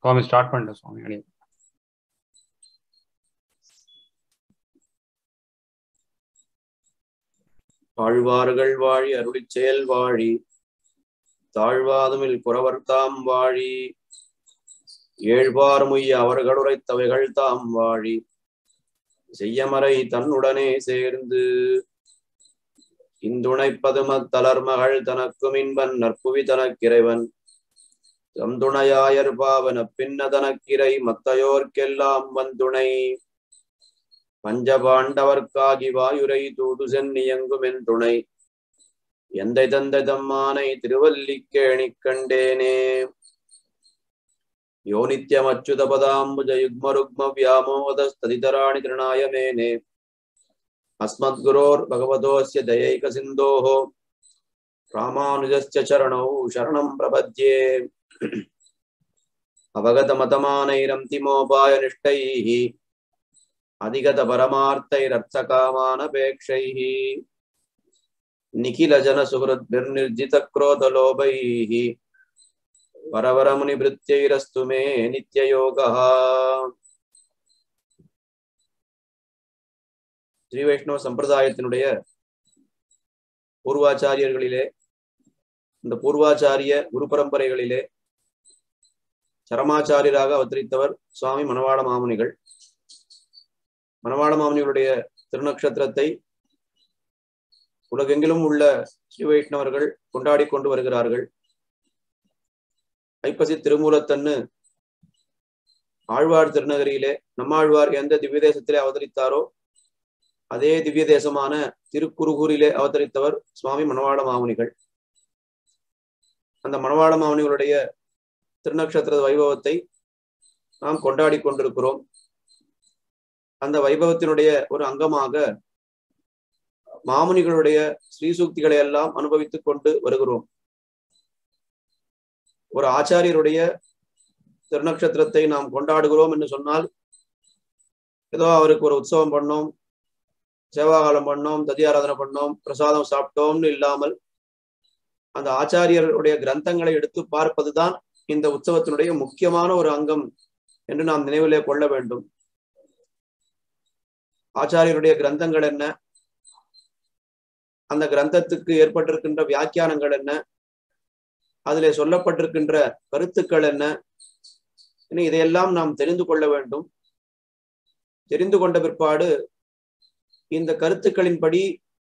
சுவாமி start பண்ணிட்டேன் சுவாமி அடி ஆழ்வார்கள் வாழி அருளிச் செயல் வாழி தாழ்வாதுமில் குறவர்தாம் வாழி ஏழ்பார்முய்ய அவர்களுரைத்தவைகள் தாம் வாழி செய்யமறை தன்னுடனே சேர்ந்து இந்துணைப்பதுமத் தளர்மகள் தனக்கும் இன்பன் நற்புவி தனக்கிறைவன் தம்துணையாயர் பாவன பின்ன தனக்கிரை மத்தையோர்க்கெல்லாம் வந்துணை பஞ்சபாண்டவர்க்காகி வாயுரை தூது சென்னியங்கும் என் துணை எந்தை தந்தை தம்மானை திருவல்லிக்கேணிக் கண்டேனே யோ நித்யமச்சுத பதாம்புஜ யுக்ம ருக்ம வியாமோதஸ்ததிதராணி திருணாய மேனே अस्मद्गुरोर् भगवतोऽस्य दयैकसिन्धोः रामानुजस्य चरणौ शरणं प्रपद्ये अवगतमतमानैरन्तिमोपायनिष्ठैः अधिगतपरमार्थैरर्थकामानपेक्षैः निखिलजनसुहृद्भिर्निर्जितक्रोधलोभैः वरवरमुनिवृत्त्यैरस्तु मे नित्ययोगः ஸ்ரீ வைஷ்ணவ சம்பிரதாயத்தினுடைய பூர்வாச்சாரியர்களிலே இந்த பூர்வாச்சாரிய குரு பரம்பரைகளிலே சரமாச்சாரியராக அவதரித்தவர் சுவாமி மணவாள மாமுனிகள் மணவாள மாமுனிகளுடைய திருநக்ஷத்திரத்தை உலகெங்கிலும் உள்ள ஸ்ரீ வைஷ்ணவர்கள் கொண்டாடி கொண்டு வருகிறார்கள் ஐப்பசி திருமூலத்தன்னு ஆழ்வார் திருநகரியிலே நம்மாழ்வார் எந்த திவ்ய தேசத்திலே அவதரித்தாரோ அதே திவ்ய தேசமான திருக்குறுகூரிலே அவதரித்தவர் சுவாமி மணவாள மாமுனிகள் அந்த மணவாள மாமுனிகளுடைய திருநக்ஷத்திர வைபவத்தை நாம் கொண்டாடி கொண்டிருக்கிறோம் அந்த வைபவத்தினுடைய ஒரு அங்கமாக மாமுனிகளுடைய ஸ்ரீசூக்திகளை எல்லாம் அனுபவித்துக் கொண்டு வருகிறோம் ஒரு ஆச்சாரியருடைய திருநக்ஷத்திரத்தை நாம் கொண்டாடுகிறோம் என்று சொன்னால் ஏதோ அவருக்கு ஒரு உற்சவம் பண்ணோம் சேவாகாலம் பண்ணோம் ததியாராதனை பண்ணோம் பிரசாதம் சாப்பிட்டோம்னு இல்லாமல் அந்த ஆச்சாரியருடைய கிரந்தங்களை எடுத்து பார்ப்பதுதான் இந்த உற்சவத்தினுடைய முக்கியமான ஒரு அங்கம் என்று நாம் நினைவிலே கொள்ள வேண்டும் ஆச்சாரியருடைய கிரந்தங்கள் என்ன அந்த கிரந்தத்துக்கு ஏற்பட்டிருக்கின்ற வியாக்கியானங்கள் என்ன அதிலே சொல்லப்பட்டிருக்கின்ற கருத்துக்கள் என்ன இதையெல்லாம் நாம் தெரிந்து கொள்ள வேண்டும் தெரிந்து கொண்ட பிற்பாடு இந்த கருத்துக்களின்படி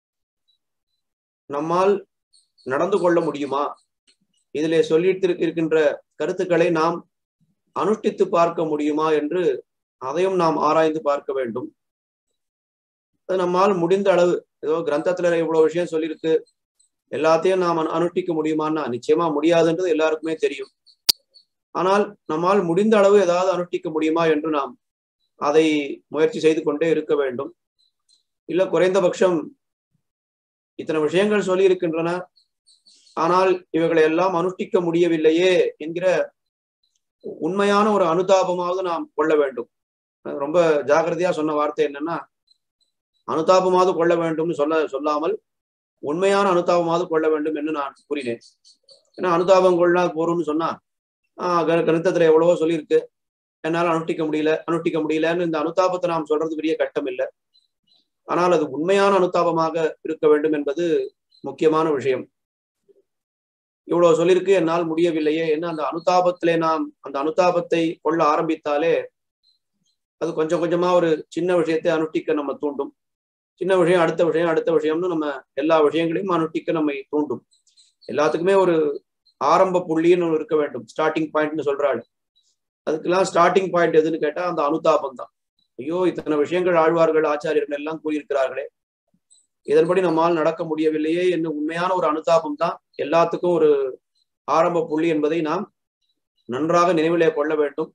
நம்மால் நடந்து கொள்ள முடியுமா இதிலே சொல்லிட்டு இருக்கின்ற கருத்துக்களை நாம் அனுஷ்டித்து பார்க்க முடியுமா என்று அதையும் நாம் ஆராய்ந்து பார்க்க வேண்டும் அது நம்மால் முடிந்த அளவு ஏதோ கிரந்தத்துல இவ்வளவு விஷயம் சொல்லியிருக்கு எல்லாத்தையும் நாம் அனுஷ்டிக்க முடியுமான்னா நிச்சயமா முடியாதுன்றது எல்லாருக்குமே தெரியும் ஆனால் நம்மால் முடிந்த அளவு ஏதாவது அனுஷ்டிக்க முடியுமா என்று நாம் அதை முயற்சி செய்து கொண்டே இருக்க வேண்டும் இல்ல குறைந்தபட்சம் இத்தனை விஷயங்கள் சொல்லி இருக்கின்றன ஆனால் இவைகளை எல்லாம் அனுஷ்டிக்க முடியவில்லையே என்கிற உண்மையான ஒரு அனுதாபமாவது நாம் கொள்ள வேண்டும் ரொம்ப ஜாகிரதையா சொன்ன வார்த்தை என்னன்னா அனுதாபமாவது கொள்ள வேண்டும்னு சொல்ல சொல்லாமல் உண்மையான அனுதாபமாவது கொள்ள வேண்டும் என்று நான் கூறினேன் ஏன்னா அனுதாபம் கொள்ளா போறோம்னு சொன்னா ஆஹ் கருத்தத்துல எவ்வளவோ சொல்லியிருக்கு என்னால அனுஷ்டிக்க முடியல அனுஷ்டிக்க முடியலன்னு இந்த அனுதாபத்தை நாம் சொல்றது பெரிய கட்டம் இல்லை ஆனால் அது உண்மையான அனுதாபமாக இருக்க வேண்டும் என்பது முக்கியமான விஷயம் இவ்வளவு சொல்லியிருக்கு என்னால் முடியவில்லையே என்ன அந்த அனுதாபத்திலே நாம் அந்த அனுதாபத்தை கொள்ள ஆரம்பித்தாலே அது கொஞ்சம் கொஞ்சமா ஒரு சின்ன விஷயத்தை அனுஷ்டிக்க நம்ம தூண்டும் சின்ன விஷயம் அடுத்த விஷயம் அடுத்த விஷயம்னு நம்ம எல்லா விஷயங்களையும் அனுஷ்டிக்க நம்மை தூண்டும் எல்லாத்துக்குமே ஒரு ஆரம்ப புள்ளின்னு இருக்க வேண்டும் ஸ்டார்டிங் பாயிண்ட்னு சொல்றாள் அதுக்கெல்லாம் ஸ்டார்டிங் பாயிண்ட் எதுன்னு கேட்டா அந்த அனுதாபம் தான் ஐயோ இத்தனை விஷயங்கள் ஆழ்வார்கள் ஆச்சாரியர்கள் எல்லாம் கூறியிருக்கிறார்களே இதன்படி நம்மால் நடக்க முடியவில்லையே என்று உண்மையான ஒரு அனுதாபம் தான் எல்லாத்துக்கும் ஒரு ஆரம்ப புள்ளி என்பதை நாம் நன்றாக நினைவிலே கொள்ள வேண்டும்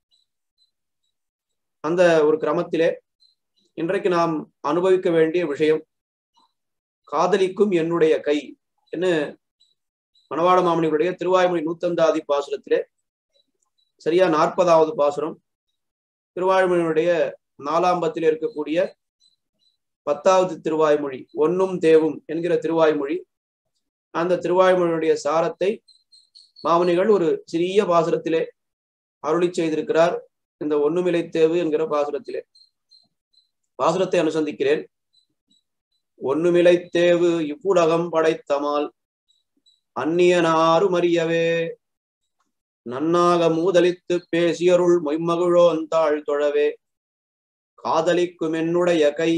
அந்த ஒரு கிரமத்திலே இன்றைக்கு நாம் அனுபவிக்க வேண்டிய விஷயம் காதலிக்கும் என்னுடைய கை என்ன மணவாள மாமனிகளுடைய திருவாய்மொழி நூத்தந்தாதி பாசுரத்திலே சரியா நாற்பதாவது பாசுரம் திருவாய்மொழியினுடைய நாலாம்பத்தில் இருக்கக்கூடிய பத்தாவது திருவாய்மொழி ஒன்னும் தேவும் என்கிற திருவாய்மொழி அந்த திருவாய்மொழியுடைய சாரத்தை மாமுனிகள் ஒரு சிறிய பாசுரத்திலே அருளி செய்திருக்கிறார் இந்த ஒண்ணுமிலை தேவு என்கிற பாசுரத்திலே பாசுரத்தை அனுசந்திக்கிறேன் ஒண்ணுமிலை தேவு இவ்வுலகம் படைத்தமால் அந்நியனாரும் அறியவே நன்னாக மூதலித்து பேசியருள் மொய்மகிழோன் தாழ் தொழவே காதலிக்கும் என்னுடைய கை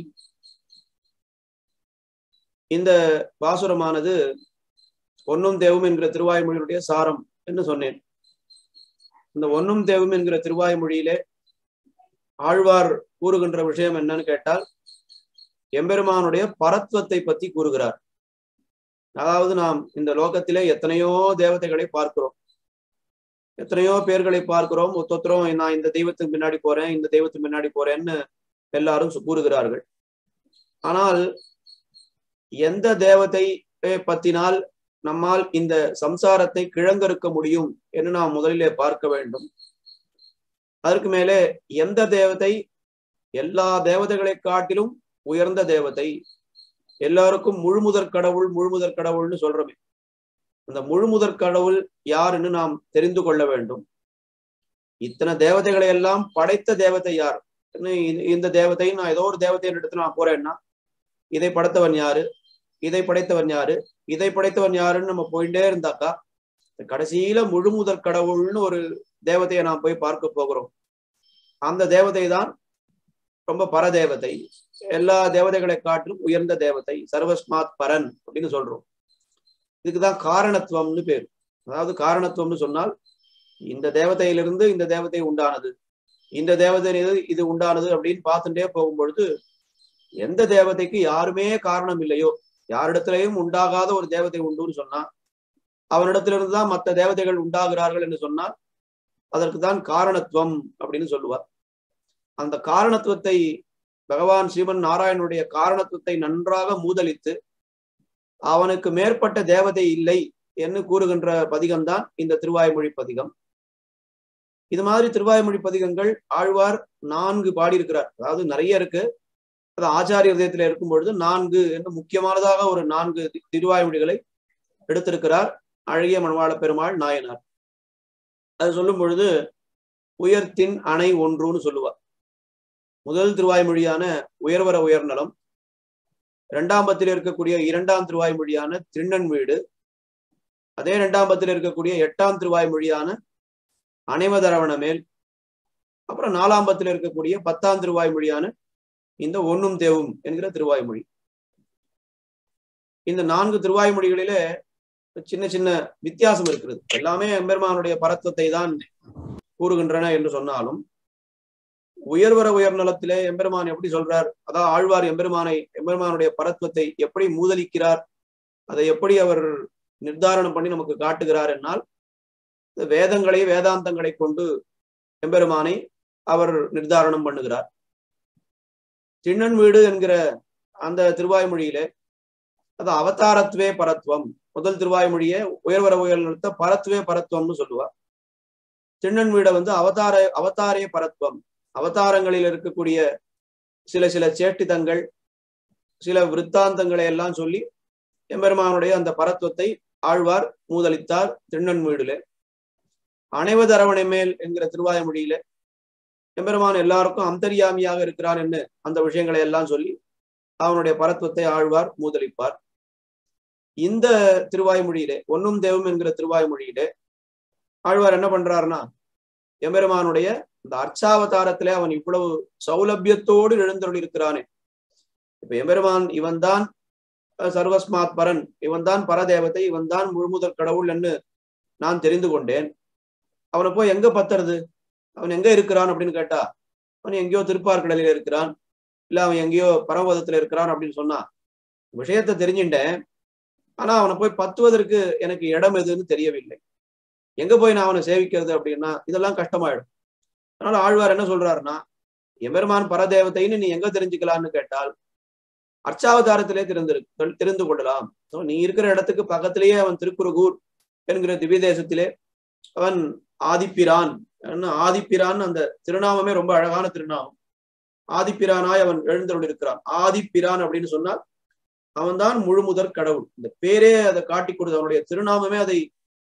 இந்த பாசுரமானது ஒன்னும் தேவும் என்கிற திருவாய்மொழியினுடைய சாரம் என்று சொன்னேன் இந்த ஒன்னும் தேவும் என்கிற திருவாய்மொழியிலே ஆழ்வார் கூறுகின்ற விஷயம் என்னன்னு கேட்டால் எம்பெருமானுடைய பரத்வத்தை பத்தி கூறுகிறார் அதாவது நாம் இந்த லோகத்திலே எத்தனையோ தேவதைகளை பார்க்கிறோம் எத்தனையோ பேர்களை பார்க்கிறோம் ஒத்தொத்தரும் நான் இந்த தெய்வத்துக்கு பின்னாடி போறேன் இந்த தெய்வத்துக்கு பின்னாடி போறேன்னு எல்லாரும் கூறுகிறார்கள் ஆனால் எந்த தேவதை பத்தினால் நம்மால் இந்த சம்சாரத்தை கிழங்கறுக்க முடியும் என்று நாம் முதலிலே பார்க்க வேண்டும் அதற்கு மேலே எந்த தேவதை எல்லா தேவதைகளை காட்டிலும் உயர்ந்த தேவதை எல்லாருக்கும் முழுமுதற் கடவுள் முழுமுதற் கடவுள்னு சொல்றோமே அந்த முழுமுதற் கடவுள் யாருன்னு நாம் தெரிந்து கொள்ள வேண்டும் இத்தனை தேவதைகளை எல்லாம் படைத்த தேவதை யார் இந்த தேவதை நான் ஏதோ ஒரு தேவதையின் இடத்துல நான் போறேன்னா இதை படைத்தவன் யாரு இதை படைத்தவன் யாரு இதை படைத்தவன் யாருன்னு நம்ம போயிட்டே இருந்தாக்கா கடைசியில முழுமுதற் கடவுள்னு ஒரு தேவதையை நாம் போய் பார்க்க போகிறோம் அந்த தேவதை தான் ரொம்ப பரதேவதை எல்லா தேவதைகளை காட்டிலும் உயர்ந்த தேவதை சர்வஸ்மாத் பரன் அப்படின்னு சொல்றோம் இதுக்குதான் காரணத்துவம்னு பேர் அதாவது காரணத்துவம்னு சொன்னால் இந்த தேவதையிலிருந்து இந்த தேவதை உண்டானது இந்த தேவதை இது உண்டானது அப்படின்னு பார்த்துட்டே போகும் பொழுது எந்த தேவதைக்கு யாருமே காரணம் இல்லையோ யாரிடத்திலையும் உண்டாகாத ஒரு தேவதை உண்டுன்னு சொன்னா அவனிடத்திலிருந்து தான் மற்ற தேவதைகள் உண்டாகிறார்கள் என்று சொன்னால் அதற்கு தான் காரணத்துவம் அப்படின்னு சொல்லுவார் அந்த காரணத்துவத்தை பகவான் ஸ்ரீமன் நாராயணனுடைய காரணத்துவத்தை நன்றாக மூதலித்து அவனுக்கு மேற்பட்ட தேவதை இல்லை என்று கூறுகின்ற பதிகம்தான் இந்த திருவாய்மொழி பதிகம் இது மாதிரி திருவாய்மொழி பதிகங்கள் ஆழ்வார் நான்கு பாடியிருக்கிறார் அதாவது நிறைய இருக்கு அது ஆச்சாரிய இதயத்துல இருக்கும் பொழுது நான்கு என்று முக்கியமானதாக ஒரு நான்கு திருவாய்மொழிகளை எடுத்திருக்கிறார் அழகிய மணவாள பெருமாள் நாயனார் அது சொல்லும் பொழுது உயர்த்தின் அணை ஒன்றுன்னு சொல்லுவார் முதல் திருவாய்மொழியான உயர்வர உயர்நலம் இரண்டாம் பத்தில் இருக்கக்கூடிய இரண்டாம் திருவாய்மொழியான திருநன் வீடு அதே இரண்டாம் பத்தில் இருக்கக்கூடிய எட்டாம் திருவாய்மொழியான அனைவதரவண மேல் அப்புறம் நாலாம் பத்தில் இருக்கக்கூடிய பத்தாம் திருவாய்மொழியான இந்த ஒன்னும் தேவும் என்கிற திருவாய்மொழி இந்த நான்கு திருவாய்மொழிகளிலே சின்ன சின்ன வித்தியாசம் இருக்கிறது எல்லாமே எம்பெருமானுடைய பரத்துவத்தை தான் கூறுகின்றன என்று சொன்னாலும் உயர்வர உயர்நலத்திலே எம்பெருமான் எப்படி சொல்றார் அதாவது ஆழ்வார் எம்பெருமானை எம்பெருமானுடைய பரத்துவத்தை எப்படி மூதலிக்கிறார் அதை எப்படி அவர் நிர்தாரணம் பண்ணி நமக்கு காட்டுகிறார் என்னால் வேதங்களை வேதாந்தங்களை கொண்டு எம்பெருமானை அவர் நிர்தாரணம் பண்ணுகிறார் சின்னன் வீடு என்கிற அந்த திருவாய்மொழியிலே அது அவதாரத்துவே பரத்துவம் முதல் திருவாய்மொழியே உயர்வர உயர்நிறுத்த பரத்துவே பரத்துவம்னு சொல்லுவார் சின்னன் வீடை வந்து அவதார அவதாரே பரத்துவம் அவதாரங்களில் இருக்கக்கூடிய சில சில சேட்டிதங்கள் சில விற்த்தாந்தங்களை எல்லாம் சொல்லி எம்பெருமானுடைய அந்த பரத்துவத்தை ஆழ்வார் மூதலித்தார் திருநன் வீடுல அனைவதரவணை மேல் என்கிற திருவாய்மொழியில எம்பெருமான் எல்லாருக்கும் அந்தரியாமியாக இருக்கிறான் என்று அந்த விஷயங்களை எல்லாம் சொல்லி அவனுடைய பரத்துவத்தை ஆழ்வார் மூதலிப்பார் இந்த திருவாய்மொழியிலே ஒன்னும் தேவம் என்கிற திருவாய்மொழியிலே ஆழ்வார் என்ன பண்றாருன்னா எம்பெருமானுடைய இந்த அர்ச்சாவதாரத்திலே அவன் இவ்வளவு சௌலபியத்தோடு எழுந்தருள் இருக்கிறானே இப்ப எம்பெருமான் இவன் தான் சர்வஸ்மாத் பரன் இவன் தான் பரதேவத்தை இவன் தான் முழுமுதற் கடவுள் என்று நான் தெரிந்து கொண்டேன் அவனை போய் எங்க பத்துறது அவன் எங்க இருக்கிறான் அப்படின்னு கேட்டா அவன் எங்கேயோ திருப்பார்கடலில் இருக்கிறான் இல்ல அவன் எங்கேயோ பரமபதத்துல இருக்கிறான் அப்படின்னு சொன்னா விஷயத்த தெரிஞ்சுட்டேன் ஆனா அவனை போய் பத்துவதற்கு எனக்கு இடம் எதுன்னு தெரியவில்லை எங்க போய் நான் அவனை சேவிக்கிறது அப்படின்னா இதெல்லாம் கஷ்டமாயிடும் அதனால ஆழ்வார் என்ன சொல்றாருன்னா எம்பெருமான் பரதேவத்தைன்னு நீ எங்க தெரிஞ்சுக்கலாம்னு கேட்டால் அர்ச்சாவதாரத்திலே திறந்து தெரிந்து கொள்ளலாம் நீ இருக்கிற இடத்துக்கு பக்கத்திலேயே அவன் திருக்குறுகூர் என்கிற திவ்ய தேசத்திலே அவன் ஆதிப்பிரான் ஆதிப்பிரான் அந்த திருநாமமே ரொம்ப அழகான திருநாமம் ஆதிப்பிரானாய் அவன் எழுந்தருள் இருக்கிறான் ஆதிப்பிரான் அப்படின்னு சொன்னால் அவன் தான் முழுமுதற் கடவுள் இந்த பேரே அதை காட்டி கொடுத்து அவனுடைய திருநாமமே அதை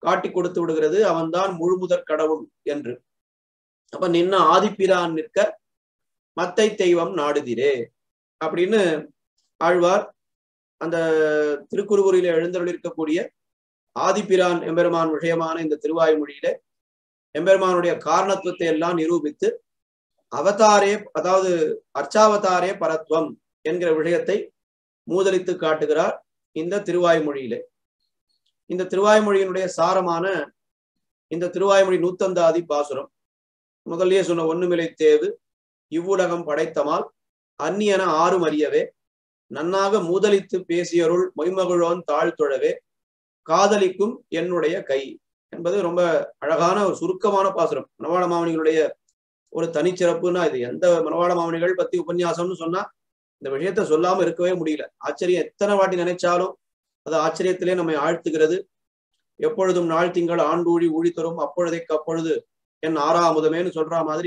காட்டி கொடுத்து விடுகிறது அவன்தான் முழுமுதற் கடவுள் என்று அப்ப நின்ன ஆதிப்பிரான் நிற்க மத்தை தெய்வம் நாடுதிரே அப்படின்னு ஆழ்வார் அந்த திருக்குறுகுறியில எழுந்தருளிருக்கக்கூடிய ஆதிப்பிரான் எம்பெருமான் விஷயமான இந்த திருவாய்மொழியில எம்பெருமானுடைய காரணத்துவத்தை எல்லாம் நிரூபித்து அவதாரே அதாவது அர்ச்சாவதாரே பரத்வம் என்கிற விஷயத்தை மூதலித்து காட்டுகிறார் இந்த திருவாய்மொழியிலே இந்த திருவாய்மொழியினுடைய சாரமான இந்த திருவாய்மொழி நூத்தந்தாதி பாசுரம் முதல்லயே சொன்ன ஒண்ணுமிலை தேவு இவ்வுலகம் படைத்தமால் அந்நியன ஆறும் அறியவே நன்னாக மூதலித்து பேசியருள் மொய்மகிழோன் தாழ்த்தொழவே காதலிக்கும் என்னுடைய கை என்பது ரொம்ப அழகான ஒரு சுருக்கமான பாசுரம் மணவாள மாமனிகளுடைய ஒரு தனிச்சிறப்புன்னா இது எந்த மணவாள மாமனிகள் பத்தி உபன்யாசம்னு சொன்னா இந்த விஷயத்த சொல்லாம இருக்கவே முடியல ஆச்சரியம் எத்தனை வாட்டி நினைச்சாலும் அது ஆச்சரியத்திலே நம்மை ஆழ்த்துகிறது எப்பொழுதும் நாள் திங்கள் ஆண்டூழி ஊழி தரும் அப்பொழுதைக்கு அப்பொழுது என் ஆறாமுதமேன்னு சொல்ற மாதிரி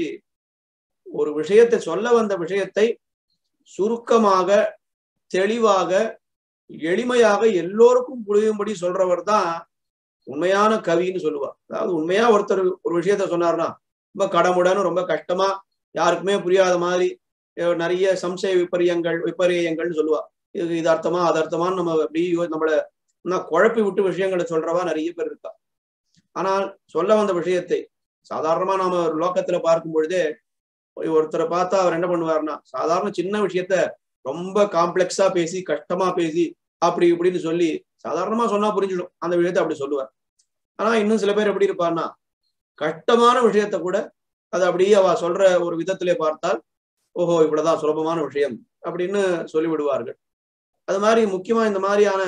ஒரு விஷயத்தை சொல்ல வந்த விஷயத்தை சுருக்கமாக தெளிவாக எளிமையாக எல்லோருக்கும் புரியும்படி சொல்றவர் தான் உண்மையான கவின்னு சொல்லுவா அதாவது உண்மையா ஒருத்தர் ஒரு விஷயத்த சொன்னார்னா ரொம்ப கடமுடன் ரொம்ப கஷ்டமா யாருக்குமே புரியாத மாதிரி நிறைய சம்சய விபரியங்கள் விபரியங்கள்னு சொல்லுவா இது இது அர்த்தமா அது அர்த்தமான்னு நம்ம அப்படி நம்மள குழப்பி விட்டு விஷயங்களை சொல்றவா நிறைய பேர் இருக்கா ஆனால் சொல்ல வந்த விஷயத்தை சாதாரணமா நாம லோக்கத்துல பார்க்கும் பொழுதே ஒருத்தரை பார்த்தா அவர் என்ன பண்ணுவார்னா சாதாரண சின்ன விஷயத்த ரொம்ப காம்ப்ளெக்ஸா பேசி கஷ்டமா பேசி அப்படி இப்படின்னு சொல்லி சாதாரணமா சொன்னா புரிஞ்சிடும் அந்த விஷயத்த அப்படி சொல்லுவார் ஆனா இன்னும் சில பேர் எப்படி இருப்பார்னா கஷ்டமான விஷயத்த கூட அது அப்படியே அவ சொல்ற ஒரு விதத்திலே பார்த்தால் ஓஹோ இவ்வளவுதான் சுலபமான விஷயம் அப்படின்னு சொல்லி விடுவார்கள் அது மாதிரி முக்கியமா இந்த மாதிரியான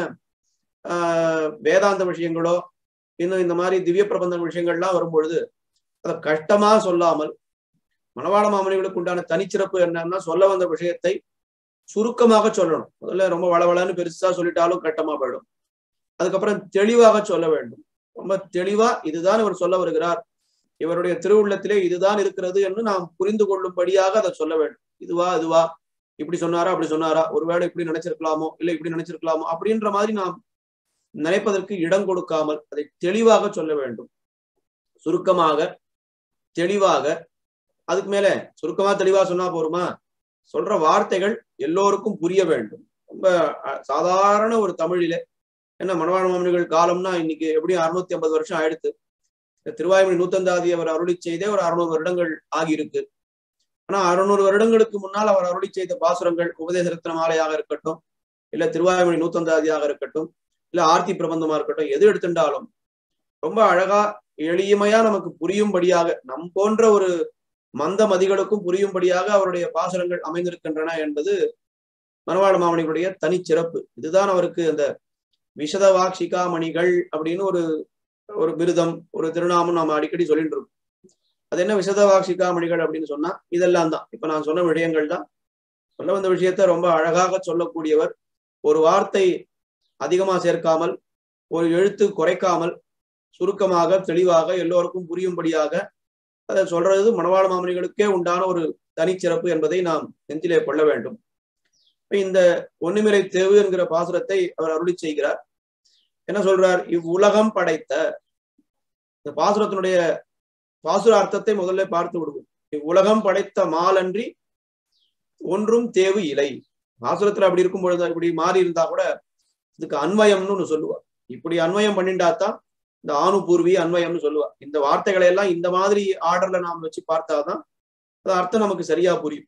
ஆஹ் வேதாந்த விஷயங்களோ இன்னும் இந்த மாதிரி திவ்ய பிரபந்த விஷயங்கள்லாம் வரும்பொழுது அதை கஷ்டமா சொல்லாமல் மணவாள மாமனிகளுக்கு உண்டான தனிச்சிறப்பு என்னன்னா சொல்ல வந்த விஷயத்தை சுருக்கமாக சொல்லணும் முதல்ல ரொம்ப வளவளன்னு பெருசா சொல்லிட்டாலும் கட்டமா போயிடும் அதுக்கப்புறம் தெளிவாக சொல்ல வேண்டும் ரொம்ப தெளிவா இதுதான் இவர் சொல்ல வருகிறார் இவருடைய திருவுள்ளத்திலே இதுதான் இருக்கிறது என்று நாம் புரிந்து கொள்ளும்படியாக அதை சொல்ல வேண்டும் இதுவா இதுவா இப்படி சொன்னாரா அப்படி சொன்னாரா ஒருவேளை இப்படி நினைச்சிருக்கலாமோ இல்லை இப்படி நினைச்சிருக்கலாமோ அப்படின்ற மாதிரி நாம் நினைப்பதற்கு இடம் கொடுக்காமல் அதை தெளிவாக சொல்ல வேண்டும் சுருக்கமாக தெளிவாக அதுக்கு மேல சுருக்கமா தெளிவா சொன்னா போருமா சொல்ற வார்த்தைகள் எல்லோருக்கும் புரிய வேண்டும் ரொம்ப சாதாரண ஒரு தமிழில என்ன மணவாள மாமனிகள் காலம்னா இன்னைக்கு எப்படியும் அறுநூத்தி ஐம்பது வருஷம் ஆயிடுத்து திருவாய்மொழி நூத்தந்தாதி அவர் அருளி செய்தே ஒரு அறுநூறு வருடங்கள் ஆகியிருக்கு ஆனா அறுநூறு வருடங்களுக்கு முன்னால் அவர் அருளி செய்த பாசுரங்கள் உபதேச ரத்ன மாலையாக இருக்கட்டும் இல்ல திருவாய்மொழி நூத்தந்தாதியாக இருக்கட்டும் இல்ல ஆர்த்தி பிரபந்தமா இருக்கட்டும் எது எடுத்துட்டாலும் ரொம்ப அழகா எளிமையா நமக்கு புரியும்படியாக நம் போன்ற ஒரு மந்த மதிகளுக்கும் புரியும்படியாக அவருடைய பாசுரங்கள் அமைந்திருக்கின்றன என்பது மணவாள மாமணிகளுடைய தனிச்சிறப்பு இதுதான் அவருக்கு அந்த விஷதவாக் சிகாமணிகள் அப்படின்னு ஒரு ஒரு பிருதம் ஒரு திருநாமம் நாம அடிக்கடி சொல்லிட்டு இருக்கோம் அது என்ன விஷதவாக் சிகாமணிகள் அப்படின்னு சொன்னா இதெல்லாம் தான் இப்ப நான் சொன்ன விஷயங்கள் தான் சொல்ல வந்த விஷயத்த ரொம்ப அழகாக சொல்லக்கூடியவர் ஒரு வார்த்தை அதிகமா சேர்க்காமல் ஒரு எழுத்து குறைக்காமல் சுருக்கமாக தெளிவாக எல்லோருக்கும் புரியும்படியாக அதை சொல்றது மணவாள மாமனிகளுக்கே உண்டான ஒரு தனிச்சிறப்பு என்பதை நாம் நெஞ்சிலே கொள்ள வேண்டும் இந்த ஒண்ணுமிலை தேவு என்கிற பாசுரத்தை அவர் அருளி செய்கிறார் என்ன சொல்றார் இவ்வுலகம் படைத்த இந்த பாசுரத்தினுடைய பாசுர அர்த்தத்தை முதல்ல பார்த்து விடுவோம் இவ்வுலகம் படைத்த மாலன்றி ஒன்றும் தேவு இலை பாசுரத்துல அப்படி இருக்கும் பொழுது இப்படி மாறி இருந்தா கூட இதுக்கு அன்வயம்னு ஒண்ணு சொல்லுவார் இப்படி அன்வயம் பண்ணிண்டாதான் இந்த ஆணுபூர்வி அன்வயம்னு சொல்லுவா இந்த வார்த்தைகளை எல்லாம் இந்த மாதிரி ஆர்டர்ல நாம் வச்சு பார்த்தாதான் அது அர்த்தம் நமக்கு சரியா புரியும்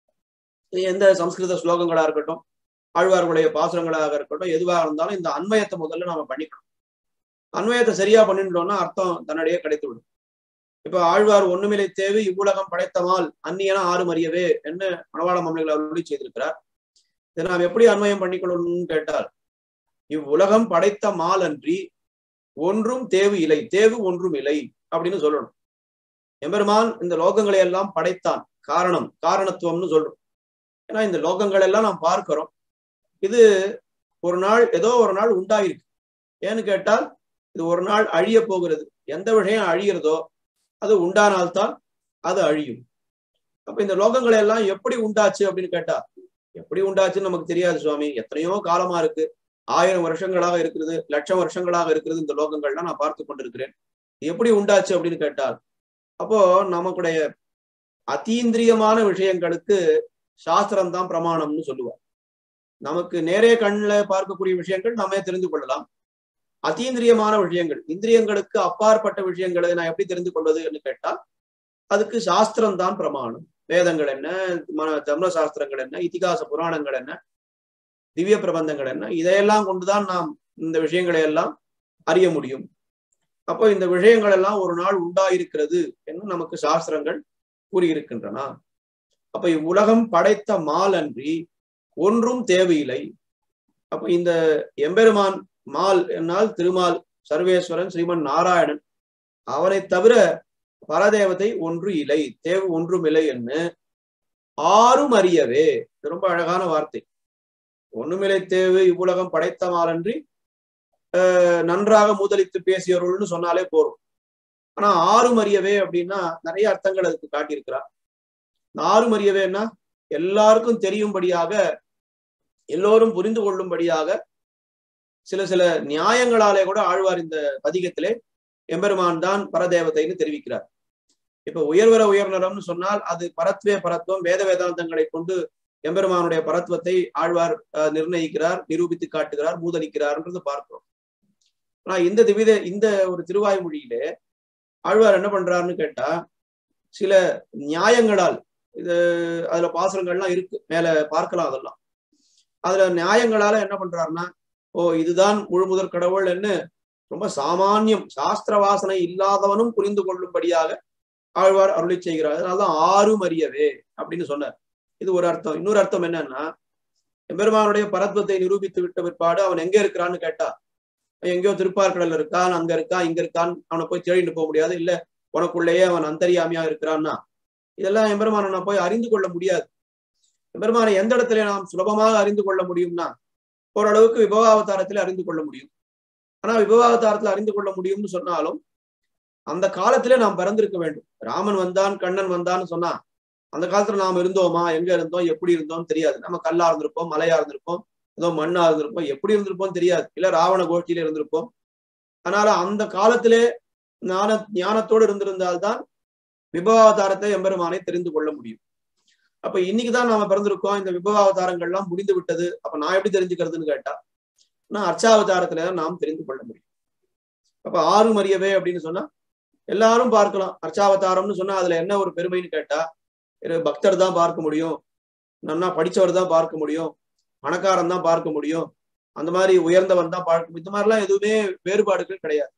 இது எந்த சம்ஸ்கிருத ஸ்லோகங்களா இருக்கட்டும் ஆழ்வார்களுடைய பாசுரங்களாக இருக்கட்டும் எதுவாக இருந்தாலும் இந்த அன்வயத்தை முதல்ல நாம பண்ணிக்கணும் அன்வயத்தை சரியா பண்ணிட்டோம்னா அர்த்தம் தன்னிடையே கிடைத்து விடும் இப்ப ஆழ்வார் ஒண்ணுமிலை தேவை இவ்வுலகம் படைத்தமால் அந்நியன ஆறு மறியவே என்று மணவாள மம்மிகள் அருளி செய்திருக்கிறார் இதை நாம் எப்படி அன்வயம் பண்ணிக்கொள்ளணும்னு கேட்டால் இவ்வுலகம் படைத்த மால் அன்றி ஒன்றும் தேவு இலை தேவு ஒன்றும் இலை அப்படின்னு சொல்லணும் எம்பெருமான் இந்த லோகங்களை எல்லாம் படைத்தான் காரணம் காரணத்துவம்னு சொல்றோம் ஏன்னா இந்த லோகங்கள் எல்லாம் நாம் பார்க்கிறோம் இது ஒரு நாள் ஏதோ ஒரு நாள் உண்டாயிருக்கு ஏன்னு கேட்டால் இது ஒரு நாள் அழிய போகிறது எந்த விஷயம் அழிகிறதோ அது உண்டானால்தான் அது அழியும் அப்ப இந்த லோகங்களை எல்லாம் எப்படி உண்டாச்சு அப்படின்னு கேட்டா எப்படி உண்டாச்சுன்னு நமக்கு தெரியாது சுவாமி எத்தனையோ காலமா இருக்கு ஆயிரம் வருஷங்களாக இருக்கிறது லட்சம் வருஷங்களாக இருக்கிறது இந்த லோகங்கள்லாம் நான் பார்த்து கொண்டிருக்கிறேன் எப்படி உண்டாச்சு அப்படின்னு கேட்டால் அப்போ நமக்குடைய அத்தீந்திரியமான விஷயங்களுக்கு சாஸ்திரம் தான் பிரமாணம்னு சொல்லுவார் நமக்கு நேரே கண்ணில் பார்க்கக்கூடிய விஷயங்கள் நாமே தெரிந்து கொள்ளலாம் அத்தீந்திரியமான விஷயங்கள் இந்திரியங்களுக்கு அப்பாற்பட்ட விஷயங்களை நான் எப்படி தெரிந்து கொள்வது என்று கேட்டால் அதுக்கு சாஸ்திரம் தான் பிரமாணம் வேதங்கள் என்ன மன தர்ம சாஸ்திரங்கள் என்ன இதிகாச புராணங்கள் என்ன திவ்ய பிரபந்தங்கள் என்ன இதையெல்லாம் கொண்டுதான் நாம் இந்த விஷயங்களை எல்லாம் அறிய முடியும் அப்போ இந்த விஷயங்கள் எல்லாம் ஒரு நாள் உண்டாயிருக்கிறது என்று நமக்கு சாஸ்திரங்கள் கூறியிருக்கின்றன அப்ப இவ்வுலகம் படைத்த மால் அன்றி ஒன்றும் தேவையில்லை அப்ப இந்த எம்பெருமான் மால் என்னால் திருமால் சர்வேஸ்வரன் ஸ்ரீமன் நாராயணன் அவனை தவிர பரதேவதை ஒன்று இலை தேவு ஒன்றும் இல்லை என்று ஆறும் அறியவே இது ரொம்ப அழகான வார்த்தை ஒண்ணுமில்லை தேவு இவ்வுலகம் படைத்த மாலன்றி நன்றாக முதலித்து பேசியவர்கள்னு சொன்னாலே போறோம் ஆனா ஆறும் அறியவே அப்படின்னா நிறைய அர்த்தங்கள் அதுக்கு காட்டியிருக்கிறார் ஆறும் அறியவேன்னா எல்லாருக்கும் தெரியும்படியாக எல்லோரும் புரிந்து கொள்ளும்படியாக சில சில நியாயங்களாலே கூட ஆழ்வார் இந்த பதிகத்திலே எம்பெருமான் தான் பரதேவதைன்னு தெரிவிக்கிறார் இப்ப உயர்வர உயர்நலம்னு சொன்னால் அது பரத்வே பரத்துவம் வேத வேதாந்தங்களை கொண்டு எம்பெருமானுடைய பரத்துவத்தை ஆழ்வார் நிர்ணயிக்கிறார் நிரூபித்து காட்டுகிறார் மூதலிக்கிறார்ன்றது பார்க்கிறோம் ஆனா இந்த திவித இந்த ஒரு திருவாய்மொழியிலே ஆழ்வார் என்ன பண்றாருன்னு கேட்டா சில நியாயங்களால் இது அதுல பாசுரங்கள்லாம் இருக்கு மேல பார்க்கலாம் அதெல்லாம் அதுல நியாயங்களால என்ன பண்றாருன்னா ஓ இதுதான் முழு முதற் கடவுள் என்ன ரொம்ப சாமானியம் சாஸ்திர வாசனை இல்லாதவனும் புரிந்து கொள்ளும்படியாக ஆழ்வார் அருளி செய்கிறார் அதனாலதான் ஆறும் அறியவே அப்படின்னு சொன்னார் இது ஒரு அர்த்தம் இன்னொரு அர்த்தம் என்னன்னா பெருமானுடைய பரத்வத்தை நிரூபித்து விட்ட பிற்பாடு அவன் எங்க இருக்கிறான்னு கேட்டா எங்கேயோ திருப்பார்கடல்ல இருக்கான் அங்க இருக்கான் இங்க இருக்கான் அவனை போய் தேடிட்டு போக முடியாது இல்ல உனக்குள்ளேயே அவன் அந்தரியாமியா இருக்கிறான்னா இதெல்லாம் எம்பெருமானை நான் போய் அறிந்து கொள்ள முடியாது எம்பெருமானை எந்த இடத்துல நாம் சுலபமாக அறிந்து கொள்ள முடியும்னா ஓரளவுக்கு விபவாவதாரத்தில் அறிந்து கொள்ள முடியும் ஆனா விபவாவதாரத்துல அறிந்து கொள்ள முடியும்னு சொன்னாலும் அந்த காலத்திலே நாம் பிறந்திருக்க வேண்டும் ராமன் வந்தான் கண்ணன் வந்தான்னு சொன்னா அந்த காலத்துல நாம் இருந்தோமா எங்க இருந்தோம் எப்படி இருந்தோம் தெரியாது நம்ம கல்லா இருந்திருப்போம் மலையா இருந்திருப்போம் ஏதோ மண்ணா இருந்திருப்போம் எப்படி இருந்திருப்போம் தெரியாது இல்ல ராவண கோஷ்டியில இருந்திருப்போம் அதனால அந்த காலத்திலே ஞான ஞானத்தோடு இருந்திருந்தால்தான் விபவாவதாரத்தை எம்பெருமானை தெரிந்து கொள்ள முடியும் அப்ப இன்னைக்குதான் நாம பிறந்திருக்கோம் இந்த விபவாவதாரங்கள்லாம் முடிந்து விட்டது அப்ப நான் எப்படி தெரிஞ்சுக்கிறதுன்னு கேட்டா நான் அர்ச்சாவதாரத்துல தான் நாம் தெரிந்து கொள்ள முடியும் அப்ப ஆறு மரியவே அப்படின்னு சொன்னா எல்லாரும் பார்க்கலாம் அர்ச்சாவதாரம்னு சொன்னா அதுல என்ன ஒரு பெருமைன்னு கேட்டா பக்தர் தான் பார்க்க முடியும் நன்னா படிச்சவர் தான் பார்க்க முடியும் பணக்காரன் தான் பார்க்க முடியும் அந்த மாதிரி உயர்ந்தவன் தான் பார்க்க முடியும் இந்த மாதிரிலாம் எதுவுமே வேறுபாடுகள் கிடையாது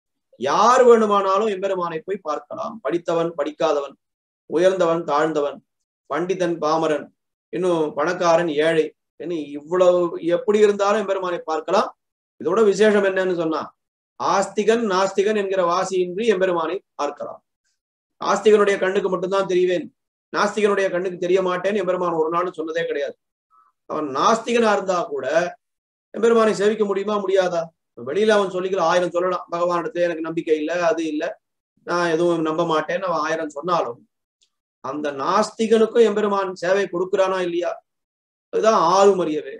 யார் வேணுமானாலும் எம்பெருமானை போய் பார்க்கலாம் படித்தவன் படிக்காதவன் உயர்ந்தவன் தாழ்ந்தவன் பண்டிதன் பாமரன் இன்னும் பணக்காரன் ஏழை இன்னும் இவ்வளவு எப்படி இருந்தாலும் எம்பெருமானை பார்க்கலாம் இதோட விசேஷம் என்னன்னு சொன்னா ஆஸ்திகன் நாஸ்திகன் என்கிற வாசியின்றி எம்பெருமானை பார்க்கலாம் ஆஸ்திகனுடைய கண்ணுக்கு மட்டும்தான் தெரிவேன் நாஸ்திகனுடைய கண்ணுக்கு தெரிய மாட்டேன்னு எம்பெருமான் ஒரு நாள் சொன்னதே கிடையாது அவன் நாஸ்திகனா இருந்தா கூட எம்பெருமானை சேவிக்க முடியுமா முடியாதா வெளியில அவன் சொல்லிக்கல ஆயிரம் சொல்லலாம் பகவானிடத்துல எனக்கு நம்பிக்கை இல்லை அது இல்லை நான் எதுவும் நம்ப மாட்டேன்னு அவன் ஆயிரம் சொன்னாலும் அந்த நாஸ்திகனுக்கும் எம்பெருமான் சேவை கொடுக்கிறானா இல்லையா அதுதான் ஆறுமறியவே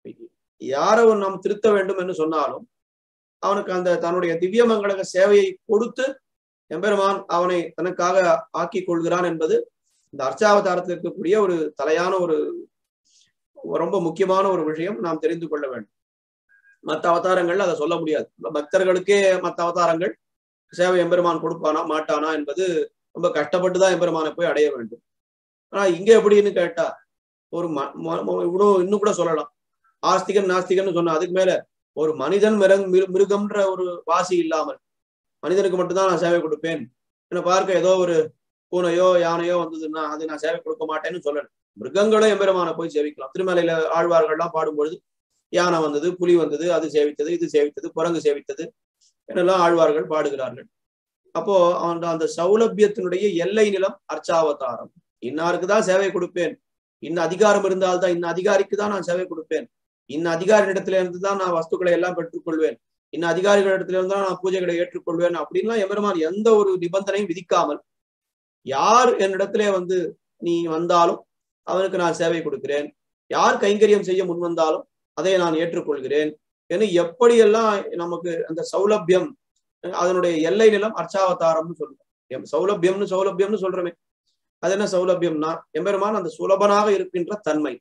யாரை நாம் திருத்த வேண்டும் என்று சொன்னாலும் அவனுக்கு அந்த தன்னுடைய திவ்யமங்களக சேவையை கொடுத்து எம்பெருமான் அவனை தனக்காக ஆக்கி கொள்கிறான் என்பது இந்த அர்ச்சாவதாரத்தில் இருக்கக்கூடிய ஒரு தலையான ஒரு ரொம்ப முக்கியமான ஒரு விஷயம் நாம் தெரிந்து கொள்ள வேண்டும் மற்ற அவதாரங்கள்ல அதை சொல்ல முடியாது பக்தர்களுக்கே மற்ற அவதாரங்கள் சேவை எம்பெருமான் கொடுப்பானா மாட்டானா என்பது ரொம்ப கஷ்டப்பட்டு தான் எம்பெருமானை போய் அடைய வேண்டும் ஆனா இங்க எப்படின்னு கேட்டா ஒரு இன்னும் இன்னும் கூட சொல்லலாம் ஆஸ்திகன் நாஸ்திகன் சொன்னா அதுக்கு மேல ஒரு மனிதன் மிருக மிருகம்ன்ற ஒரு வாசி இல்லாமல் மனிதனுக்கு மட்டும்தான் நான் சேவை கொடுப்பேன் என்ன பார்க்க ஏதோ ஒரு பூனையோ யானையோ வந்ததுன்னா அது நான் சேவை கொடுக்க மாட்டேன்னு சொல்லல மிருகங்களும் எம்பெருமான போய் சேவிக்கலாம் திருமலையில ஆழ்வார்கள்லாம் பாடும்பொழுது யானை வந்தது புலி வந்தது அது சேவித்தது இது சேவித்தது குரங்கு சேவித்தது என்னெல்லாம் ஆழ்வார்கள் பாடுகிறார்கள் அப்போ அந்த அந்த சௌலபியத்தினுடைய எல்லை நிலம் அர்ச்சாவதாரம் இன்னாருக்கு தான் சேவை கொடுப்பேன் இன்ன அதிகாரம் இருந்தால்தான் இன்ன அதிகாரிக்கு தான் நான் சேவை கொடுப்பேன் இன்ன அதிகாரியிடத்துல இருந்து தான் நான் வஸ்துக்களை எல்லாம் பெற்றுக்கொள்வேன் இன்ன அதிகாரிகளிடத்துல இருந்து தான் நான் பூஜைகளை ஏற்றுக்கொள்வேன் அப்படின்லாம் எம்பெருமான் எந்த ஒரு நிபந்தனையும் விதிக்காமல் யார் என்னிடத்திலே வந்து நீ வந்தாலும் அவனுக்கு நான் சேவை கொடுக்கிறேன் யார் கைங்கரியம் செய்ய முன் வந்தாலும் அதை நான் ஏற்றுக்கொள்கிறேன் ஏன்னா எப்படியெல்லாம் நமக்கு அந்த சௌலபியம் அதனுடைய எல்லை நிலம் அர்ச்சாவதாரம்னு சொல்லுவோம் சௌலபியம்னு சௌலபியம்னு சொல்றோமே அது என்ன சௌலபியம்னா எம்பெருமான் அந்த சுலபனாக இருக்கின்ற தன்மை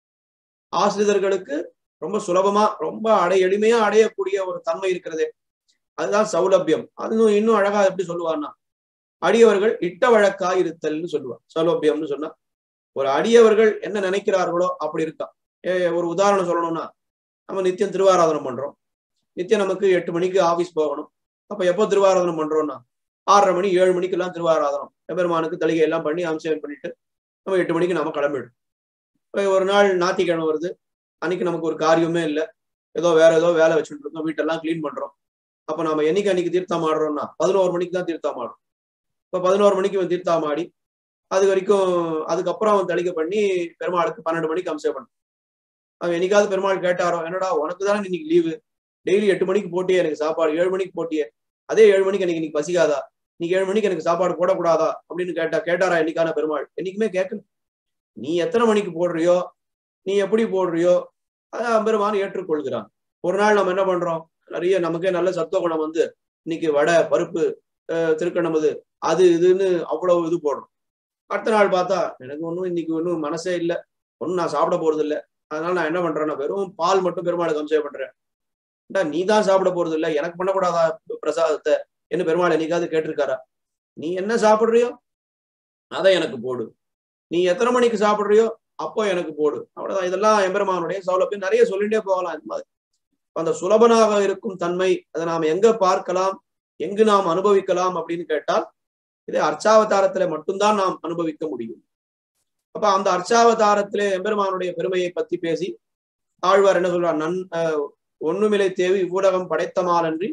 ஆசிரியர்களுக்கு ரொம்ப சுலபமா ரொம்ப அடை எளிமையா அடையக்கூடிய ஒரு தன்மை இருக்கிறதே அதுதான் சௌலபியம் அது இன்னும் அழகா எப்படி சொல்லுவார்னா அடியவர்கள் இட்ட வழக்காய் இருத்தல்னு சொல்லுவார் சௌலபியம்னு சொன்னா ஒரு அடியவர்கள் என்ன நினைக்கிறார்களோ அப்படி இருக்கா ஒரு உதாரணம் சொல்லணும்னா நம்ம நித்தியம் திருவாராதனம் பண்றோம் நித்தியம் நமக்கு எட்டு மணிக்கு ஆபீஸ் போகணும் அப்ப எப்போ திருவாராதனம் பண்றோம்னா ஆறரை மணி ஏழு மணிக்கு எல்லாம் திருவாராதனம் எபெருமானுக்கு தலிகை எல்லாம் பண்ணி அம்சம் பண்ணிட்டு நம்ம எட்டு மணிக்கு நம்ம கிளம்பிடும் ஒரு நாள் ஞாயிற்றுக்கிழமை வருது அன்னைக்கு நமக்கு ஒரு காரியமே இல்லை ஏதோ வேற ஏதோ வேலை வச்சுட்டு இருக்கோம் வீட்டெல்லாம் கிளீன் பண்றோம் அப்ப நம்ம என்னைக்கு அன்னைக்கு தீர்த்தம் ஆடுறோம்னா பதினோரு மணிக்கு தான் தீர்த்தம் ஆடும் இப்ப பதினோரு மணிக்கு அவன் தீர்த்தம் ஆடி அது வரைக்கும் அதுக்கப்புறம் அவன் தளிகை பண்ணி பெருமாளுக்கு பன்னெண்டு மணிக்கு அம்சம் பண்ண அவன் என்னைக்காவது பெருமாள் கேட்டாரோ என்னடா உனக்கு தானே இன்னைக்கு லீவு டெய்லி எட்டு மணிக்கு போட்டியே எனக்கு சாப்பாடு ஏழு மணிக்கு போட்டியே அதே ஏழு மணிக்கு எனக்கு இன்னைக்கு பசிக்காதா இன்னைக்கு ஏழு மணிக்கு எனக்கு சாப்பாடு போடக்கூடாதா அப்படின்னு கேட்டா கேட்டாரா என்னைக்கான பெருமாள் என்னைக்குமே கேட்கல நீ எத்தனை மணிக்கு போடுறியோ நீ எப்படி போடுறியோ அதான் பெருமான் ஏற்றுக்கொள்கிறான் ஒரு நாள் நம்ம என்ன பண்றோம் நிறைய நமக்கே நல்ல சத்துவ குணம் வந்து இன்னைக்கு வடை பருப்பு திருக்கணமது அது இதுன்னு அவ்வளவு இது போடுறோம் அடுத்த நாள் பார்த்தா எனக்கு ஒன்றும் இன்னைக்கு ஒன்றும் மனசே இல்லை ஒன்றும் நான் சாப்பிட போறது இல்லை அதனால நான் என்ன பண்றேன்னா வெறும் பால் மட்டும் பெருமாளுக்கு அம்சம் பண்றேன் நீ தான் சாப்பிட போறது இல்லை எனக்கு பண்ணக்கூடாதா பிரசாதத்தை என்ன பெருமாள் என்னைக்காவது கேட்டிருக்காரா நீ என்ன சாப்பிடுறியோ அதை எனக்கு போடு நீ எத்தனை மணிக்கு சாப்பிடுறியோ அப்போ எனக்கு போடு அவ்வளவுதான் இதெல்லாம் எம்பெருமானுடைய சௌலபியம் நிறைய சொல்லிட்டே போகலாம் இந்த மாதிரி அந்த சுலபனாக இருக்கும் தன்மை அதை நாம் எங்க பார்க்கலாம் எங்கு நாம் அனுபவிக்கலாம் அப்படின்னு கேட்டால் இதை அர்ச்சாவதாரத்துல மட்டும்தான் நாம் அனுபவிக்க முடியும் அப்ப அந்த அர்ச்சாவதாரத்திலே எம்பெருமானுடைய பெருமையை பத்தி பேசி ஆழ்வார் என்ன சொல்றார் நன் ஒண்ணுமிலை தேவி ஊடகம் படைத்தமாலன்றி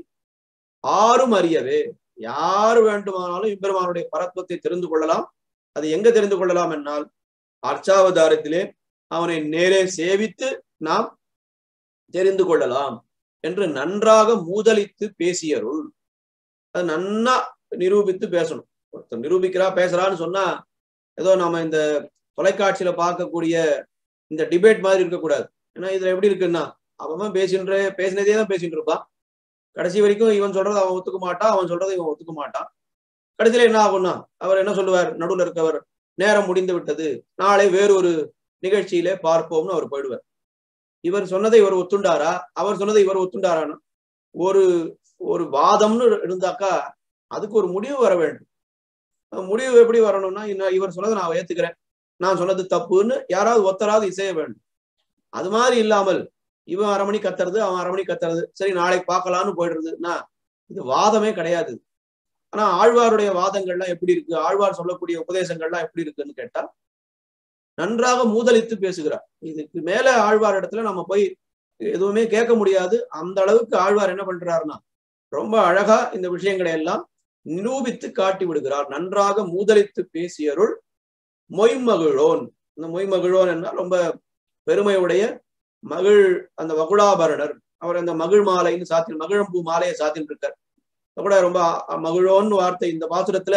ஆறும் அறியவே யார் வேண்டுமானாலும் எம்பெருமானுடைய பரத்வத்தை தெரிந்து கொள்ளலாம் அது எங்க தெரிந்து கொள்ளலாம் என்னால் அர்ச்சாவதாரத்திலே அவனை நேரே சேவித்து நாம் தெரிந்து கொள்ளலாம் என்று நன்றாக மூதலித்து பேசியருள் அது நன்னா நிரூபித்து பேசணும் ஒருத்தர் நிரூபிக்கிறா பேசுறான்னு சொன்னா ஏதோ நாம இந்த தொலைக்காட்சியில பார்க்கக்கூடிய இந்த டிபேட் மாதிரி இருக்கக்கூடாது ஏன்னா இதுல எப்படி இருக்குன்னா அவன் பேசின்ற பேசினதே தான் பேசிட்டு இருப்பான் கடைசி வரைக்கும் இவன் சொல்றது அவன் ஒத்துக்க மாட்டான் அவன் சொல்றதை இவன் ஒத்துக்க மாட்டான் கடைசியில என்ன ஆகும்னா அவர் என்ன சொல்லுவார் நடுவில் இருக்கவர் நேரம் முடிந்து விட்டது நாளை வேறொரு நிகழ்ச்சியிலே பார்ப்போம்னு அவர் போயிடுவார் இவர் சொன்னதை இவர் ஒத்துண்டாரா அவர் சொன்னதை இவர் ஒத்துண்டாரான்னு ஒரு ஒரு வாதம்னு இருந்தாக்கா அதுக்கு ஒரு முடிவு வர வேண்டும் முடிவு எப்படி வரணும்னா இவர் சொன்னதை நான் ஏத்துக்கிறேன் நான் சொன்னது தப்புன்னு யாராவது ஒத்தராவது இசைய வேண்டும் அது மாதிரி இல்லாமல் இவன் அரை மணி கத்துறது அவன் அரை மணி கத்துறது சரி நாளைக்கு பார்க்கலான்னு போயிடுறதுன்னா இது வாதமே கிடையாது ஆனா ஆழ்வாருடைய வாதங்கள்லாம் எப்படி இருக்கு ஆழ்வார் சொல்லக்கூடிய உபதேசங்கள்லாம் எப்படி இருக்குன்னு கேட்டா நன்றாக மூதலித்து பேசுகிறார் இதுக்கு மேல ஆழ்வார் இடத்துல நம்ம போய் எதுவுமே கேட்க முடியாது அந்த அளவுக்கு ஆழ்வார் என்ன பண்றாருன்னா ரொம்ப அழகா இந்த விஷயங்களை எல்லாம் நிரூபித்து காட்டி விடுகிறார் நன்றாக மூதலித்து பேசியருள் மொய்மகிழோன் இந்த மொய்மகிழோன் என்ன ரொம்ப பெருமையுடைய மகிழ் அந்த வகுடாபரணர் அவர் அந்த மகிழ் மாலைன்னு சாத்தி மகிழம்பூ மாலையை சாத்தின்னு இருக்கார் கூட ரொம்ப மகிழோன்னு வார்த்தை இந்த பாசுரத்துல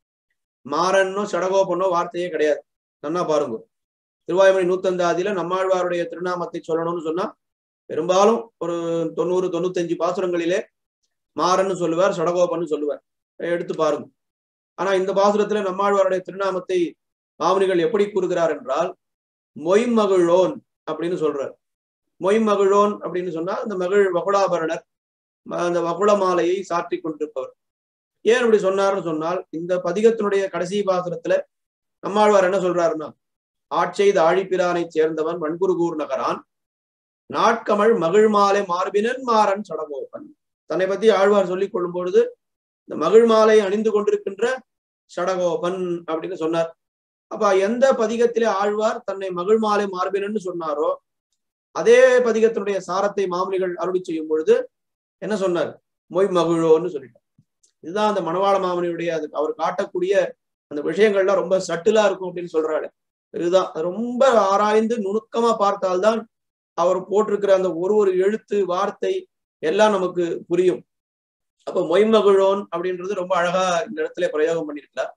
மாறன்னோ சடகோபன்னோ வார்த்தையே கிடையாது நன்னா பாருங்க திருவாய்மொழி நூத்தந்தாதியில நம்மாழ்வாருடைய திருநாமத்தை சொல்லணும்னு சொன்னா பெரும்பாலும் ஒரு தொண்ணூறு தொண்ணூத்தஞ்சு பாசுரங்களிலே மாறன்னு சொல்லுவார் சடகோபன்னு சொல்லுவார் எடுத்து பாருங்க ஆனா இந்த பாசுரத்துல நம்மாழ்வாருடைய திருநாமத்தை மாமுனிகள் எப்படி கூறுகிறார் என்றால் மொய்மகிழோன் அப்படின்னு சொல்றார் மொய்மகிழோன் அப்படின்னு சொன்னா அந்த மகிழ் வகுடாபரணர் அந்த வகுள மாலையை சாற்றி கொண்டிருப்பவர் ஏன் அப்படி சொன்னார்னு சொன்னால் இந்த பதிகத்தினுடைய கடைசி பாசுரத்துல நம்மாழ்வார் என்ன சொல்றாருன்னா ஆட்செய்த ஆழிப்பிரானை சேர்ந்தவன் வன்குருகூர் நகரான் நாட்கமள் மகிழ் மாலை மார்பினன் மாறன் சடகோபன் தன்னை பத்தி ஆழ்வார் சொல்லிக் கொள்ளும் பொழுது இந்த மகிழ் மாலை அணிந்து கொண்டிருக்கின்ற சடகோபன் அப்படின்னு சொன்னார் அப்ப எந்த பதிகத்திலே ஆழ்வார் தன்னை மகிழ் மாலை மார்பினன்னு சொன்னாரோ அதே பதிகத்தினுடைய சாரத்தை மாமுனிகள் அருளி செய்யும் பொழுது என்ன சொன்னார் மொய் மகிழோன்னு சொல்லிட்டார் இதுதான் அந்த மணவாள மாமனியுடைய அது அவர் காட்டக்கூடிய அந்த விஷயங்கள்லாம் ரொம்ப சட்டிலா இருக்கும் அப்படின்னு சொல்றாரு இதுதான் ரொம்ப ஆராய்ந்து நுணுக்கமா பார்த்தால்தான் அவர் போட்டிருக்கிற அந்த ஒரு ஒரு எழுத்து வார்த்தை எல்லாம் நமக்கு புரியும் அப்ப மொய்மகிழோன் அப்படின்றது ரொம்ப அழகா இந்த இடத்துல பிரயோகம் பண்ணியிருக்கிறார்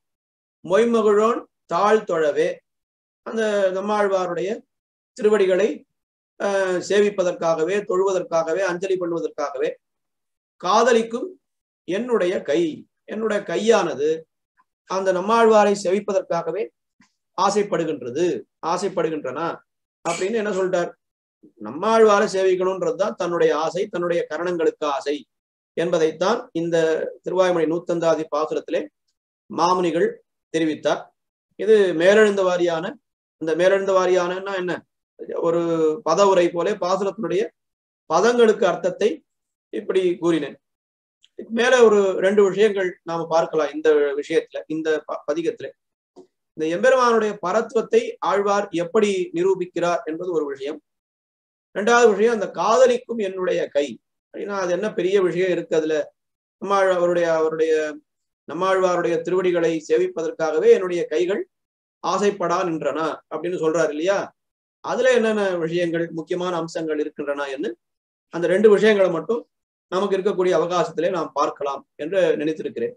மொய்மகிழோன் தாழ் தொழவே அந்த நம்மாழ்வாருடைய திருவடிகளை சேவிப்பதற்காகவே தொழுவதற்காகவே அஞ்சலி பண்ணுவதற்காகவே காதலிக்கும் என்னுடைய கை என்னுடைய கையானது அந்த நம்மாழ்வாரை செவிப்பதற்காகவே ஆசைப்படுகின்றது ஆசைப்படுகின்றன அப்படின்னு என்ன சொல்லிட்டார் நம்மாழ்வாரை சேவிக்கணும்ன்றதுதான் தன்னுடைய ஆசை தன்னுடைய கரணங்களுக்கு ஆசை என்பதைத்தான் இந்த திருவாய்மொழி நூத்தந்தாதி பாசுரத்திலே மாமுனிகள் தெரிவித்தார் இது மேலெழுந்த வாரியான இந்த மேலெழுந்த வாரியானன்னா என்ன ஒரு பத உரை போல பாசுரத்தினுடைய பதங்களுக்கு அர்த்தத்தை இப்படி கூறினேன் மேல ஒரு ரெண்டு விஷயங்கள் நாம பார்க்கலாம் இந்த விஷயத்துல இந்த பதிகத்துல இந்த எம்பெருமானுடைய பரத்துவத்தை ஆழ்வார் எப்படி நிரூபிக்கிறார் என்பது ஒரு விஷயம் ரெண்டாவது விஷயம் அந்த காதலிக்கும் என்னுடைய கை அப்படின்னா அது என்ன பெரிய விஷயம் இருக்கு அதுல நம்மாழ் அவருடைய அவருடைய நம்மாழ்வாருடைய திருவடிகளை சேவிப்பதற்காகவே என்னுடைய கைகள் ஆசைப்படா நின்றன அப்படின்னு சொல்றாரு இல்லையா அதுல என்னென்ன விஷயங்கள் முக்கியமான அம்சங்கள் இருக்கின்றன என்று அந்த ரெண்டு விஷயங்களை மட்டும் நமக்கு இருக்கக்கூடிய அவகாசத்திலே நாம் பார்க்கலாம் என்று நினைத்திருக்கிறேன்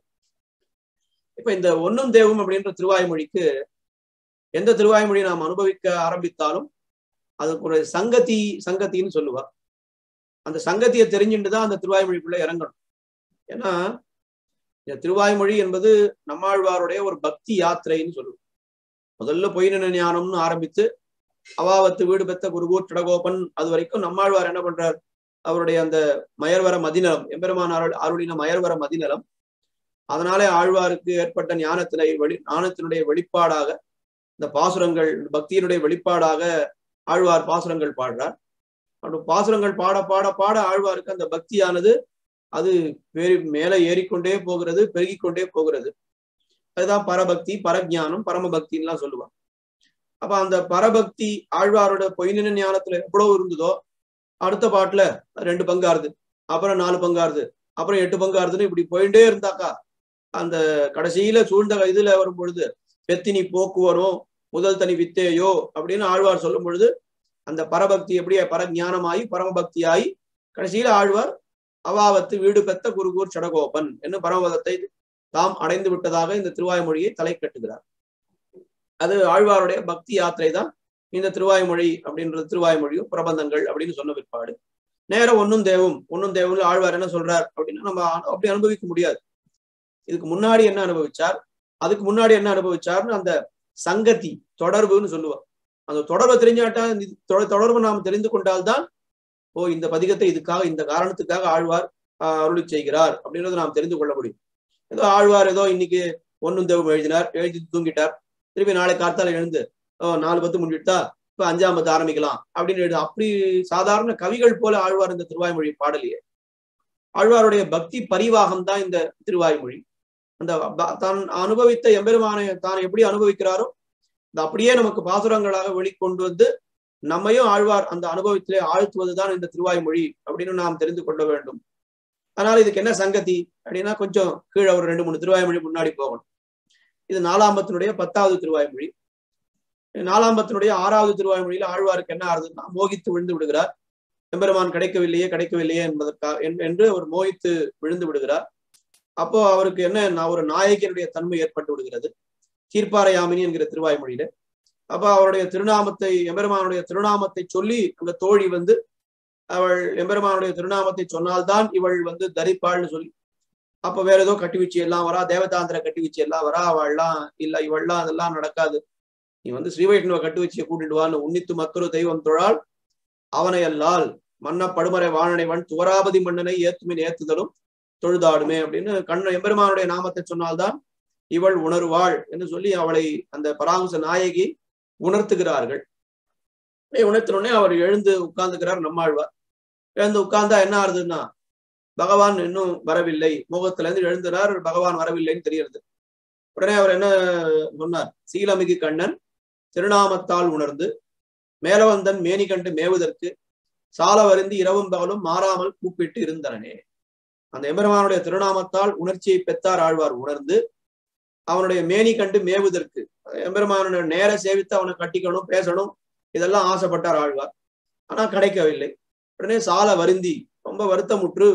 இப்ப இந்த ஒன்னும் தேவும் அப்படின்ற திருவாய்மொழிக்கு எந்த திருவாய்மொழி நாம் அனுபவிக்க ஆரம்பித்தாலும் அதுக்கு ஒரு சங்கதி சங்கத்தின்னு சொல்லுவா அந்த சங்கத்தியை தெரிஞ்சுட்டு தான் அந்த திருவாய்மொழிக்குள்ள இறங்கணும் ஏன்னா இந்த திருவாய்மொழி என்பது நம்மாழ்வாருடைய ஒரு பக்தி யாத்திரைன்னு சொல்லுவோம் முதல்ல பொய்ன ஞானம்னு ஆரம்பித்து அவாவத்து வீடு பெத்த குருகூர் கடகோபன் அது வரைக்கும் நம்மாழ்வார் என்ன பண்றார் அவருடைய அந்த மயர்வர மதிநலம் எம்பெருமான் அருள் அருளின மயர்வர மதிநலம் அதனாலே ஆழ்வாருக்கு ஏற்பட்ட ஞானத்தினை வெளி ஞானத்தினுடைய வெளிப்பாடாக இந்த பாசுரங்கள் பக்தியினுடைய வெளிப்பாடாக ஆழ்வார் பாசுரங்கள் பாடுறார் அப்படி பாசுரங்கள் பாட பாட பாட ஆழ்வாருக்கு அந்த பக்தியானது அது வேறு மேலே ஏறிக்கொண்டே போகிறது பெருகி கொண்டே போகிறது அதுதான் பரபக்தி பரஜானம் பரமபக்தின்லாம் சொல்லுவாங்க அப்ப அந்த பரபக்தி ஆழ்வாரோட பொய்நின ஞானத்துல எவ்வளவு இருந்ததோ அடுத்த பாட்டுல ரெண்டு பங்காருது அப்புறம் நாலு பங்காருது அப்புறம் எட்டு பங்காருதுன்னு இப்படி போயிட்டே இருந்தாக்கா அந்த கடைசியில சூழ்ந்த இதுல வரும் பொழுது பெத்தினி போக்குவரும் முதல் தனி வித்தேயோ அப்படின்னு ஆழ்வார் சொல்லும் பொழுது அந்த பரபக்தி எப்படியே பரஞானமாயி பரமபக்தியாயி கடைசியில ஆழ்வார் அவாவத்து வீடு பெத்த குருகூர் சடகோபன் என்று பரமபதத்தை தாம் அடைந்து விட்டதாக இந்த திருவாய்மொழியை தலை கட்டுகிறார் அது ஆழ்வாருடைய பக்தி யாத்திரை தான் இந்த திருவாய்மொழி அப்படின்றது திருவாய்மொழியும் பிரபந்தங்கள் அப்படின்னு சொன்ன பிற்பாடு நேரம் ஒன்னும் தேவும் ஒன்னும் தேவும் ஆழ்வார் என்ன சொல்றார் அப்படின்னா நம்ம அப்படி அனுபவிக்க முடியாது இதுக்கு முன்னாடி என்ன அனுபவிச்சார் அதுக்கு முன்னாடி என்ன அனுபவிச்சார்னு அந்த சங்கத்தி தொடர்புன்னு சொல்லுவார் அந்த தொடர்பை தெரிஞ்சாட்டா தொடர்பு நாம் தெரிந்து கொண்டால்தான் ஓ இந்த பதிகத்தை இதுக்காக இந்த காரணத்துக்காக ஆழ்வார் அருளி செய்கிறார் அப்படின்றத நாம் தெரிந்து கொள்ள முடியும் ஏதோ ஆழ்வார் ஏதோ இன்னைக்கு ஒன்னும் தேவம் எழுதினார் எழுதி தூங்கிட்டார் திருப்பி நாளை கார்த்தால எழுந்து ஓ நாலு பத்து முடிவிட்டா இப்ப அஞ்சாம் பத்து ஆரம்பிக்கலாம் அப்படின்னு எழுது அப்படி சாதாரண கவிகள் போல ஆழ்வார் இந்த திருவாய்மொழி பாடலையே ஆழ்வாருடைய பக்தி பரிவாகம் தான் இந்த திருவாய்மொழி அந்த தான் அனுபவித்த எம்பெருமானை தான் எப்படி அனுபவிக்கிறாரோ இந்த அப்படியே நமக்கு பாசுரங்களாக வெளிக்கொண்டு வந்து நம்மையும் ஆழ்வார் அந்த அனுபவத்திலே ஆழ்த்துவதுதான் இந்த திருவாய்மொழி அப்படின்னு நாம் தெரிந்து கொள்ள வேண்டும் அதனால இதுக்கு என்ன சங்கதி அப்படின்னா கொஞ்சம் கீழே ஒரு ரெண்டு மூணு திருவாய்மொழி முன்னாடி போகணும் இது நாலாம்பத்தினுடைய பத்தாவது திருவாய்மொழி நாலாம்பத்தினுடைய ஆறாவது திருவாய்மொழியில ஆழ்வாருக்கு என்ன ஆறுதுன்னா மோகித்து விழுந்து விடுகிறார் எம்பெருமான் கிடைக்கவில்லையே கிடைக்கவில்லையே என்பதற்காக என்று அவர் மோகித்து விழுந்து விடுகிறார் அப்போ அவருக்கு என்ன ஒரு நாயகனுடைய தன்மை ஏற்பட்டு விடுகிறது கீர்ப்பாரையாமினி என்கிற திருவாய்மொழியில அப்ப அவருடைய திருநாமத்தை எம்பெருமானுடைய திருநாமத்தை சொல்லி அந்த தோழி வந்து அவள் எம்பெருமானுடைய திருநாமத்தை சொன்னால்தான் இவள் வந்து தரிப்பாள்னு சொல்லி அப்ப வேற ஏதோ கட்டுவீச்சு எல்லாம் வரா தேவதாந்திர கட்டுவீச்சு எல்லாம் வரா அவள்லாம் இல்ல இவள்லாம் அதெல்லாம் நடக்காது நீ வந்து ஸ்ரீவைஷ்ணவ கட்டுவச்சியை கூட்டிட்டு வான்னு உன்னித்து மற்றொரு தெய்வம் தொழால் அவனை அல்லால் மன்ன படுமறை வாழனைவன் துவராபதி மன்னனை ஏத்துமின் ஏத்துதலும் தொழுதாடுமே அப்படின்னு கண்ண எம்பெருமானுடைய நாமத்தை சொன்னால்தான் இவள் உணர்வாள் என்று சொல்லி அவளை அந்த பராமச நாயகி உணர்த்துகிறார்கள் உணர்த்தினோடனே அவர் எழுந்து உட்கார்ந்துக்கிறார் நம்மாழ்வார் எழுந்து உட்கார்ந்தா என்ன ஆறுதுன்னா பகவான் இன்னும் வரவில்லை முகத்துல இருந்து எழுந்துறார் பகவான் வரவில்லைன்னு தெரியுது உடனே அவர் என்ன சொன்னார் சீலமிகு கண்ணன் திருநாமத்தால் உணர்ந்து மேலவந்தன் மேனி கண்டு மேவுதற்கு சால வருந்தி இரவும் பகலும் மாறாமல் கூப்பிட்டு இருந்தனனே அந்த எம்பெருமானுடைய திருநாமத்தால் உணர்ச்சியை பெற்றார் ஆழ்வார் உணர்ந்து அவனுடைய மேனி கண்டு மேவுதற்கு எம்பெருமானுடைய நேர சேவித்து அவனை கட்டிக்கணும் பேசணும் இதெல்லாம் ஆசைப்பட்டார் ஆழ்வார் ஆனா கிடைக்கவில்லை உடனே சால வருந்தி ரொம்ப வருத்தமுற்று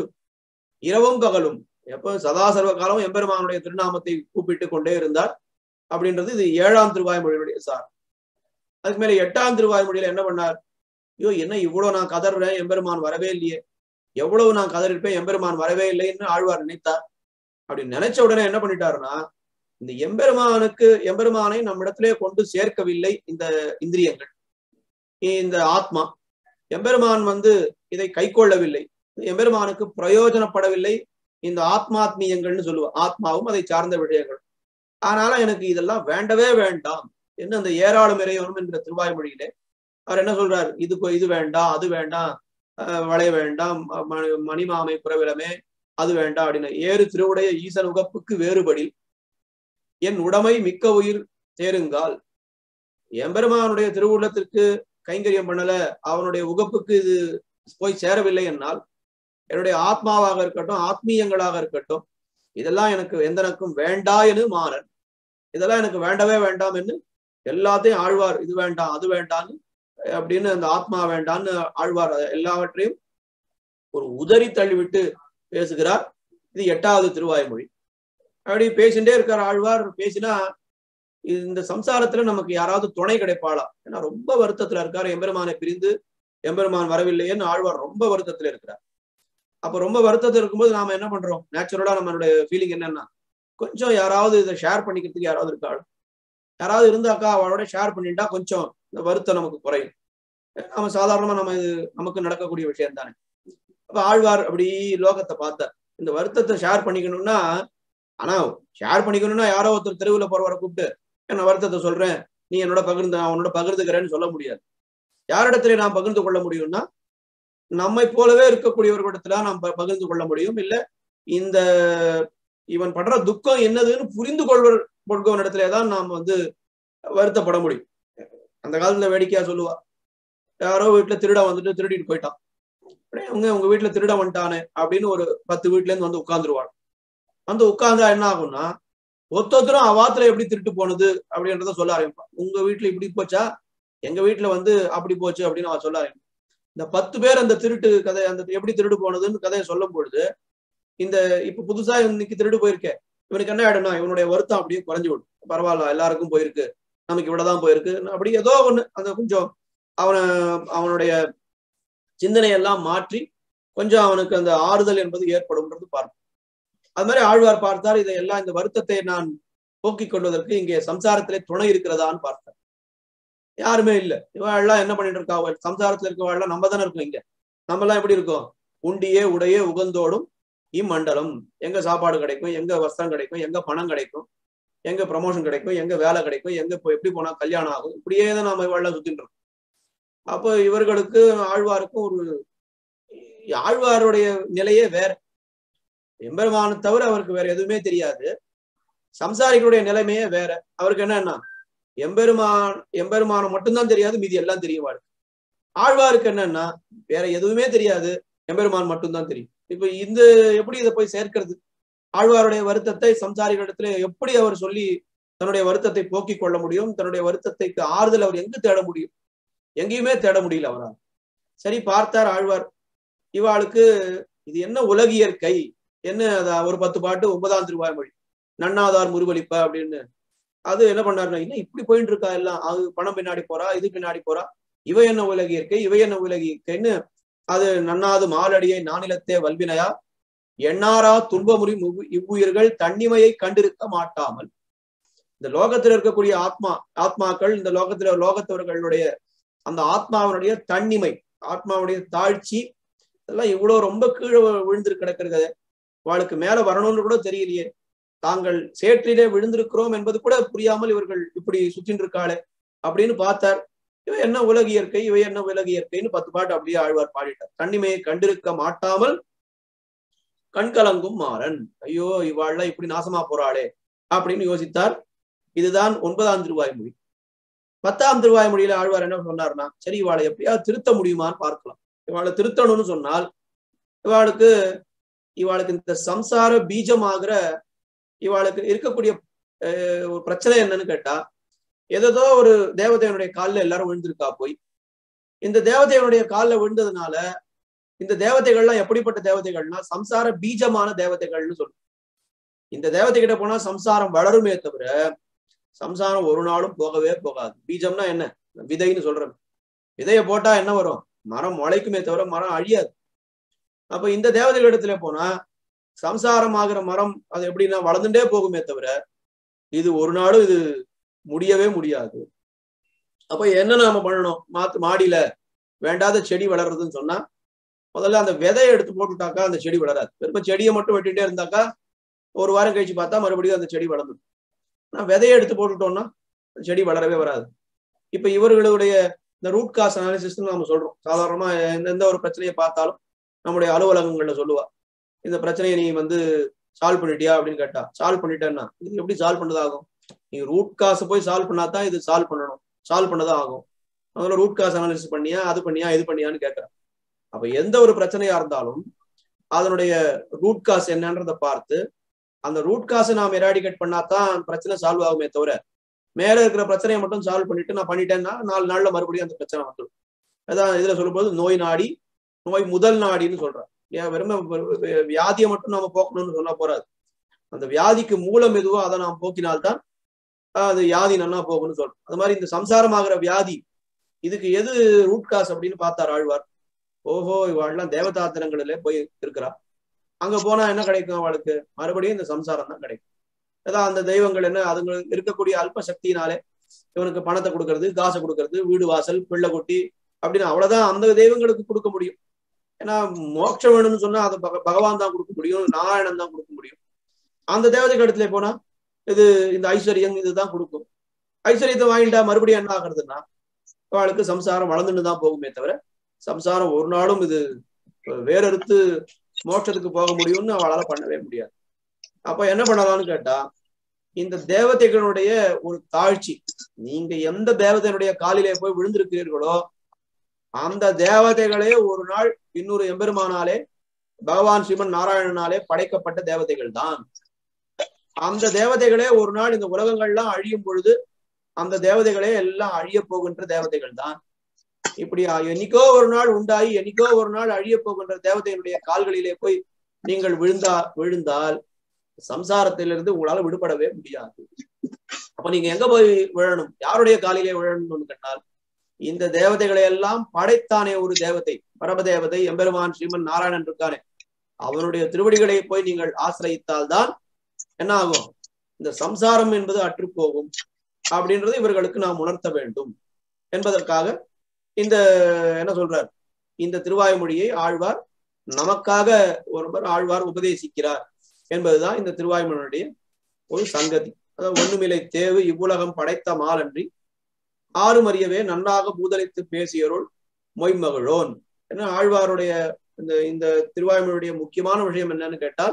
இரவும் பகலும் எப்போ சதா சர்வ காலம் எம்பெருமானுடைய திருநாமத்தை கூப்பிட்டு கொண்டே இருந்தார் அப்படின்றது இது ஏழாம் திருவாய்மொழியுடைய சார் அதுக்கு மேல எட்டாம் திருவாய்மொழியில என்ன பண்ணார் ஐயோ என்ன இவ்வளவு நான் கதறேன் எம்பெருமான் வரவே இல்லையே எவ்வளவு நான் கதறிருப்பேன் எம்பெருமான் வரவே இல்லைன்னு ஆழ்வார் நினைத்தார் அப்படி நினைச்ச உடனே என்ன பண்ணிட்டாருன்னா இந்த எம்பெருமானுக்கு எம்பெருமானை நம்மிடத்திலே கொண்டு சேர்க்கவில்லை இந்த இந்திரியங்கள் இந்த ஆத்மா எம்பெருமான் வந்து இதை கை கொள்ளவில்லை எம்பெருமானுக்கு பிரயோஜனப்படவில்லை இந்த ஆத்மாத்மீயங்கள்னு சொல்லுவோம் ஆத்மாவும் அதை சார்ந்த விஷயங்கள் அதனால எனக்கு இதெல்லாம் வேண்டவே வேண்டாம் என்ன அந்த ஏராளம் இறைவனும் என்ற திருவாய்மொழியிலே அவர் என்ன சொல்றார் இது இது வேண்டாம் அது வேண்டாம் வளைய வேண்டாம் மணிமாமை புறவிலமே அது வேண்டாம் அப்படின்னு ஏறு திருவுடைய ஈசன் உகப்புக்கு வேறுபடி என் உடைமை மிக்க உயிர் தேருங்கால் எம்பெருமானுடைய திருவுள்ளத்திற்கு கைங்கரியம் பண்ணல அவனுடைய உகப்புக்கு இது போய் சேரவில்லை என்னால் என்னுடைய ஆத்மாவாக இருக்கட்டும் ஆத்மீயங்களாக இருக்கட்டும் இதெல்லாம் எனக்கு எந்தனக்கும் வேண்டா என மாறன் இதெல்லாம் எனக்கு வேண்டவே வேண்டாம் என்று எல்லாத்தையும் ஆழ்வார் இது வேண்டாம் அது வேண்டான்னு அப்படின்னு அந்த ஆத்மா வேண்டான்னு ஆழ்வார் எல்லாவற்றையும் ஒரு உதறி தள்ளிவிட்டு பேசுகிறார் இது எட்டாவது திருவாய்மொழி அப்படி பேசிட்டே இருக்கார் ஆழ்வார் பேசினா இந்த சம்சாரத்துல நமக்கு யாராவது துணை கிடைப்பாளா ஏன்னா ரொம்ப வருத்தத்துல இருக்காரு எம்பெருமானை பிரிந்து எம்பெருமான் வரவில்லையேன்னு ஆழ்வார் ரொம்ப வருத்தத்துல இருக்கிறார் அப்ப ரொம்ப வருத்தத்தில் இருக்கும்போது நாம என்ன பண்றோம் நேச்சுரலா நம்மளுடைய ஃபீலிங் என்னன்னா கொஞ்சம் யாராவது இதை ஷேர் பண்ணிக்கிறதுக்கு யாராவது இருக்காள் யாராவது இருந்தாக்கா அவளோட ஷேர் பண்ணிட்டா கொஞ்சம் இந்த வருத்தம் நமக்கு குறையும் நம்ம சாதாரணமா நம்ம இது நமக்கு நடக்கக்கூடிய விஷயம் தானே அப்ப ஆழ்வார் அப்படி லோகத்தை பார்த்தார் இந்த வருத்தத்தை ஷேர் பண்ணிக்கணும்னா ஆனா ஷேர் பண்ணிக்கணும்னா யாரோ ஒருத்தர் தெருவில் போறவரை கூப்பிட்டு என்ன வருத்தத்தை சொல்றேன் நீ என்னோட பகிர்ந்து நான் உன்னோட பகிர்ந்துக்கிறேன்னு சொல்ல முடியாது யாரிடத்துல நான் பகிர்ந்து கொள்ள முடியும்னா நம்மை போலவே இருக்கக்கூடியவர்களிடத்துல நாம் பகிர்ந்து கொள்ள முடியும் இல்ல இந்த இவன் படுற துக்கம் என்னதுன்னு புரிந்து கொள்வர் கொள்கவன் இடத்துல தான் நாம் வந்து வருத்தப்பட முடியும் அந்த காலத்துல வேடிக்கையா சொல்லுவா யாரோ வீட்டுல திருட வந்துட்டு திருடிட்டு போயிட்டான் உங்க உங்க வீட்டுல திருட வந்துட்டானே அப்படின்னு ஒரு பத்து வீட்டுல இருந்து வந்து உட்கார்ந்துருவாள் வந்து உட்கார்ந்தா என்ன ஆகும்னா ஒத்தொத்தரும் அவாத்துல எப்படி திருட்டு போனது அப்படின்றத சொல்ல ஆரம்பிப்பான் உங்க வீட்டுல இப்படி போச்சா எங்க வீட்டுல வந்து அப்படி போச்சு அப்படின்னு அவன் சொல்ல ஆரம்பிப்பான் இந்த பத்து பேர் அந்த திருட்டு கதை அந்த எப்படி திருடு போனதுன்னு கதையை சொல்லும் பொழுது இந்த இப்ப புதுசா இன்னைக்கு திருடு போயிருக்கேன் இவனுக்கு என்ன ஆயிடும்னா இவனுடைய வருத்தம் அப்படியே குறைஞ்சு விடும் பரவாயில்ல எல்லாருக்கும் போயிருக்கு நமக்கு இவ்வளவுதான் போயிருக்கு அப்படி ஏதோ ஒண்ணு அந்த கொஞ்சம் அவனை அவனுடைய சிந்தனையெல்லாம் மாற்றி கொஞ்சம் அவனுக்கு அந்த ஆறுதல் என்பது ஏற்படும்ன்றது பார்ப்போம் அது மாதிரி ஆழ்வார் பார்த்தார் இதையெல்லாம் இந்த வருத்தத்தை நான் போக்கிக் கொள்வதற்கு இங்கே சம்சாரத்திலே துணை இருக்கிறதான்னு பார்த்தார் யாருமே இல்லை இவாள்லாம் என்ன பண்ணிட்டு இருக்கா சம்சாரத்துல இருக்கவாள்லாம் நம்ம தானே இருக்கோம் இங்க நம்ம எல்லாம் எப்படி இருக்கோம் உண்டியே உடையே உகந்தோடும் இம்மண்டலம் எங்க சாப்பாடு கிடைக்கும் எங்க வஸ்திரம் கிடைக்கும் எங்க பணம் கிடைக்கும் எங்க ப்ரமோஷன் கிடைக்கும் எங்க வேலை கிடைக்கும் எங்க இப்போ எப்படி போனா கல்யாணம் ஆகும் இப்படியே தான் நாம இவாள்லாம் சுத்திட்டு இருக்கோம் அப்போ இவர்களுக்கு ஆழ்வாருக்கும் ஒரு ஆழ்வாருடைய நிலையே வேற எம்பெருமான தவிர அவருக்கு வேற எதுவுமே தெரியாது சம்சாரிகளுடைய நிலைமையே வேற அவருக்கு என்னன்னா எம்பெருமான் எம்பெருமானம் மட்டும்தான் தெரியாது மீதி எல்லாம் தெரியும் வாழ்க்கை ஆழ்வாருக்கு என்னன்னா வேற எதுவுமே தெரியாது எம்பெருமான் மட்டும்தான் தெரியும் இப்ப இந்த எப்படி இதை போய் சேர்க்கிறது ஆழ்வாருடைய வருத்தத்தை சம்சாரிகளிடத்துல எப்படி அவர் சொல்லி தன்னுடைய வருத்தத்தை போக்கிக் கொள்ள முடியும் தன்னுடைய வருத்தத்தைக்கு ஆறுதல் அவர் எங்கு தேட முடியும் எங்கேயுமே தேட முடியல அவரால் சரி பார்த்தார் ஆழ்வார் இவாளுக்கு இது என்ன உலகியற்கை என்ன ஒரு பத்து பாட்டு ஒன்பதாம் திருவாய் மொழி நன்னாதார் முருவலிப்ப அப்படின்னு அது என்ன பண்ணாருன்னா என்ன இப்படி போயிட்டு இருக்கா எல்லாம் அது பணம் பின்னாடி போறா இது பின்னாடி போறா இவ என்ன உலகி இயற்கை இவ என்ன உலகி இயற்கைன்னு அது நன்னாது மாலடியை நானிலத்தே வல்வினையா எண்ணாரா துன்பமுறி இவ்வுயிர்கள் தன்னிமையை கண்டிருக்க மாட்டாமல் இந்த லோகத்தில் இருக்கக்கூடிய ஆத்மா ஆத்மாக்கள் இந்த லோகத்துல லோகத்தவர்களுடைய அந்த ஆத்மாவினுடைய தன்னிமை ஆத்மாவுடைய தாழ்ச்சி இதெல்லாம் இவ்வளவு ரொம்ப கீழே விழுந்து கிடக்கிறது அவளுக்கு மேல வரணும்னு கூட தெரியலையே தாங்கள் சேற்றிலே விழுந்திருக்கிறோம் என்பது கூட புரியாமல் இவர்கள் இப்படி சுற்றின் இருக்காளே அப்படின்னு பார்த்தார் இவ என்ன உலக இயற்கை இவை என்ன உலக இயற்கைன்னு பத்து பாட்டு அப்படியே ஆழ்வார் பாடிட்டார் தன்னிமையை கண்டிருக்க மாட்டாமல் கண்கலங்கும் மாறன் ஐயோ இவாள்லாம் இப்படி நாசமா போறாளே அப்படின்னு யோசித்தார் இதுதான் ஒன்பதாம் திருவாய்மொழி பத்தாம் திருவாய்மொழியில ஆழ்வார் என்ன சொன்னார்னா சரி இவாளை எப்படியாவது திருத்த முடியுமான்னு பார்க்கலாம் இவாளை திருத்தணும்னு சொன்னால் இவாளுக்கு இவாளுக்கு இந்த சம்சார பீஜமாகிற இவாளுக்கு இருக்கக்கூடிய ஒரு பிரச்சனை என்னன்னு கேட்டா ஏதோ ஒரு தேவதையனுடைய காலில் எல்லாரும் விழுந்திருக்கா போய் இந்த தேவதையனுடைய காலில் விழுந்ததுனால இந்த தேவதைகள்லாம் எப்படிப்பட்ட தேவதைகள்னா சம்சார பீஜமான தேவதைகள்னு சொல்லும் இந்த தேவதை கிட்ட போனா சம்சாரம் வளருமே தவிர சம்சாரம் ஒரு நாளும் போகவே போகாது பீஜம்னா என்ன விதைன்னு சொல்றேன் விதைய போட்டா என்ன வரும் மரம் முளைக்குமே தவிர மரம் அழியாது அப்ப இந்த தேவதைகள் இடத்துல போனா சம்சாரம் ஆகிற மரம் அது எப்படின்னா வளர்ந்துட்டே போகுமே தவிர இது ஒரு நாளும் இது முடியவே முடியாது அப்ப என்ன நாம பண்ணணும் மாத்து மாடியில வேண்டாத செடி வளர்றதுன்னு சொன்னா முதல்ல அந்த விதையை எடுத்து போட்டுட்டாக்கா அந்த செடி வளராது வெறும் செடியை மட்டும் வெட்டிட்டே இருந்தாக்கா ஒரு வாரம் கழிச்சு பார்த்தா மறுபடியும் அந்த செடி வளர்ந்துடும் ஆனா விதையை எடுத்து போட்டுட்டோம்னா அந்த செடி வளரவே வராது இப்ப இவர்களுடைய இந்த ரூட் காஸ் அனாலிசிஸ் நம்ம சொல்றோம் சாதாரணமா எந்த எந்த ஒரு பிரச்சனையை பார்த்தாலும் நம்முடைய அலுவலகங்கள்ல சொல்லுவா இந்த பிரச்சனையை நீ வந்து சால்வ் பண்ணிட்டியா அப்படின்னு கேட்டா சால்வ் பண்ணிட்டேன்னா இது எப்படி சால்வ் பண்ணதாகும் நீங்க ரூட் காசை போய் சால்வ் பண்ணாதான் இது சால்வ் பண்ணணும் சால்வ் பண்ணதான் ஆகும் முதல்ல ரூட் காஸ் அனாலிசிஸ் பண்ணியா அது பண்ணியா இது பண்ணியான்னு கேட்கறேன் அப்ப எந்த ஒரு பிரச்சனையா இருந்தாலும் அதனுடைய ரூட் காஸ் என்னன்றதை பார்த்து அந்த ரூட் காசை நாம் எராடிகேட் பண்ணாதான் பிரச்சனை சால்வ் ஆகுமே தவிர மேல இருக்கிற பிரச்சனையை மட்டும் சால்வ் பண்ணிட்டு நான் பண்ணிட்டேன்னா நாலு நாள்ல மறுபடியும் அந்த பிரச்சனை வந்துடும் அதான் இதுல சொல்லும்போது நோய் நாடி நோய் முதல் நாடின்னு சொல்றேன் ஏன் வெறும் வியாதியை மட்டும் நாம போக்கணும்னு சொன்னா போறாது அந்த வியாதிக்கு மூலம் எதுவோ அதை நாம் போக்கினால்தான் அது வியாதி நன்னா போகும்னு சொல்றோம் அது மாதிரி இந்த சம்சாரமாகிற வியாதி இதுக்கு எது ரூட் காஸ் அப்படின்னு பார்த்தார் ஆழ்வார் ஓஹோ இவாள்லாம் தேவதாத்திரங்களிலே போய் இருக்கிறா அங்க போனா என்ன கிடைக்கும் அவளுக்கு மறுபடியும் இந்த சம்சாரம் தான் கிடைக்கும் ஏதாவது அந்த தெய்வங்கள் என்ன அதுங்க இருக்கக்கூடிய அல்ப சக்தியினாலே இவனுக்கு பணத்தை கொடுக்கறது காசை கொடுக்கறது வீடு வாசல் பிள்ளை குட்டி அப்படின்னு அவ்வளவுதான் அந்த தெய்வங்களுக்கு கொடுக்க முடியும் ஏன்னா மோட்சம் வேணும்னு சொன்னா அதை பக பகவான் தான் கொடுக்க முடியும் நாராயணன் தான் கொடுக்க முடியும் அந்த தேவதைக்கு இடத்துல போனா இது இந்த ஐஸ்வர்யம் இதுதான் கொடுக்கும் ஐஸ்வர்யத்தை வாங்கிட்டா மறுபடியும் என்ன ஆகுறதுன்னா அவளுக்கு சம்சாரம் வளர்ந்துட்டு தான் போகுமே தவிர சம்சாரம் ஒரு நாளும் இது வேறறுத்து மோட்சத்துக்கு போக முடியும்னு அவளால பண்ணவே முடியாது அப்ப என்ன பண்ணலாம்னு கேட்டா இந்த தேவதைகளுடைய ஒரு தாழ்ச்சி நீங்க எந்த தேவதையினுடைய காலிலே போய் விழுந்திருக்கிறீர்களோ அந்த தேவதைகளே ஒரு நாள் இன்னொரு எம்பெருமானாலே பகவான் ஸ்ரீமன் நாராயணனாலே படைக்கப்பட்ட தேவதைகள் தான் அந்த தேவதைகளே ஒரு நாள் இந்த உலகங்கள்லாம் அழியும் பொழுது அந்த தேவதைகளே எல்லாம் அழிய போகின்ற தேவதைகள் தான் இப்படி என்னைக்கோ ஒரு நாள் உண்டாகி என்னைக்கோ ஒரு நாள் அழிய போகின்ற தேவதைகளுடைய கால்களிலே போய் நீங்கள் விழுந்தா விழுந்தால் சம்சாரத்திலிருந்து உங்களால விடுபடவே முடியாது அப்ப நீங்க எங்க போய் விழணும் யாருடைய காலிலே விழணும்னு கேட்டால் இந்த தேவதைகளை எல்லாம் படைத்தானே ஒரு தேவதை பரமதேவதை எம்பெருமான் ஸ்ரீமன் நாராயணன் இருக்கானே அவனுடைய திருவடிகளை போய் நீங்கள் ஆசிரயித்தால் தான் என்ன ஆகும் இந்த சம்சாரம் என்பது அற்றுப்போகும் அப்படின்றது இவர்களுக்கு நாம் உணர்த்த வேண்டும் என்பதற்காக இந்த என்ன சொல்றார் இந்த திருவாய்மொழியை ஆழ்வார் நமக்காக ஒருவர் ஆழ்வார் உபதேசிக்கிறார் என்பதுதான் இந்த திருவாய்மொழியுடைய ஒரு சங்கதி அதாவது ஒண்ணுமில்லை தேவு இவ்வுலகம் படைத்த மாலன்றி ஆறு மறியவே நன்றாக பூதலித்து பேசியருள் மொய்மகளோன் ஏன்னா ஆழ்வாருடைய இந்த இந்த திருவாய்மொழியுடைய முக்கியமான விஷயம் என்னன்னு கேட்டால்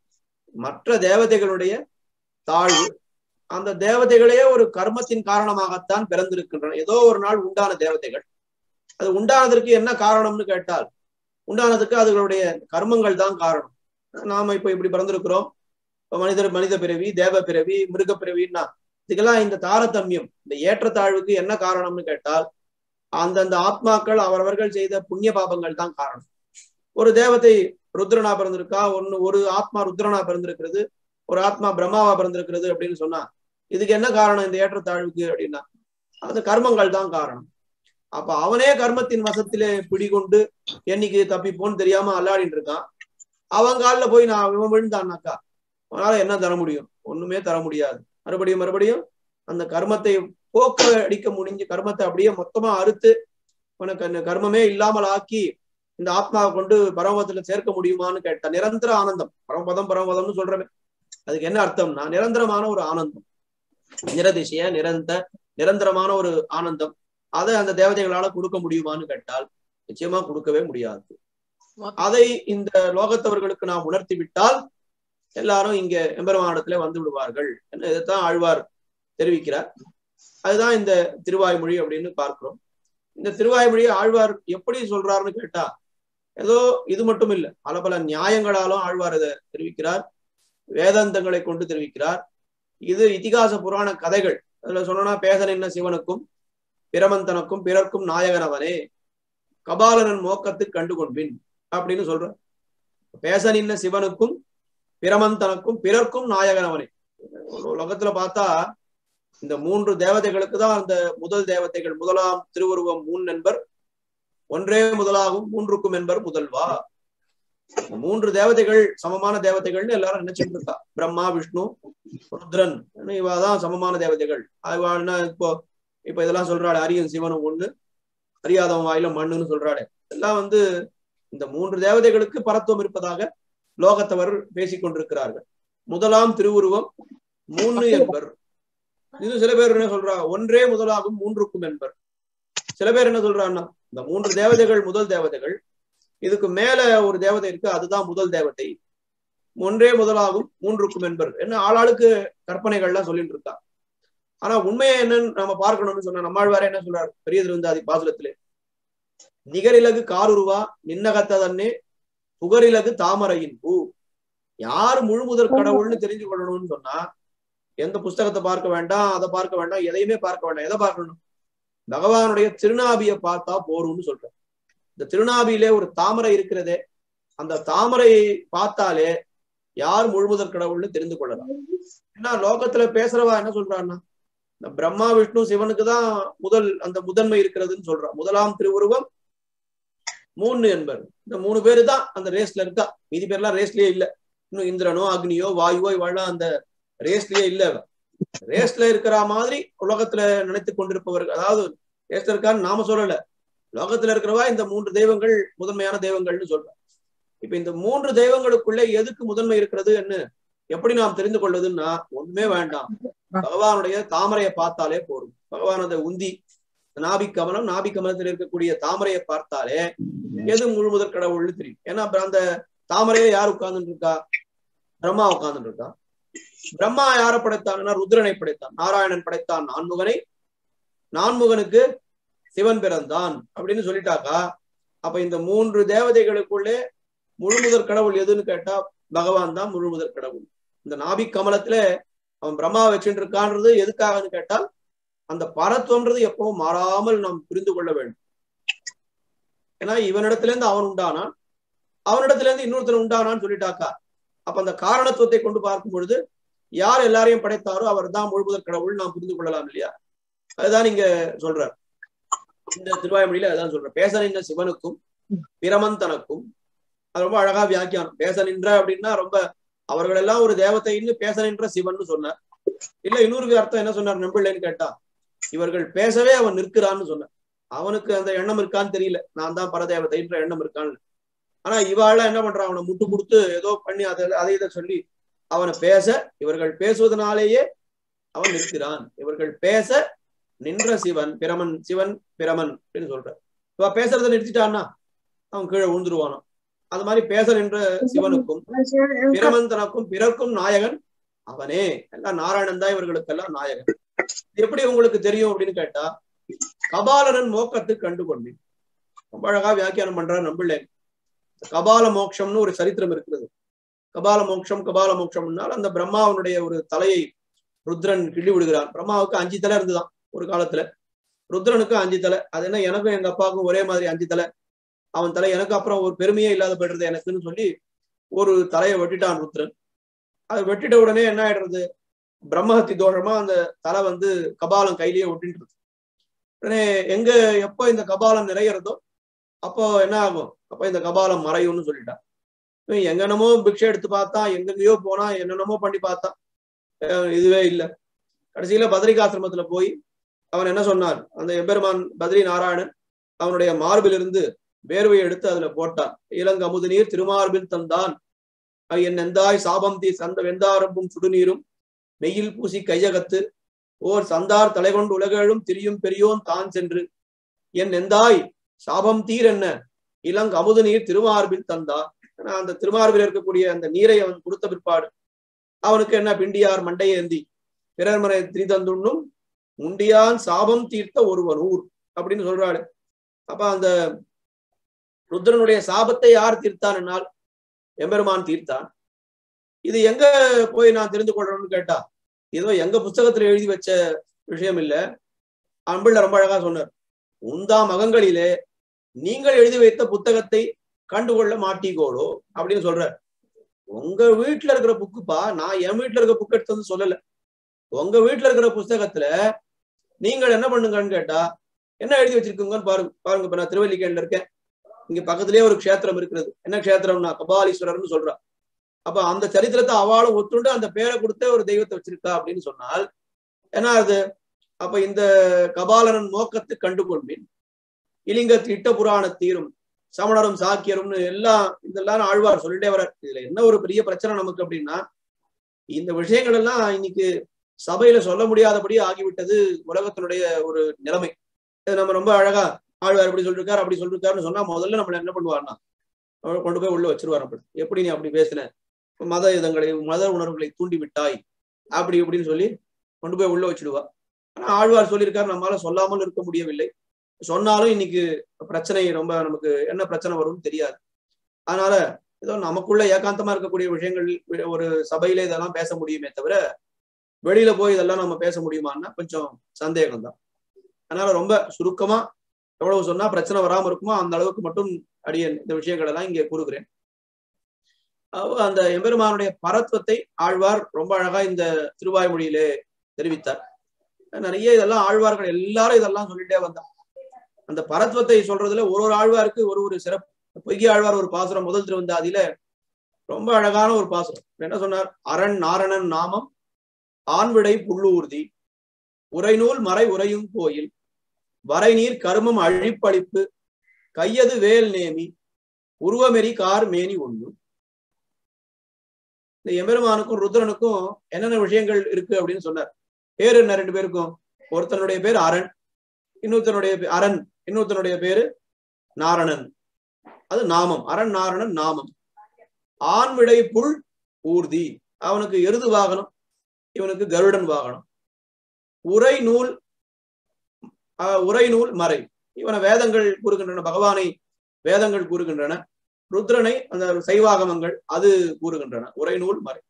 மற்ற தேவதைகளுடைய தாழ்வு அந்த தேவதைகளே ஒரு கர்மத்தின் காரணமாகத்தான் பிறந்திருக்கின்றன ஏதோ ஒரு நாள் உண்டான தேவதைகள் அது உண்டானதற்கு என்ன காரணம்னு கேட்டால் உண்டானதுக்கு அதுகளுடைய கர்மங்கள் தான் காரணம் நாம இப்ப இப்படி பிறந்திருக்கிறோம் மனிதர் மனித பிறவி தேவ பிறவி மிருக பிறவின்னா இதுக்கெல்லாம் இந்த தாரதமியம் இந்த ஏற்றத்தாழ்வுக்கு என்ன காரணம்னு கேட்டால் அந்தந்த ஆத்மாக்கள் அவரவர்கள் செய்த புண்ணிய பாபங்கள் தான் காரணம் ஒரு தேவதை ருத்ரனா பிறந்திருக்கா ஒன்னு ஒரு ஆத்மா ருத்ரனா பிறந்திருக்கிறது ஒரு ஆத்மா பிரம்மாவா பிறந்திருக்கிறது அப்படின்னு சொன்னா இதுக்கு என்ன காரணம் இந்த ஏற்றத்தாழ்வுக்கு அப்படின்னா அது கர்மங்கள் தான் காரணம் அப்ப அவனே கர்மத்தின் வசத்திலே பிடிகொண்டு என்னைக்கு தப்பிப்போன்னு தெரியாம அல்லாடின்னு இருக்கான் அவன் காலில் போய் நான் இவன் விழுந்தான்னாக்கா அவனால என்ன தர முடியும் ஒண்ணுமே தர முடியாது மறுபடியும் மறுபடியும் அந்த கர்மத்தை போக்க அடிக்க முடிஞ்சு கர்மத்தை அப்படியே மொத்தமா அறுத்து உனக்கு அந்த கர்மமே இல்லாமல் ஆக்கி இந்த ஆத்மாவை கொண்டு பரமபதத்துல சேர்க்க முடியுமான்னு கேட்டா நிரந்தர ஆனந்தம் பரமபதம் பரமபதம்னு சொல்றமே அதுக்கு என்ன அர்த்தம்னா நிரந்தரமான ஒரு ஆனந்தம் நிரதிசய நிரந்த நிரந்தரமான ஒரு ஆனந்தம் அதை அந்த தேவதைகளால கொடுக்க முடியுமான்னு கேட்டால் நிச்சயமா கொடுக்கவே முடியாது அதை இந்த லோகத்தவர்களுக்கு நாம் உணர்த்தி விட்டால் எல்லாரும் இங்க எம்பெருமானத்துல வந்து விடுவார்கள் இதைத்தான் ஆழ்வார் தெரிவிக்கிறார் அதுதான் இந்த திருவாய்மொழி அப்படின்னு பார்க்கிறோம் இந்த திருவாய்மொழியை ஆழ்வார் எப்படி சொல்றாருன்னு கேட்டா ஏதோ இது மட்டும் இல்லை பல பல நியாயங்களாலும் ஆழ்வார் இதை தெரிவிக்கிறார் வேதாந்தங்களை கொண்டு தெரிவிக்கிறார் இது இதிகாச புராண கதைகள் அதுல சொல்லணும்னா பேசன் என்ன சிவனுக்கும் பிரமந்தனுக்கும் பிறர்க்கும் நாயகனவனே கபாலனன் மோக்கத்து கண்டு கொண்பின் அப்படின்னு சொல்ற பேசன் என்ன சிவனுக்கும் பிரமந்தனுக்கும் பிறர்க்கும் நாயகனவனே உலகத்துல பார்த்தா இந்த மூன்று தேவதைகளுக்கு தான் அந்த முதல் தேவதைகள் முதலாம் திருவுருவம் மூன் நண்பர் ஒன்றே முதலாகும் மூன்றுக்கும் என்பர் முதல்வா மூன்று தேவதைகள் சமமான தேவதைகள்னு எல்லாரும் நினைச்சிட்டு இருக்கா பிரம்மா விஷ்ணு ருத்ரன் இவாதான் சமமான தேவதைகள் இவாள்னா இப்போ இப்ப இதெல்லாம் சொல்றாள் அரியன் சிவனும் ஒண்ணு அறியாதவன் வாயில மண்ணுன்னு சொல்றாளே எல்லாம் வந்து இந்த மூன்று தேவதைகளுக்கு பரத்துவம் இருப்பதாக லோகத்தவர் பேசிக் கொண்டிருக்கிறார்கள் முதலாம் திருவுருவம் மூணு என்பர் இது சில பேர் என்ன சொல்றா ஒன்றே முதலாகும் மூன்றுக்கும் என்பர் சில பேர் என்ன சொல்றான்னா இந்த மூன்று தேவதைகள் முதல் தேவதைகள் இதுக்கு மேல ஒரு தேவதை இருக்கு அதுதான் முதல் தேவதை ஒன்றே முதலாகும் மூன்றுக்கும் என்பர் என்ன ஆளாளுக்கு கற்பனைகள்லாம் சொல்லிட்டு இருக்கா ஆனா உண்மையை என்னன்னு நம்ம பார்க்கணும்னு சொன்ன நம்மாழ்வார என்ன சொல்றாரு பெரிய திருந்தாதி பாசுரத்திலே நிகரிலகு காருருவா நின்னகத்ததன்னே புகரிலகு தாமரையின் பூ யார் முழு முதற் கடவுள்னு தெரிஞ்சு கொள்ளணும்னு சொன்னா எந்த புஸ்தகத்தை பார்க்க வேண்டாம் அதை பார்க்க வேண்டாம் எதையுமே பார்க்க வேண்டாம் எதை பார்க்கணும் பகவானுடைய திருநாபியை பார்த்தா போரும்னு சொல்றேன் இந்த திருநாபியிலே ஒரு தாமரை இருக்கிறதே அந்த தாமரையை பார்த்தாலே யார் முழுமுதற் கடவுள்னு தெரிந்து கொள்ளலாம் ஏன்னா லோகத்துல பேசுறவா என்ன சொல்றான்னா இந்த பிரம்மா விஷ்ணு சிவனுக்கு தான் முதல் அந்த முதன்மை இருக்கிறதுன்னு சொல்றான் முதலாம் திருவுருவம் மூணு என்பர் இந்த மூணு பேரு தான் அந்த ரேஸ்ல இருக்கா மீதி பேர்லாம் ரேஸ்லயே இல்ல இன்னும் இந்திரனோ அக்னியோ வாயுவோ இவாள்லாம் அந்த ரேஸ்லயே இல்ல ரேஸ்ல இருக்கிற மாதிரி உலகத்துல நினைத்து கொண்டிருப்பவர்கள் அதாவது ரேஸ்ல இருக்கான்னு நாம சொல்லல லோகத்துல இருக்கிறவா இந்த மூன்று தெய்வங்கள் முதன்மையான தெய்வங்கள்னு சொல்றோம் இப்ப இந்த மூன்று தெய்வங்களுக்குள்ள எதுக்கு முதன்மை இருக்கிறது என்ன எப்படி நாம் தெரிந்து கொள்வதுன்னா ஒண்ணுமே வேண்டாம் பகவானுடைய தாமரையை பார்த்தாலே போரும் பகவான் அந்த உந்தி நாபி கமலம் நாபி கமலத்தில் இருக்கக்கூடிய தாமரையை பார்த்தாலே எது முழு முதற் கடவுள்னு தெரியும் ஏன்னா அந்த தாமரையை யார் உட்கார்ந்துட்டு இருக்கா பிரம்மா உட்கார்ந்துட்டு இருக்கா பிரம்மா யார படைத்தான்னா ருத்ரனை படைத்தான் நாராயணன் படைத்தான் நான்முகனை நான்முகனுக்கு சிவன் பிறந்தான் அப்படின்னு சொல்லிட்டாக்கா அப்ப இந்த மூன்று தேவதைகளுக்குள்ளே முழுமுதற் கடவுள் எதுன்னு கேட்டா பகவான் தான் முழுமுதற் கடவுள் இந்த நாபி கமலத்துல அவன் பிரம்மா வச்சுட்டு இருக்கான்றது எதுக்காகன்னு கேட்டால் அந்த பரத்துவன்றது எப்பவும் மாறாமல் நாம் புரிந்து கொள்ள வேண்டும் ஏன்னா இவனிடத்துல இருந்து அவன் உண்டானான் அவனிடத்துல இருந்து இன்னொருத்தர் உண்டானான்னு சொல்லிட்டாக்கா அப்ப அந்த காரணத்துவத்தை கொண்டு பார்க்கும் பொழுது யார் எல்லாரையும் படைத்தாரோ அவர் தான் முழுமுதற் கடவுள் நாம் புரிந்து கொள்ளலாம் இல்லையா அதுதான் நீங்க சொல்ற இந்த திருவாய்மொழியில அதான் சொல்ற பேச நின்ற சிவனுக்கும் பிரமந்தனுக்கும் அது ரொம்ப அழகா வியாக்கியானம் பேச நின்ற அப்படின்னா ரொம்ப அவர்கள் எல்லாம் ஒரு தேவத்தைன்னு பேச நின்ற சிவன் சொன்னார் இல்ல இன்னொரு அர்த்தம் என்ன சொன்னார் நம்பிள்ளைன்னு கேட்டா இவர்கள் பேசவே அவன் நிற்கிறான்னு சொன்னார் அவனுக்கு அந்த எண்ணம் இருக்கான்னு தெரியல நான் தான் பரதேவதைன்ற எண்ணம் இருக்கான்னு ஆனா இவாள என்ன பண்றான் அவனை முட்டு கொடுத்து ஏதோ பண்ணி அதை அதை இதை சொல்லி அவனை பேச இவர்கள் பேசுவதனாலேயே அவன் நிற்கிறான் இவர்கள் பேச நின்ற சிவன் பிரமன் சிவன் பிரமன் அப்படின்னு சொல்ற இவ பேசுறத நிறுத்திட்டான்னா அவன் கீழே விழுந்துருவானான் அது மாதிரி பேச நின்ற சிவனுக்கும் பிரமந்தனுக்கும் பிறக்கும் நாயகன் அவனே எல்லாம் நாராயணன் தான் இவர்களுக்கெல்லாம் நாயகன் எப்படி உங்களுக்கு தெரியும் அப்படின்னு கேட்டா கபாலரன் மோக்கத்தை கண்டு கொண்டேன் ரொம்ப அழகா வியாக்கியானம் பண்றார் நம்பிள்ளேன் கபால மோட்சம்னு ஒரு சரித்திரம் இருக்கிறது கபால மோட்சம் கபால மோட்சம்னால அந்த பிரம்மாவனுடைய ஒரு தலையை ருத்ரன் கிள்ளி விடுகிறான் பிரம்மாவுக்கு அஞ்சு தலை இருந்துதான் ஒரு காலத்துல ருத்ரனுக்கு அஞ்சு தலை அது என்ன எனக்கும் எங்க அப்பாவுக்கும் ஒரே மாதிரி அஞ்சு தலை அவன் தலை எனக்கு அப்புறம் ஒரு பெருமையே இல்லாத போயிடுறது எனக்குன்னு சொல்லி ஒரு தலையை வெட்டிட்டான் ருத்ரன் அது வெட்டிட்ட உடனே என்ன ஆயிடுறது பிரம்மஹத்தி தோஷமா அந்த தலை வந்து கபாலம் கையிலேயே ஒட்டின்றது உடனே எங்க எப்போ இந்த கபாலம் நிறையிறதோ அப்போ என்ன ஆகும் அப்போ இந்த கபாலம் மறையும்னு சொல்லிட்டான் எங்கென்னமோ பிக்ஷை எடுத்து பார்த்தான் எங்கெங்கயோ போனா என்னென்னமோ பண்ணி பார்த்தான் இதுவே இல்லை கடைசியில பத்ரிகாசிரமத்துல போய் அவன் என்ன சொன்னார் அந்த எம்பெருமான் பத்ரி நாராயணன் அவனுடைய மார்பிலிருந்து வேர்வையை எடுத்து அதுல போட்டான் இளங்க அமுது நீர் திருமார்பில் தந்தான் என் எந்தாய் சாபம் தீ சந்த வெந்தாரம்பும் சுடுநீரும் மெய்யில் பூசி கையகத்து ஓர் சந்தார் தலை கொண்டு உலகெழும் திரியும் பெரியோன் தான் சென்று என் எந்தாய் சாபம் தீர் என்ன இளங் அமுது நீர் திருமார்பில் தந்தார் அந்த திருமார்பில் இருக்கக்கூடிய அந்த நீரை அவன் கொடுத்த பிற்பாடு அவனுக்கு என்ன பிண்டியார் மண்டையேந்தி பிறர் மனை திரிதந்துண்ணும் முண்டியான் சாபம் தீர்த்த ஒருவன் ஊர் அப்படின்னு சொல்றாரு அப்ப அந்த ருத்ரனுடைய சாபத்தை யார் தீர்த்தான் எம்பெருமான் தீர்த்தான் இது எங்க போய் நான் தெரிந்து கொள்றேன்னு கேட்டா ஏதோ எங்க புஸ்தகத்துல எழுதி வச்ச விஷயம் இல்ல அன்பிள்ள ரொம்ப அழகா சொன்னார் உந்தா மகங்களிலே நீங்கள் எழுதி வைத்த புத்தகத்தை கண்டுகொள்ள மாட்டீங்கோளோ அப்படின்னு சொல்ற உங்க வீட்டுல இருக்கிற புக்குப்பா நான் என் வீட்டுல இருக்க புக் எடுத்து வந்து சொல்லல உங்க வீட்டுல இருக்கிற புஸ்தகத்துல நீங்கள் என்ன பண்ணுங்கன்னு கேட்டா என்ன எழுதி வச்சிருக்கீங்கன்னு பாருங்க பாருங்க இப்ப நான் திருவல்லிக்கேணில இருக்கேன் இங்க பக்கத்திலேயே ஒரு க்ஷேத்திரம் இருக்கிறது என்ன க்ஷேத்திரம்னா கபாலீஸ்வரர்னு சொல்றா அப்ப அந்த சரித்திரத்தை அவளும் ஒத்துண்டு அந்த பேரை கொடுத்து ஒரு தெய்வத்தை வச்சிருக்கா அப்படின்னு சொன்னால் என்ன அது அப்ப இந்த கபாலனன் நோக்கத்தை கண்டுகொள்வேன் இலிங்கத்து இட்ட புராண தீரும் சமணரும் சாக்கியரும்னு எல்லாம் இதெல்லாம் ஆழ்வார் சொல்லிட்டே வர இதுல என்ன ஒரு பெரிய பிரச்சனை நமக்கு அப்படின்னா இந்த விஷயங்கள் எல்லாம் இன்னைக்கு சபையில சொல்ல முடியாதபடி ஆகிவிட்டது உலகத்தினுடைய ஒரு நிலைமை இது நம்ம ரொம்ப அழகா ஆழ்வார் இப்படி சொல்லிருக்காரு அப்படி சொல்லிருக்காருன்னு சொன்னா முதல்ல நம்மள என்ன பண்ணுவார்னா அவரை கொண்டு போய் உள்ள வச்சிருவார் அப்படி எப்படி நீ அப்படி பேசின மத இதங்களை மத உணர்வுகளை தூண்டி விட்டாய் அப்படி இப்படின்னு சொல்லி கொண்டு போய் உள்ள வச்சிடுவா ஆனா ஆழ்வார் சொல்லியிருக்காரு நம்மளால சொல்லாமல் இருக்க முடியவில்லை சொன்னாலும் இன்னைக்கு பிரச்சனை ரொம்ப நமக்கு என்ன பிரச்சனை வரும்னு தெரியாது அதனால ஏதோ நமக்குள்ள ஏகாந்தமா இருக்கக்கூடிய விஷயங்கள் ஒரு சபையில இதெல்லாம் பேச முடியுமே தவிர வெளியில போய் இதெல்லாம் நம்ம பேச முடியுமான்னா கொஞ்சம் சந்தேகம் தான் அதனால ரொம்ப சுருக்கமா எவ்வளவு சொன்னா பிரச்சனை வராம இருக்குமோ அந்த அளவுக்கு மட்டும் அடியன் இந்த விஷயங்கள் எல்லாம் இங்கே கூறுகிறேன் அந்த எம்பெருமானுடைய பரத்வத்தை ஆழ்வார் ரொம்ப அழகா இந்த திருவாய்மொழியிலே தெரிவித்தார் நிறைய இதெல்லாம் ஆழ்வார்கள் எல்லாரும் இதெல்லாம் சொல்லிட்டே வந்தார் அந்த பரத்வத்தை சொல்றதுல ஒரு ஒரு ஆழ்வாருக்கு ஒரு ஒரு சிறப்பு பொய்கி ஆழ்வார் ஒரு பாசுரம் முதல் திருவந்தாதியில ரொம்ப அழகான ஒரு பாசுரம் என்ன சொன்னார் அரண் நாரணன் நாமம் ஆண்விடை புள்ளூர்தி உரைநூல் மறை உரையும் கோயில் வரைநீர் கருமம் அழிப்பளிப்பு கையது வேல் நேமி உருவமெறி கார் மேனி ஒண்ணு இந்த எம்பெருமானுக்கும் ருத்ரனுக்கும் என்னென்ன விஷயங்கள் இருக்கு அப்படின்னு சொன்னார் பேர் என்ன ரெண்டு பேருக்கும் ஒருத்தனுடைய பேர் அரண் இன்னொருத்தனுடைய அரண் இன்னொருத்தனுடைய பேரு நாரணன் அது நாமம் அரண் நாரணன் நாமம் ஆண்விடை புல் ஊர்தி அவனுக்கு எருது வாகனம் இவனுக்கு கருடன் வாகனம் உரை நூல் உரை நூல் மறை இவனை வேதங்கள் கூறுகின்றன பகவானை வேதங்கள் கூறுகின்றன ருத்ரனை அந்த சைவாகமங்கள் அது கூறுகின்றன உரை நூல் மறை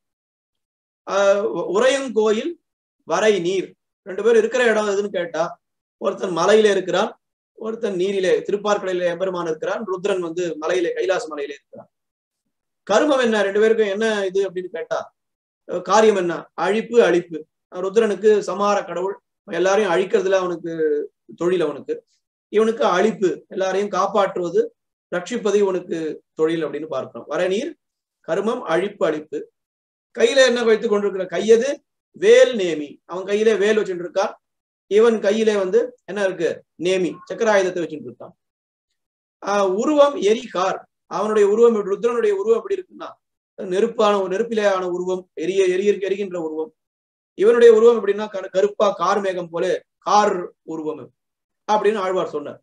உரையும் கோயில் வரை நீர் ரெண்டு பேர் இருக்கிற இடம் எதுன்னு கேட்டா ஒருத்தன் மலையில இருக்கிறான் ஒருத்தன் நீரிலே திருப்பார்கடையில எம்பெருமான் இருக்கிறான் ருத்ரன் வந்து மலையிலே கைலாச மலையில இருக்கிறான் கருமம் என்ன ரெண்டு பேருக்கும் என்ன இது அப்படின்னு கேட்டா காரியம் என்ன அழிப்பு அழிப்பு ருத்ரனுக்கு சமார கடவுள் எல்லாரையும் அழிக்கிறதுல அவனுக்கு தொழில் அவனுக்கு இவனுக்கு அழிப்பு எல்லாரையும் காப்பாற்றுவது ரட்சிப்பது இவனுக்கு தொழில் அப்படின்னு பார்க்கிறோம் வரநீர் கருமம் அழிப்பு அழிப்பு கையில என்ன வைத்துக் கொண்டிருக்கிற கையது வேல் நேமி அவன் கையிலே வேல் வச்சுட்டு இருக்கான் இவன் கையிலே வந்து என்ன இருக்கு நேமி சக்கராயுதத்தை வச்சுட்டு இருக்கான் ஆஹ் உருவம் எரி கார் அவனுடைய உருவம் ருத்ரனுடைய உருவம் எப்படி இருக்குன்னா நெருப்பான நெருப்பிலே ஆன உருவம் எரிய எரிய எரிகின்ற உருவம் இவனுடைய உருவம் எப்படின்னா கருப்பா கார் மேகம் போல கார் உருவம் அப்படின்னு ஆழ்வார் சொன்னார்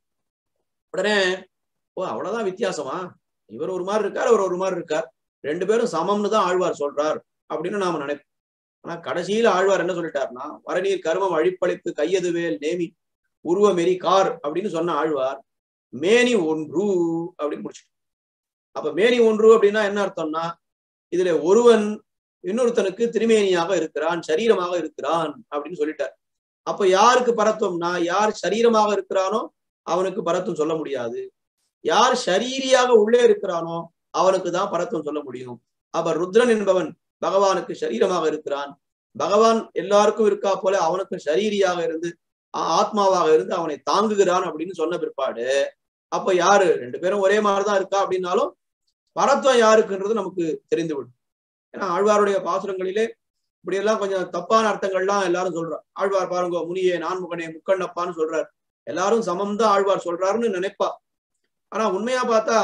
உடனே ஓ அவ்வளவுதான் வித்தியாசமா இவர் ஒரு மாதிரி இருக்கார் அவர் ஒரு மாதிரி இருக்கார் ரெண்டு பேரும் சமம்னு தான் ஆழ்வார் சொல்றார் அப்படின்னு நாம நினைப்போம் ஆனா கடைசியில ஆழ்வார் என்ன சொல்லிட்டாருன்னா வரநீர் கருமம் அழிப்பளிப்பு கையது வேல் நேமி உருவமெரி கார் அப்படின்னு சொன்ன ஆழ்வார் மேனி ஒன்று அப்படின்னு முடிச்சுட்டு அப்ப மேனி ஒன்று அப்படின்னா என்ன அர்த்தம்னா இதுல ஒருவன் இன்னொருத்தனுக்கு திருமேனியாக இருக்கிறான் சரீரமாக இருக்கிறான் அப்படின்னு சொல்லிட்டார் அப்ப யாருக்கு பரத்துவம்னா யார் சரீரமாக இருக்கிறானோ அவனுக்கு பரத்துவம் சொல்ல முடியாது யார் ஷரீரியாக உள்ளே இருக்கிறானோ அவனுக்கு தான் பரத்துவம் சொல்ல முடியும் அப்ப ருத்ரன் என்பவன் பகவானுக்கு சரீரமாக இருக்கிறான் பகவான் எல்லாருக்கும் இருக்கா போல அவனுக்கு ஷரீரியாக இருந்து ஆத்மாவாக இருந்து அவனை தாங்குகிறான் அப்படின்னு சொன்ன பிற்பாடு அப்ப யாரு ரெண்டு பேரும் ஒரே மாதிரிதான் இருக்கா அப்படின்னாலும் பரத்துவம் யாருக்குன்றது நமக்கு தெரிந்துவிடும் ஏன்னா ஆழ்வாருடைய பாசுரங்களிலே இப்படி எல்லாம் கொஞ்சம் தப்பான அர்த்தங்கள்லாம் எல்லாரும் சொல்றா ஆழ்வார் பாருங்க முனியே நான்முகனே முக்கண்ணப்பான்னு சொல்றாரு எல்லாரும் சமம் தான் ஆழ்வார் சொல்றாருன்னு நினைப்பா ஆனா உண்மையா பார்த்தா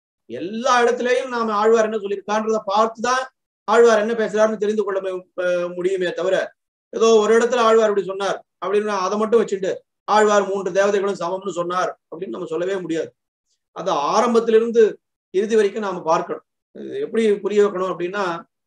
எல்லா இடத்துலயும் நாம ஆழ்வார் என்ன சொல்லியிருக்கான்றத பார்த்துதான் ஆழ்வார் என்ன பேசுறாருன்னு தெரிந்து கொள்ள முடியுமே தவிர ஏதோ ஒரு இடத்துல ஆழ்வார் இப்படி சொன்னார் அப்படின்னு அதை மட்டும் வச்சுட்டு ஆழ்வார் மூன்று தேவதைகளும் சமம்னு சொன்னார் அப்படின்னு நம்ம சொல்லவே முடியாது அது ஆரம்பத்திலிருந்து இறுதி வரைக்கும் நாம பார்க்கணும் எப்படி புரிய வைக்கணும் அப்படின்னா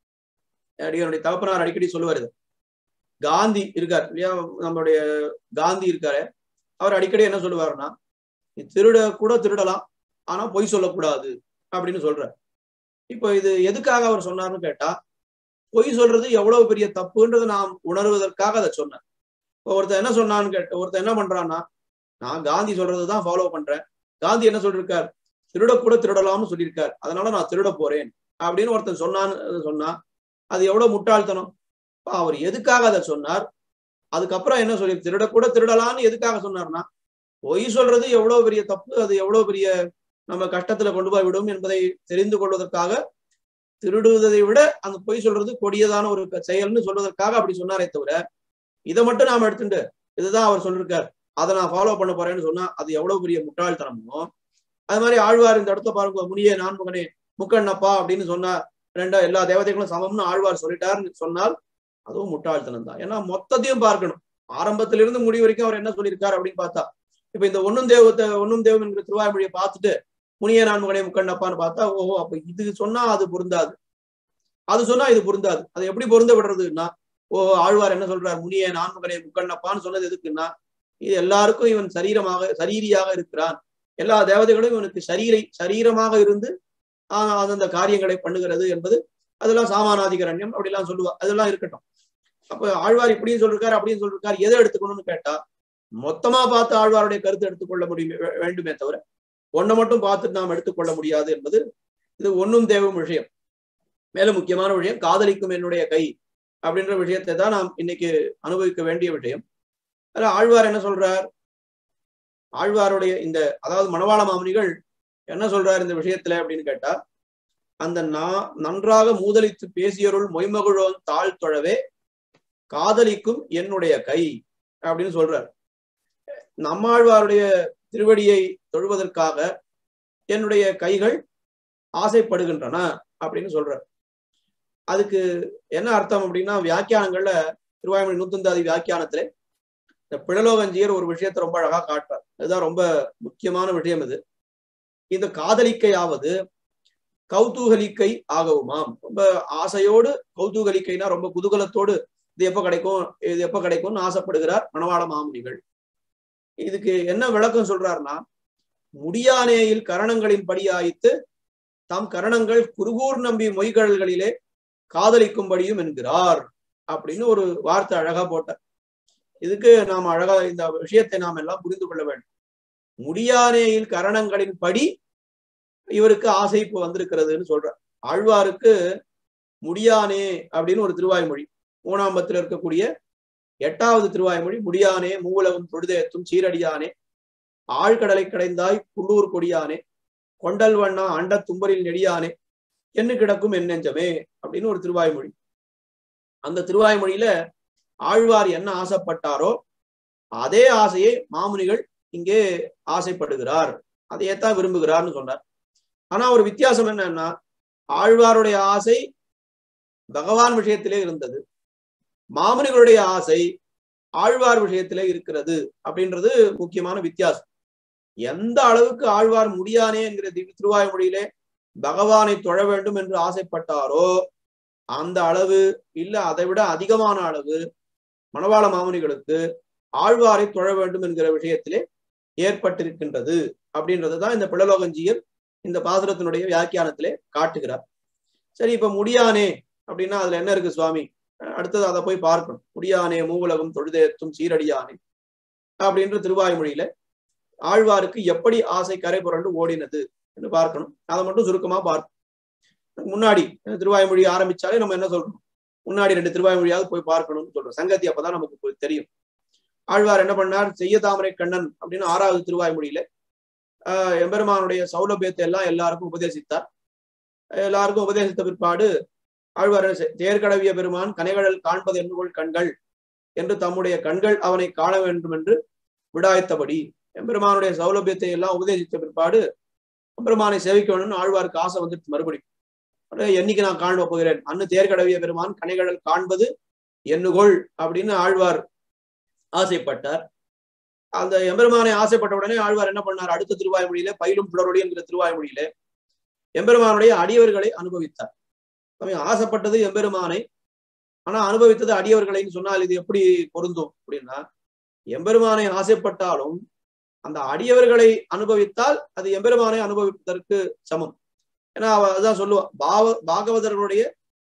அடியனுடைய தகப்பனார் அடிக்கடி சொல்லுவார் இது காந்தி இருக்கார் இல்லையா நம்மளுடைய காந்தி இருக்காரு அவர் அடிக்கடி என்ன சொல்லுவாருன்னா நீ திருட கூட திருடலாம் ஆனா பொய் சொல்லக்கூடாது அப்படின்னு சொல்றார் இப்போ இது எதுக்காக அவர் சொன்னார்னு கேட்டா பொய் சொல்றது எவ்வளவு பெரிய தப்புன்றது நாம் உணர்வதற்காக அதை சொன்னேன் இப்போ ஒருத்தர் என்ன சொன்னான்னு கேட்ட ஒருத்தர் என்ன பண்றான்னா நான் காந்தி சொல்றதுதான் ஃபாலோ பண்றேன் காந்தி என்ன சொல்லியிருக்கார் திருடக்கூட திருடலாம்னு சொல்லியிருக்கார் அதனால நான் திருட போறேன் அப்படின்னு ஒருத்தன் சொன்னான்னு சொன்னா அது எவ்வளவு முட்டாள்தனம் அவர் எதுக்காக அதை சொன்னார் அதுக்கப்புறம் என்ன சொல்லி திருடக்கூட திருடலாம்னு எதுக்காக சொன்னார்னா பொய் சொல்றது எவ்வளவு பெரிய தப்பு அது எவ்வளவு பெரிய நம்ம கஷ்டத்துல கொண்டு போய் விடும் என்பதை தெரிந்து கொள்வதற்காக திருடுவதை விட அந்த பொய் சொல்றது கொடியதான ஒரு செயல்னு சொல்வதற்காக அப்படி சொன்னாரே தவிர இதை மட்டும் நாம எடுத்துட்டு இதுதான் அவர் சொல்லிருக்கார் அதை நான் ஃபாலோ பண்ண போறேன்னு சொன்னா அது எவ்வளவு பெரிய முட்டாள்தனமோ அது மாதிரி ஆழ்வார் இந்த இடத்த பாருங்க முனியே நான்முகனே முக்கண்ணப்பா அப்படின்னு சொன்னா ரெண்டா எல்லா தேவதைகளும் சமம்னு ஆழ்வார் சொல்லிட்டாருன்னு சொன்னால் அதுவும் முட்டாள்தனம் தான் ஏன்னா மொத்தத்தையும் பார்க்கணும் ஆரம்பத்திலிருந்து முடி வரைக்கும் அவர் என்ன சொல்லியிருக்காரு அப்படின்னு பார்த்தா இப்ப இந்த ஒன்னும் தேவத்தை ஒன்னும் தேவம் என்கிற திருவாய்மொழியை பார்த்துட்டு முனிய நான்முகனே முக்கண்ணப்பான்னு பார்த்தா ஓஹோ அப்ப இது சொன்னா அது பொருந்தாது அது சொன்னா இது பொருந்தாது அது எப்படி பொருந்த விடுறதுன்னா ஓ ஆழ்வார் என்ன சொல்றார் முனிய நான்முகனே முக்கண்ணப்பான்னு சொன்னது எதுக்குன்னா இது எல்லாருக்கும் இவன் சரீரமாக சரீரியாக இருக்கிறான் எல்லா தேவதைகளும் இவனுக்கு சரீரை சரீரமாக இருந்து ஆஹ் அந்தந்த காரியங்களை பண்ணுகிறது என்பது அதெல்லாம் சாமானாதிகரண்யம் அப்படிலாம் சொல்லுவா அதெல்லாம் இருக்கட்டும் அப்ப ஆழ்வார் இப்படியும் சொல்லிருக்காரு அப்படின்னு சொல்லிருக்காரு எதை எடுத்துக்கணும்னு கேட்டா மொத்தமா பார்த்து ஆழ்வாருடைய கருத்து எடுத்துக்கொள்ள முடியும் வேண்டுமே தவிர ஒன்றை மட்டும் பார்த்துட்டு நாம் எடுத்துக்கொள்ள முடியாது என்பது இது ஒன்னும் தேவும் விஷயம் மேலும் முக்கியமான விஷயம் காதலிக்கும் என்னுடைய கை அப்படின்ற விஷயத்தை தான் நாம் இன்னைக்கு அனுபவிக்க வேண்டிய விஷயம் அதுல ஆழ்வார் என்ன சொல்றார் ஆழ்வாருடைய இந்த அதாவது மணவாள மாமனிகள் என்ன சொல்றார் இந்த விஷயத்துல அப்படின்னு கேட்டா அந்த நா நன்றாக மூதலித்து பேசியருள் மொய்மகுழோன் தாழ் தொழவே காதலிக்கும் என்னுடைய கை அப்படின்னு சொல்றார் நம்மாழ்வாருடைய திருவடியை தொழுவதற்காக என்னுடைய கைகள் ஆசைப்படுகின்றன அப்படின்னு சொல்றார் அதுக்கு என்ன அர்த்தம் அப்படின்னா வியாக்கியானங்கள்ல திருவாய்மொழி நூத்தந்தாதி வியாக்கியானத்துல இந்த பிழலோகஞ்சியர் ஒரு விஷயத்தை ரொம்ப அழகா காட்டுறார் இதுதான் ரொம்ப முக்கியமான விஷயம் இது இந்த காதலிக்கையாவது கௌதூகலிக்கை ஆகவுமாம் ரொம்ப ஆசையோடு கௌதூகலிக்கைனா ரொம்ப குதூகலத்தோடு இது எப்ப கிடைக்கும் இது எப்ப கிடைக்கும்னு ஆசைப்படுகிறார் மணவாள மாமுனிகள் இதுக்கு என்ன விளக்கம் சொல்றாருன்னா முடியானேயில் கரணங்களின் படியாய்த்து தம் கரணங்கள் குருகூர் நம்பி மொய்கடல்களிலே காதலிக்கும்படியும் என்கிறார் அப்படின்னு ஒரு வார்த்தை அழகா போட்டார் இதுக்கு நாம் அழகா இந்த விஷயத்தை நாம் எல்லாம் புரிந்து கொள்ள வேண்டும் முடியானேயில் கரணங்களின் படி இவருக்கு ஆசை இப்போ வந்திருக்கிறதுன்னு சொல்றார் ஆழ்வாருக்கு முடியானே அப்படின்னு ஒரு திருவாய்மொழி மூணாம்பத்துல இருக்கக்கூடிய எட்டாவது திருவாய்மொழி முடியானே மூவுலகம் தொழுதேத்தும் சீரடியானே ஆழ்கடலை கடைந்தாய் புள்ளூர் கொடியானே கொண்டல் வண்ணா அண்ட தும்பரில் நெடியானே என்ன கிடக்கும் என் நெஞ்சமே அப்படின்னு ஒரு திருவாய்மொழி அந்த திருவாய்மொழியில ஆழ்வார் என்ன ஆசைப்பட்டாரோ அதே ஆசையை மாமுனிகள் இங்கே ஆசைப்படுகிறார் அதையேத்தான் விரும்புகிறார்னு சொன்னார் ஆனா ஒரு வித்தியாசம் என்னன்னா ஆழ்வாருடைய ஆசை பகவான் விஷயத்திலே இருந்தது மாமுனிகளுடைய ஆசை ஆழ்வார் விஷயத்திலே இருக்கிறது அப்படின்றது முக்கியமான வித்தியாசம் எந்த அளவுக்கு ஆழ்வார் முடியானே என்கிற திருவாய்மொழியிலே பகவானை தொழ வேண்டும் என்று ஆசைப்பட்டாரோ அந்த அளவு இல்ல அதை விட அதிகமான அளவு மணவாள மாமுனிகளுக்கு ஆழ்வாரை தொழ வேண்டும் என்கிற விஷயத்திலே ஏற்பட்டிருக்கின்றது அப்படின்றதுதான் இந்த பிளலோகஞ்சியர் இந்த பாசுரத்தினுடைய வியாக்கியானத்திலே காட்டுகிறார் சரி இப்ப முடியானே அப்படின்னா அதுல என்ன இருக்கு சுவாமி அடுத்தது அதை போய் பார்க்கணும் முடியானே மூவுலகம் தொழுதேத்தும் சீரடியானே அப்படின்ற திருவாய்மொழியில ஆழ்வாருக்கு எப்படி ஆசை கரை புரண்டு ஓடினது என்று பார்க்கணும் அதை மட்டும் சுருக்கமா பார்க்கணும் முன்னாடி திருவாய்மொழி ஆரம்பிச்சாலே நம்ம என்ன சொல்றோம் முன்னாடி ரெண்டு திருவாய்மொழியாவது போய் பார்க்கணும்னு சொல்றோம் சங்கத்தி அப்பதான் நமக்கு தெரியும் ஆழ்வார் என்ன பண்ணார் செய்ய தாமரை கண்ணன் அப்படின்னு ஆறாவது திருவாய்மொழியில ஆஹ் எம்பெருமானுடைய சௌலபியத்தை எல்லாம் எல்லாருக்கும் உபதேசித்தார் எல்லாருக்கும் உபதேசித்த பிற்பாடு ஆழ்வார் தேர்கடவிய பெருமான் கனைகடல் காண்பது என்னுகொள் கண்கள் என்று தம்முடைய கண்கள் அவனை காண வேண்டும் என்று விடாய்த்தபடி எம்பெருமானுடைய சௌலபியத்தை எல்லாம் உபதேசித்த பிற்பாடு எம்பெருமானை சேவிக்க வேணும்னு ஆழ்வாருக்கு ஆசை வந்துட்டு மறுபடியும் என்னைக்கு நான் காண போகிறேன் அன்னு தேர்கடவிய பெருமான் கனைகடல் காண்பது எண்ணுகொள் அப்படின்னு ஆழ்வார் ஆசைப்பட்டார் அந்த எம்பெருமானை ஆசைப்பட்ட உடனே ஆழ்வார் என்ன பண்ணார் அடுத்த திருவாய்மொழியில பயிலும் புலரொடி என்கிற திருவாய்மொழியில எம்பெருமானுடைய அடியவர்களை அனுபவித்தார் அவன் ஆசைப்பட்டது எம்பெருமானை ஆனா அனுபவித்தது அடியவர்களைன்னு சொன்னால் இது எப்படி பொருந்தும் அப்படின்னா எம்பெருமானை ஆசைப்பட்டாலும் அந்த அடியவர்களை அனுபவித்தால் அது எம்பெருமானை அனுபவிப்பதற்கு சமம் ஏன்னா அவ அதான் சொல்லுவா பாவ பாகவதர்களுடைய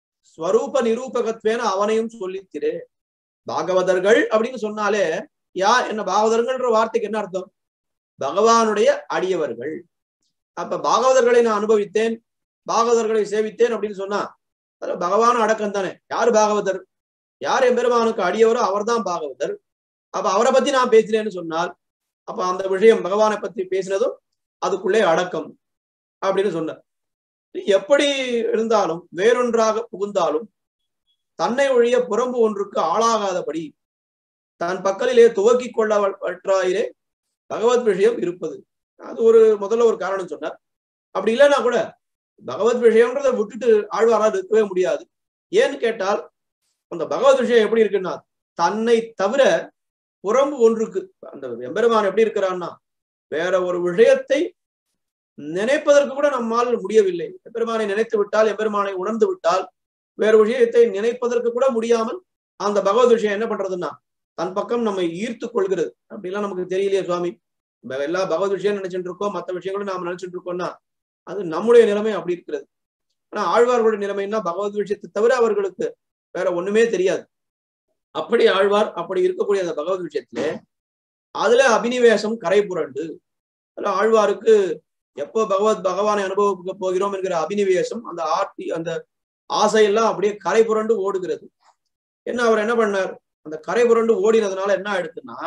ஸ்வரூப நிரூபகத்வேன அவனையும் சொல்லித்திரு பாகவதர்கள் அப்படின்னு சொன்னாலே யார் என்ன பாகவதர்கள்ன்ற வார்த்தைக்கு என்ன அர்த்தம் பகவானுடைய அடியவர்கள் அப்ப பாகவதர்களை நான் அனுபவித்தேன் பாகவதர்களை சேவித்தேன் அப்படின்னு சொன்னா அதுல பகவான் அடக்கம் தானே யார் பாகவதர் யார் எம்பெருமானுக்கு அடியவரோ அவர்தான் பாகவதர் அப்ப அவரை பத்தி நான் பேசுறேன்னு சொன்னால் அப்ப அந்த விஷயம் பகவானை பத்தி பேசினதும் அதுக்குள்ளே அடக்கம் அப்படின்னு சொன்னார் எப்படி இருந்தாலும் வேறொன்றாக புகுந்தாலும் தன்னை ஒழிய புறம்பு ஒன்றுக்கு ஆளாகாதபடி தன் பக்கலிலே துவக்கி கொள்ளவற்றாயிலே பகவத் விஷயம் இருப்பது அது ஒரு முதல்ல ஒரு காரணம் சொன்னார் அப்படி இல்லைன்னா கூட பகவத் விஷயம்ன்றதை விட்டுட்டு ஆழ்வாரால் இருக்கவே முடியாது ஏன்னு கேட்டால் அந்த பகவத் விஷயம் எப்படி இருக்குன்னா தன்னை தவிர புறம்பு ஒன்றுக்கு அந்த எம்பெருமான் எப்படி இருக்கிறான்னா வேற ஒரு விஷயத்தை நினைப்பதற்கு கூட நம்மால் முடியவில்லை எம்பெருமானை நினைத்து விட்டால் எம்பெருமானை உணர்ந்து விட்டால் வேற விஷயத்தை நினைப்பதற்கு கூட முடியாமல் அந்த பகவத் விஷயம் என்ன பண்றதுன்னா தன் பக்கம் நம்மை ஈர்த்து கொள்கிறது அப்படிலாம் நமக்கு தெரியலையே சுவாமி எல்லா பகவத் விஷயம் நினைச்சிட்டு இருக்கோம் மற்ற விஷயங்களும் நாம நினைச்சிட்டு இருக்கோம்னா அது நம்முடைய நிலைமை அப்படி இருக்கிறது ஆனா ஆழ்வார்களுடைய நிலைமைன்னா பகவத் விஷயத்தை தவிர அவர்களுக்கு வேற ஒண்ணுமே தெரியாது அப்படி ஆழ்வார் அப்படி இருக்கக்கூடிய அந்த பகவத் விஷயத்துல அதுல அபினிவேசம் கரை புரண்டு அதுல ஆழ்வாருக்கு எப்போ பகவத் பகவானை அனுபவிக்க போகிறோம் என்கிற அபினிவேசம் அந்த ஆர்த்தி அந்த ஆசையெல்லாம் அப்படியே கரை புரண்டு ஓடுகிறது என்ன அவர் என்ன பண்ணார் அந்த கரை புரண்டு ஓடினதுனால என்ன ஆயிடுச்சுன்னா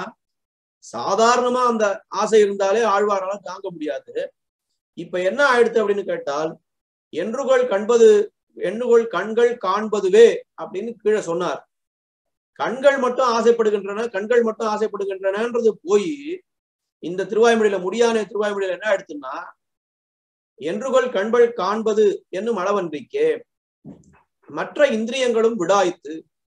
சாதாரணமா அந்த ஆசை இருந்தாலே ஆழ்வாரால தாங்க முடியாது இப்ப என்ன ஆயிடுத்து அப்படின்னு கேட்டால் என்றுகொள் கண்பது எண்ணுகொள் கண்கள் காண்பதுவே அப்படின்னு கீழே சொன்னார் கண்கள் மட்டும் ஆசைப்படுகின்றன கண்கள் மட்டும் ஆசைப்படுகின்றனன்றது போய் இந்த திருவாய்மொழியில முடியான திருவாய்மொழியில என்ன ஆயிடுச்சுன்னா என்றுகொள் கண்கள் காண்பது என்னும் அளவன்றிக்கே மற்ற இந்திரியங்களும் விடாய்த்து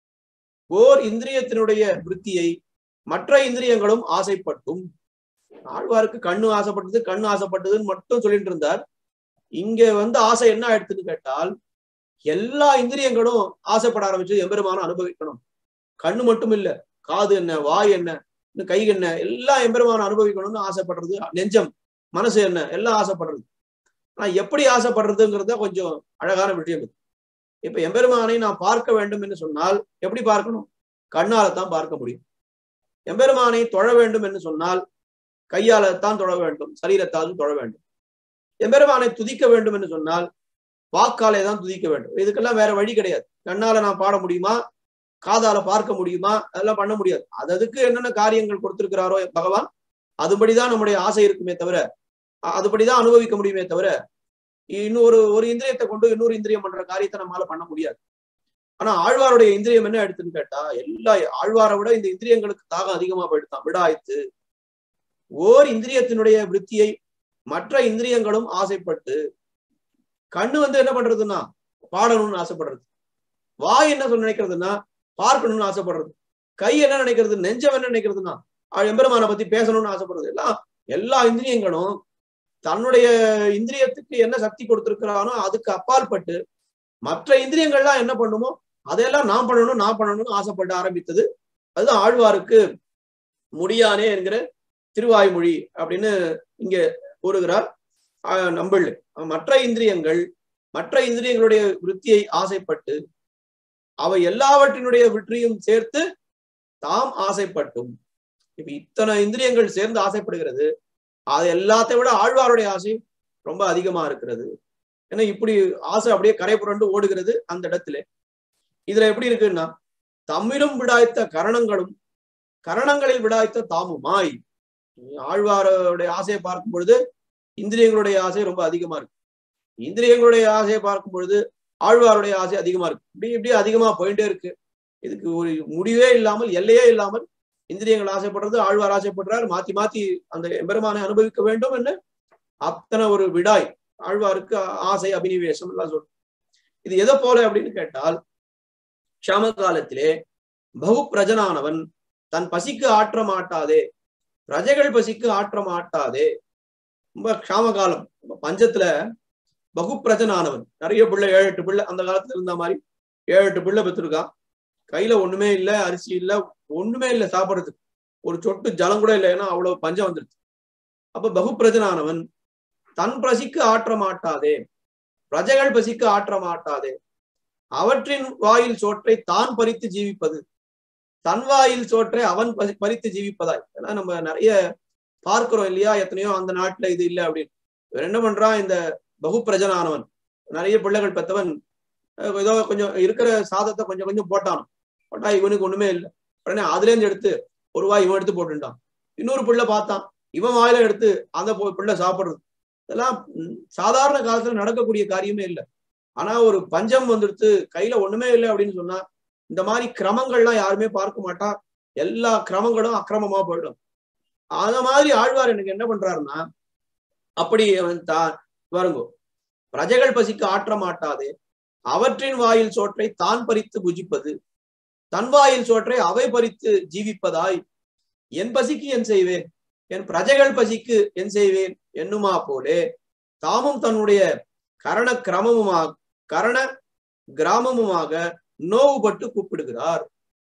ஓர் இந்திரியத்தினுடைய விருத்தியை மற்ற இந்திரியங்களும் ஆசைப்பட்டும் ஆழ்வாருக்கு கண்ணு ஆசைப்பட்டது கண்ணு ஆசைப்பட்டதுன்னு மட்டும் சொல்லிட்டு இருந்தார் இங்க வந்து ஆசை என்ன ஆயிடுச்சுன்னு கேட்டால் எல்லா இந்திரியங்களும் ஆசைப்பட ஆரம்பிச்சு எம்பெருமானம் அனுபவிக்கணும் கண்ணு மட்டும் இல்ல காது என்ன வாய் என்ன இன்னும் கை என்ன எல்லா எம்பெருமானம் அனுபவிக்கணும்னு ஆசைப்படுறது நெஞ்சம் மனசு என்ன எல்லாம் ஆசைப்படுறது ஆனா எப்படி ஆசைப்படுறதுங்கிறத கொஞ்சம் அழகான விஷயம் இது இப்ப எம்பெருமானை நான் பார்க்க வேண்டும் என்று சொன்னால் எப்படி பார்க்கணும் கண்ணால தான் பார்க்க முடியும் எம்பெருமானை தொழ வேண்டும் என்று சொன்னால் கையால தான் தொழ வேண்டும் சரீரத்தால் தொழ வேண்டும் எம்பெருமானை துதிக்க வேண்டும் என்று சொன்னால் வாக்காலே தான் துதிக்க வேண்டும் இதுக்கெல்லாம் வேற வழி கிடையாது கண்ணால நான் பாட முடியுமா காதால பார்க்க முடியுமா அதெல்லாம் பண்ண முடியாது அது அதுக்கு என்னென்ன காரியங்கள் கொடுத்திருக்கிறாரோ பகவான் அதுபடிதான் நம்முடைய ஆசை இருக்குமே தவிர அதுபடிதான் அனுபவிக்க முடியுமே தவிர இன்னொரு ஒரு இந்திரியத்தை கொண்டு இன்னொரு இந்திரியம் பண்ற காரியத்தை நம்மளால பண்ண முடியாது ஆனா ஆழ்வாருடைய இந்திரியம் என்ன எடுத்துன்னு கேட்டா எல்லா ஆழ்வாரை விட இந்த இந்திரியங்களுக்கு தாகம் அதிகமா போயிடுதான் விடாய்த்து ஓர் இந்திரியத்தினுடைய விருத்தியை மற்ற இந்திரியங்களும் ஆசைப்பட்டு கண்ணு வந்து என்ன பண்றதுன்னா பாடணும்னு ஆசைப்படுறது வாய் என்ன சொல்ல நினைக்கிறதுன்னா பார்க்கணும்னு ஆசைப்படுறது கை என்ன நினைக்கிறது நெஞ்சம் என்ன நினைக்கிறதுன்னா எம்பெருமானை பத்தி பேசணும்னு ஆசைப்படுறது எல்லாம் எல்லா இந்திரியங்களும் தன்னுடைய இந்திரியத்துக்கு என்ன சக்தி கொடுத்திருக்கிறானோ அதுக்கு அப்பால் பட்டு மற்ற இந்திரியங்கள்லாம் என்ன பண்ணுமோ அதையெல்லாம் நான் பண்ணணும் நான் பண்ணணும்னு ஆசைப்பட ஆரம்பித்தது அதுதான் ஆழ்வாருக்கு முடியானே என்கிற திருவாய்மொழி அப்படின்னு இங்க கூறுகிறார் நம்பள் மற்ற இந்திரியங்கள் மற்ற இந்திரியங்களுடைய விருத்தியை ஆசைப்பட்டு அவை எல்லாவற்றினுடைய வெற்றியும் சேர்த்து தாம் ஆசைப்பட்டும் இப்ப இத்தனை இந்திரியங்கள் சேர்ந்து ஆசைப்படுகிறது அது எல்லாத்தை விட ஆழ்வாருடைய ஆசை ரொம்ப அதிகமா இருக்கிறது ஏன்னா இப்படி ஆசை அப்படியே கரை புரண்டு ஓடுகிறது அந்த இடத்துல இதுல எப்படி இருக்குன்னா தம்மிலும் விடாய்த்த கரணங்களும் கரணங்களில் விடாய்த்த தாமுமாய் ஆழ்வாருடைய ஆசையை பார்க்கும் பொழுது இந்திரியங்களுடைய ஆசை ரொம்ப அதிகமா இருக்கு இந்திரியங்களுடைய ஆசையை பார்க்கும் பொழுது ஆழ்வாருடைய ஆசை அதிகமா இருக்கு இப்படி இப்படி அதிகமா போயிட்டே இருக்கு இதுக்கு ஒரு முடிவே இல்லாமல் எல்லையே இல்லாமல் இந்திரியங்கள் ஆசைப்படுறது ஆழ்வார் ஆசைப்படுறார் மாத்தி மாத்தி அந்த எம்பெருமானை அனுபவிக்க வேண்டும் என்று அத்தனை ஒரு விடாய் ஆழ்வாருக்கு ஆசை அபினிவேசம் எல்லாம் சொல்லும் இது எதை போல அப்படின்னு கேட்டால் க்ஷாம காலத்திலே பகு பிரஜனானவன் தன் பசிக்கு ஆற்ற மாட்டாதே பிரஜைகள் பசிக்கு ஆற்ற மாட்டாதே ரொம்ப க்ஷாம காலம் பஞ்சத்துல பகு பிரஜனானவன் நிறைய பிள்ளை ஏழு எட்டு பிள்ளை அந்த காலத்துல இருந்த மாதிரி ஏழு எட்டு பிள்ளை பெற்றிருக்கான் கையில ஒண்ணுமே இல்ல அரிசி இல்ல ஒண்ணுமே இல்ல சாப்பிடுறதுக்கு ஒரு சொட்டு ஜலம் கூட இல்லை ஏன்னா அவ்வளவு பஞ்சம் வந்துருச்சு அப்ப பகு பிரஜனானவன் தன் பசிக்கு ஆற்ற மாட்டாதே பிரஜைகள் பசிக்கு ஆற்ற மாட்டாதே அவற்றின் வாயில் சோற்றை தான் பறித்து ஜீவிப்பது தன் வாயில் சோற்றை அவன் பறித்து ஜீவிப்பதாய் ஏன்னா நம்ம நிறைய பார்க்கிறோம் இல்லையா எத்தனையோ அந்த நாட்டுல இது இல்லை அப்படின்னு இவர் என்ன பண்றான் இந்த பகு பிரஜனானவன் நிறைய பிள்ளைகள் பெற்றவன் ஏதோ கொஞ்சம் இருக்கிற சாதத்தை கொஞ்சம் கொஞ்சம் போட்டான் போட்டா இவனுக்கு ஒண்ணுமே இல்லை உடனே அதுல இருந்து எடுத்து ஒரு வாய் இவன் எடுத்து போட்டுட்டான் இன்னொரு பிள்ளை பார்த்தான் இவன் வாயில எடுத்து அந்த பொ- பிள்ளை சாப்பிடுறது இதெல்லாம் ம், சாதாரண காலத்துல நடக்கக்கூடிய காரியமே இல்லை ஆனா ஒரு பஞ்சம் வந்துடுத்து கையில ஒண்ணுமே இல்லை அப்படின்னு சொன்னா இந்த மாதிரி கிரமங்கள்லாம் யாருமே பார்க்க மாட்டா எல்லா கிரமங்களும் அக்கிரமமா போயிடும் அந்த மாதிரி ஆழ்வார் எனக்கு என்ன பண்றாருன்னா அப்படி அவன் தான் பாருங்க பிரஜைகள் பசிக்கு ஆற்ற மாட்டாதே அவற்றின் வாயில் சோற்றை தான் பறித்து புஜிப்பது தன் வாயில் சோற்றை அவை பறித்து ஜீவிப்பதாய் என் பசிக்கு என் செய்வேன் என் பிரஜைகள் பசிக்கு என் செய்வேன் என்னுமா போலே தாமும் தன்னுடைய கரண கிரமமுமாக கரண கிராமமுமாக நோவுபட்டு கூப்பிடுகிறார்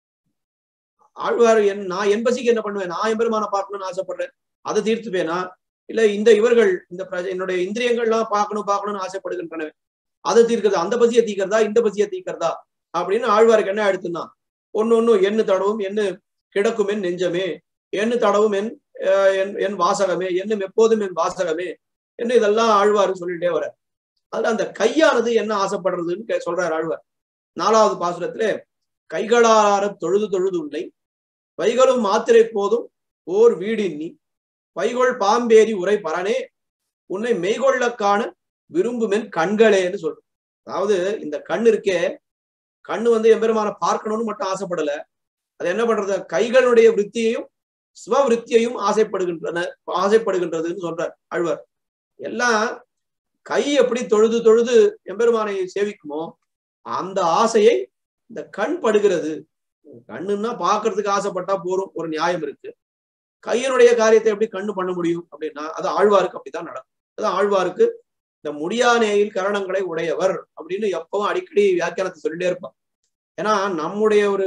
ஆழ்வார் என் நான் என் பசிக்கு என்ன பண்ணுவேன் நான் எம்பெருமான பார்க்கணும்னு ஆசைப்படுறேன் அதை தீர்த்துப்பேனா இல்ல இந்த இவர்கள் இந்த பிரஜை என்னுடைய இந்திரியங்கள்லாம் பார்க்கணும் பார்க்கணும்னு ஆசைப்படுகின்றன அதை தீர்க்கிறதா அந்த பசியை தீர்க்கிறதா இந்த பசியை தீர்க்கிறதா அப்படின்னு ஆழ்வாருக்கு என்ன எடுத்துனா ஒன்னு ஒண்ணு எண்ணு தடவும் எண்ணு கிடக்கும் என் நெஞ்சமே எண்ணு தடவும் என் அஹ், என் என் வாசகமே என்னும் எப்போதும் என் வாசகமே என்ன இதெல்லாம் ஆழ்வார் சொல்லிட்டே வர அதுல அந்த கையானது என்ன ஆசைப்படுறதுன்னு கே- சொல்றாரு ஆழ்வார் நாலாவது பாசுரத்திலே கைகளார தொழுது தொழுது உன்னை வைகளும் மாத்திரை போதும் ஓர் வீடின்னி வைகொள் பாம்பேரி உரை பரனே உன்னை மெய்கொள்ள காண விரும்புமென் கண்களேன்னு சொல்ற அதாவது இந்த கண் இருக்கே கண்ணு வந்து எம்பெருமான பார்க்கணும்னு மட்டும் ஆசைப்படல அது என்ன பண்றது கைகளுடைய விருத்தியையும் ஸ்வவிருத்தியையும் ஆசைப்படுகின்றன ஆசைப்படுகின்றதுன்னு சொல்றார் ஆழ்வார் எல்லாம் கை எப்படி தொழுது தொழுது எம்பெருமானை சேவிக்குமோ அந்த ஆசையை இந்த கண் படுகிறது கண்ணுன்னா பார்க்கிறதுக்கு ஆசைப்பட்டா போரும் ஒரு நியாயம் இருக்கு கையினுடைய காரியத்தை எப்படி கண்ணு பண்ண முடியும் அப்படின்னா அது ஆழ்வாருக்கு அப்படித்தான் நடக்கும் அதான் ஆழ்வாருக்கு இந்த முடியானேயில் கரணங்களை உடையவர் அப்படின்னு எப்பவும் அடிக்கடி வியாக்கியானத்தை சொல்லிட்டே இருப்பான் ஏன்னா நம்முடைய ஒரு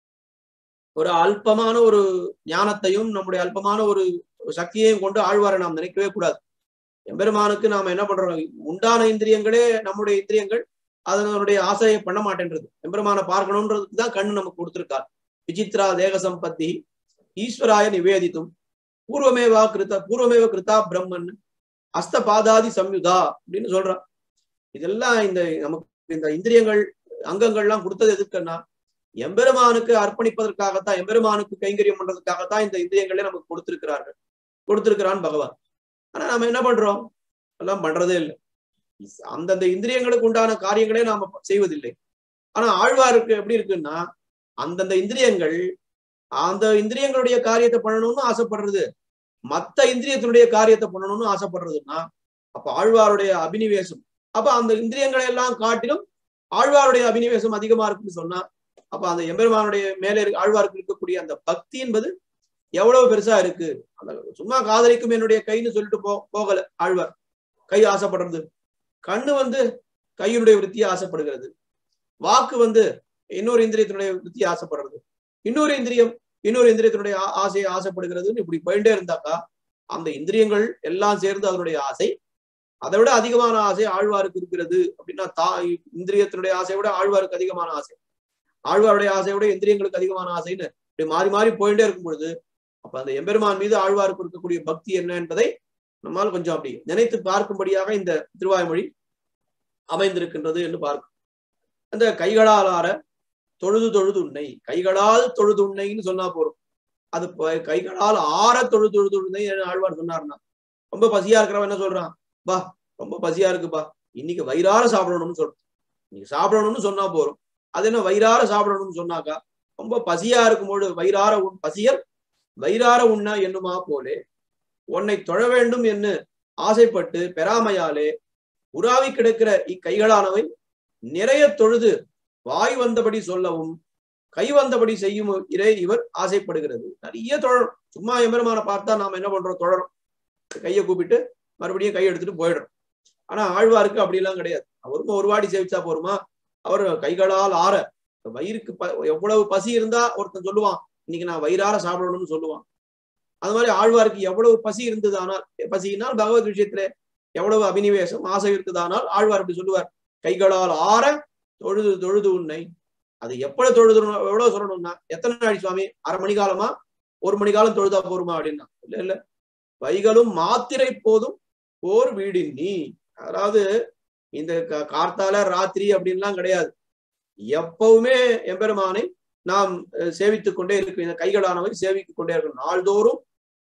ஒரு அல்பமான ஒரு ஞானத்தையும் நம்முடைய அல்பமான ஒரு சக்தியையும் கொண்டு ஆழ்வாரை நாம் நினைக்கவே கூடாது எம்பெருமானுக்கு நாம என்ன பண்றோம் உண்டான இந்திரியங்களே நம்முடைய இந்திரியங்கள் அதனுடைய ஆசையை பண்ண மாட்டேன்றது எம்பெருமான பார்க்கணுன்றதுக்கு தான் கண்ணு நமக்கு கொடுத்திருக்கார் விசித்ரா தேக சம்பத்தி ஈஸ்வராய நிவேதித்தும் பூர்வமேவா கிருத்த பூர்வமேவ கிருத்தா பிரம்மன் அஸ்த பாதாதி சம்யுதா அப்படின்னு சொல்றான் இதெல்லாம் இந்த நமக்கு இந்த இந்திரியங்கள் அங்கங்கள்லாம் கொடுத்தது எதுக்குன்னா எம்பெருமானுக்கு அர்ப்பணிப்பதற்காகத்தான் எம்பெருமானுக்கு கைங்கரியம் பண்றதுக்காகத்தான் இந்த இந்திரியங்களே நமக்கு கொடுத்திருக்கிறார்கள் கொடுத்திருக்கிறான் பகவான் ஆனா நாம என்ன பண்றோம் எல்லாம் பண்றதே இல்லை அந்தந்த இந்திரியங்களுக்கு உண்டான காரியங்களே நாம செய்வதில்லை ஆனா ஆழ்வாருக்கு எப்படி இருக்குன்னா அந்தந்த இந்திரியங்கள் அந்த இந்திரியங்களுடைய காரியத்தை பண்ணணும்னு ஆசைப்படுறது மத்த இந்திரியத்தினுடைய காரியத்தை பண்ணணும்னு ஆசைப்படுறதுன்னா அப்ப ஆழ்வாருடைய அபினிவேசம் அப்ப அந்த இந்திரியங்களை எல்லாம் காட்டிலும் ஆழ்வாருடைய அபினிவேசம் அதிகமா இருக்குன்னு சொன்னா அப்ப அந்த எம்பெருமானுடைய மேலே இருக்க- ஆழ்வாருக்கு இருக்கக்கூடிய அந்த பக்தி என்பது எவ்வளவு பெருசா இருக்கு அந்த சும்மா காதலிக்கும் என்னுடைய கைன்னு சொல்லிட்டு போ போகல ஆழ்வார் கை ஆசைப்படுறது கண்ணு வந்து கையினுடைய விருத்தியை ஆசைப்படுகிறது வாக்கு வந்து இன்னொரு இந்திரியத்தினுடைய விருத்தியை ஆசைப்படுறது இன்னொரு இந்திரியம் இன்னொரு இந்திரியத்தினுடைய ஆ- ஆசையை ஆசைப்படுகிறதுன்னு இப்படி போயிட்டே இருந்தாக்கா அந்த இந்திரியங்கள் எல்லாம் சேர்ந்து அதனுடைய ஆசை அதை விட அதிகமான ஆசை ஆழ்வாருக்கு இருக்கிறது அப்படின்னா தா இந்திரியத்தினுடைய ஆசையை விட ஆழ்வாருக்கு அதிகமான ஆசை ஆழ்வாருடைய ஆசையை விட இந்திரியங்களுக்கு அதிகமான ஆசைன்னு இப்படி மாறி மாறி போயிட்டே இருக்கும் பொழுது அப்ப அந்த எம்பெருமான் மீது ஆழ்வாருக்கு இருக்கக்கூடிய பக்தி என்ன என்பதை நம்மால் கொஞ்சம் அப்படி நினைத்து பார்க்கும்படியாக இந்த திருவாய்மொழி அமைந்திருக்கின்றது என்று பார்க்கும் அந்த கைகளால் ஆற தொழுது தொழுது உன்னை கைகளால் தொழுது உன்னைன்னு சொன்னா போறோம் அது ப- கைகளால் ஆற தொழுது தொழுது உன்னை ஆழ்வார் சொன்னார்னா ரொம்ப பசியா இருக்கிறவன் என்ன சொல்றான் பா ரொம்ப பசியா இருக்குப்பா இன்னைக்கு வயிறார சாப்பிடணும்னு சொல்றான் இன்னைக்கு சாப்பிடணும்னு சொன்னா போறோம் அது என்ன வயிறார சாப்பிடணும்னு சொன்னாக்கா ரொம்ப பசியா இருக்கும்போது வயிறார உண் பசியர் வயிறார உண்ண என்னுமா போலே உன்னை தொழ வேண்டும் என்று ஆசைப்பட்டு பெறாமையாலே உராவி கிடக்கிற இக்கைகளானவை நிறைய தொழுது வாய் வந்தபடி சொல்லவும் கை வந்தபடி செய்யும் இறை இவர் ஆசைப்படுகிறது நிறைய தொழணும் சும்மா எம்பெருமான பார்த்தா நாம என்ன பண்றோம் தொழறோம் கையை கூப்பிட்டு மறுபடியும் கை எடுத்துட்டு போயிடுறோம் ஆனா ஆழ்வாருக்கு அப்படிலாம் கிடையாது அவருக்கும் ஒரு வாடி சேவிச்சா போருமா அவர் கைகளால் ஆற வயிறுக்கு ப எவ்வளவு பசி இருந்தா ஒருத்தன் சொல்லுவான் இன்னைக்கு நான் வயிறார சாப்பிடணும்னு சொல்லுவான் அது மாதிரி ஆழ்வாருக்கு எவ்வளவு பசி இருந்ததானால் பசியினால் பகவத் விஷயத்துல எவ்வளவு அபினிவேசம் ஆசை இருக்குதானால் ஆழ்வார் அப்படி சொல்லுவார் கைகளால் ஆற தொழுது தொழுது உன்னை அது எப்பொழுது தொழுது எவ்வளவு சொல்லணும்னா எத்தனை நாள் சுவாமி அரை மணி காலமா ஒரு மணி காலம் தொழுதா போருமா அப்படின்னா இல்ல இல்ல வைகளும் மாத்திரை போதும் ஓர் வீடின் நீ அதாவது இந்த க- கார்த்தால ராத்திரி அப்படின்லாம் கிடையாது எப்பவுமே எம்பெருமானை நாம் அஹ், சேவித்துக் கொண்டே இருக்கு இந்த கைகளானவை சேவித்துக் கொண்டே இருக்கணும் நாள்தோறும்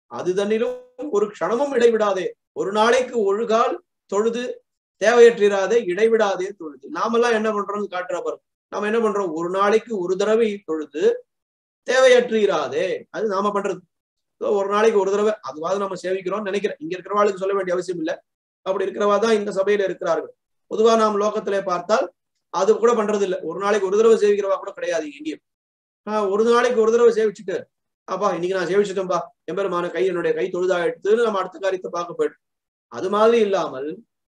அது தன்னிலும் ஒரு க்ஷணமும் இடைவிடாதே ஒரு நாளைக்கு ஒழுகால் தொழுது தேவையற்றிராதே இடைவிடாதே தொழுது நாமெல்லாம் என்ன பண்றோம்னு காட்டுற பாருங்க நாம என்ன பண்றோம் ஒரு நாளைக்கு ஒரு தடவை தொழுது தேவையற்றிராதே அது நாம பண்றது ஒரு நாளைக்கு ஒரு தடவை அதுவாது நம்ம சேவிக்கிறோம் நினைக்கிறேன் இங்க இருக்கிறவாளுக்கு சொல்ல வேண்டிய அவசியம் இல்லை அப்படி இருக்கிறவா தான் இந்த சபையில இருக்கிறார்கள் பொதுவா நாம் லோகத்திலே பார்த்தால் அது கூட பண்றது இல்லை ஒரு நாளைக்கு ஒரு தடவை சேவிக்கிறவா கூட கிடையாது எங்கேயும் ஆஹ் ஒரு நாளைக்கு ஒரு தடவை சேவிச்சுட்டு அப்பா இன்னைக்கு நான் சேவிச்சிட்டேன்பா எம்பெருமான கை என்னுடைய கை தொழுதா எடுத்துன்னு நம்ம அடுத்த காரியத்தை பார்க்க போயிடும் அது மாதிரி இல்லாமல்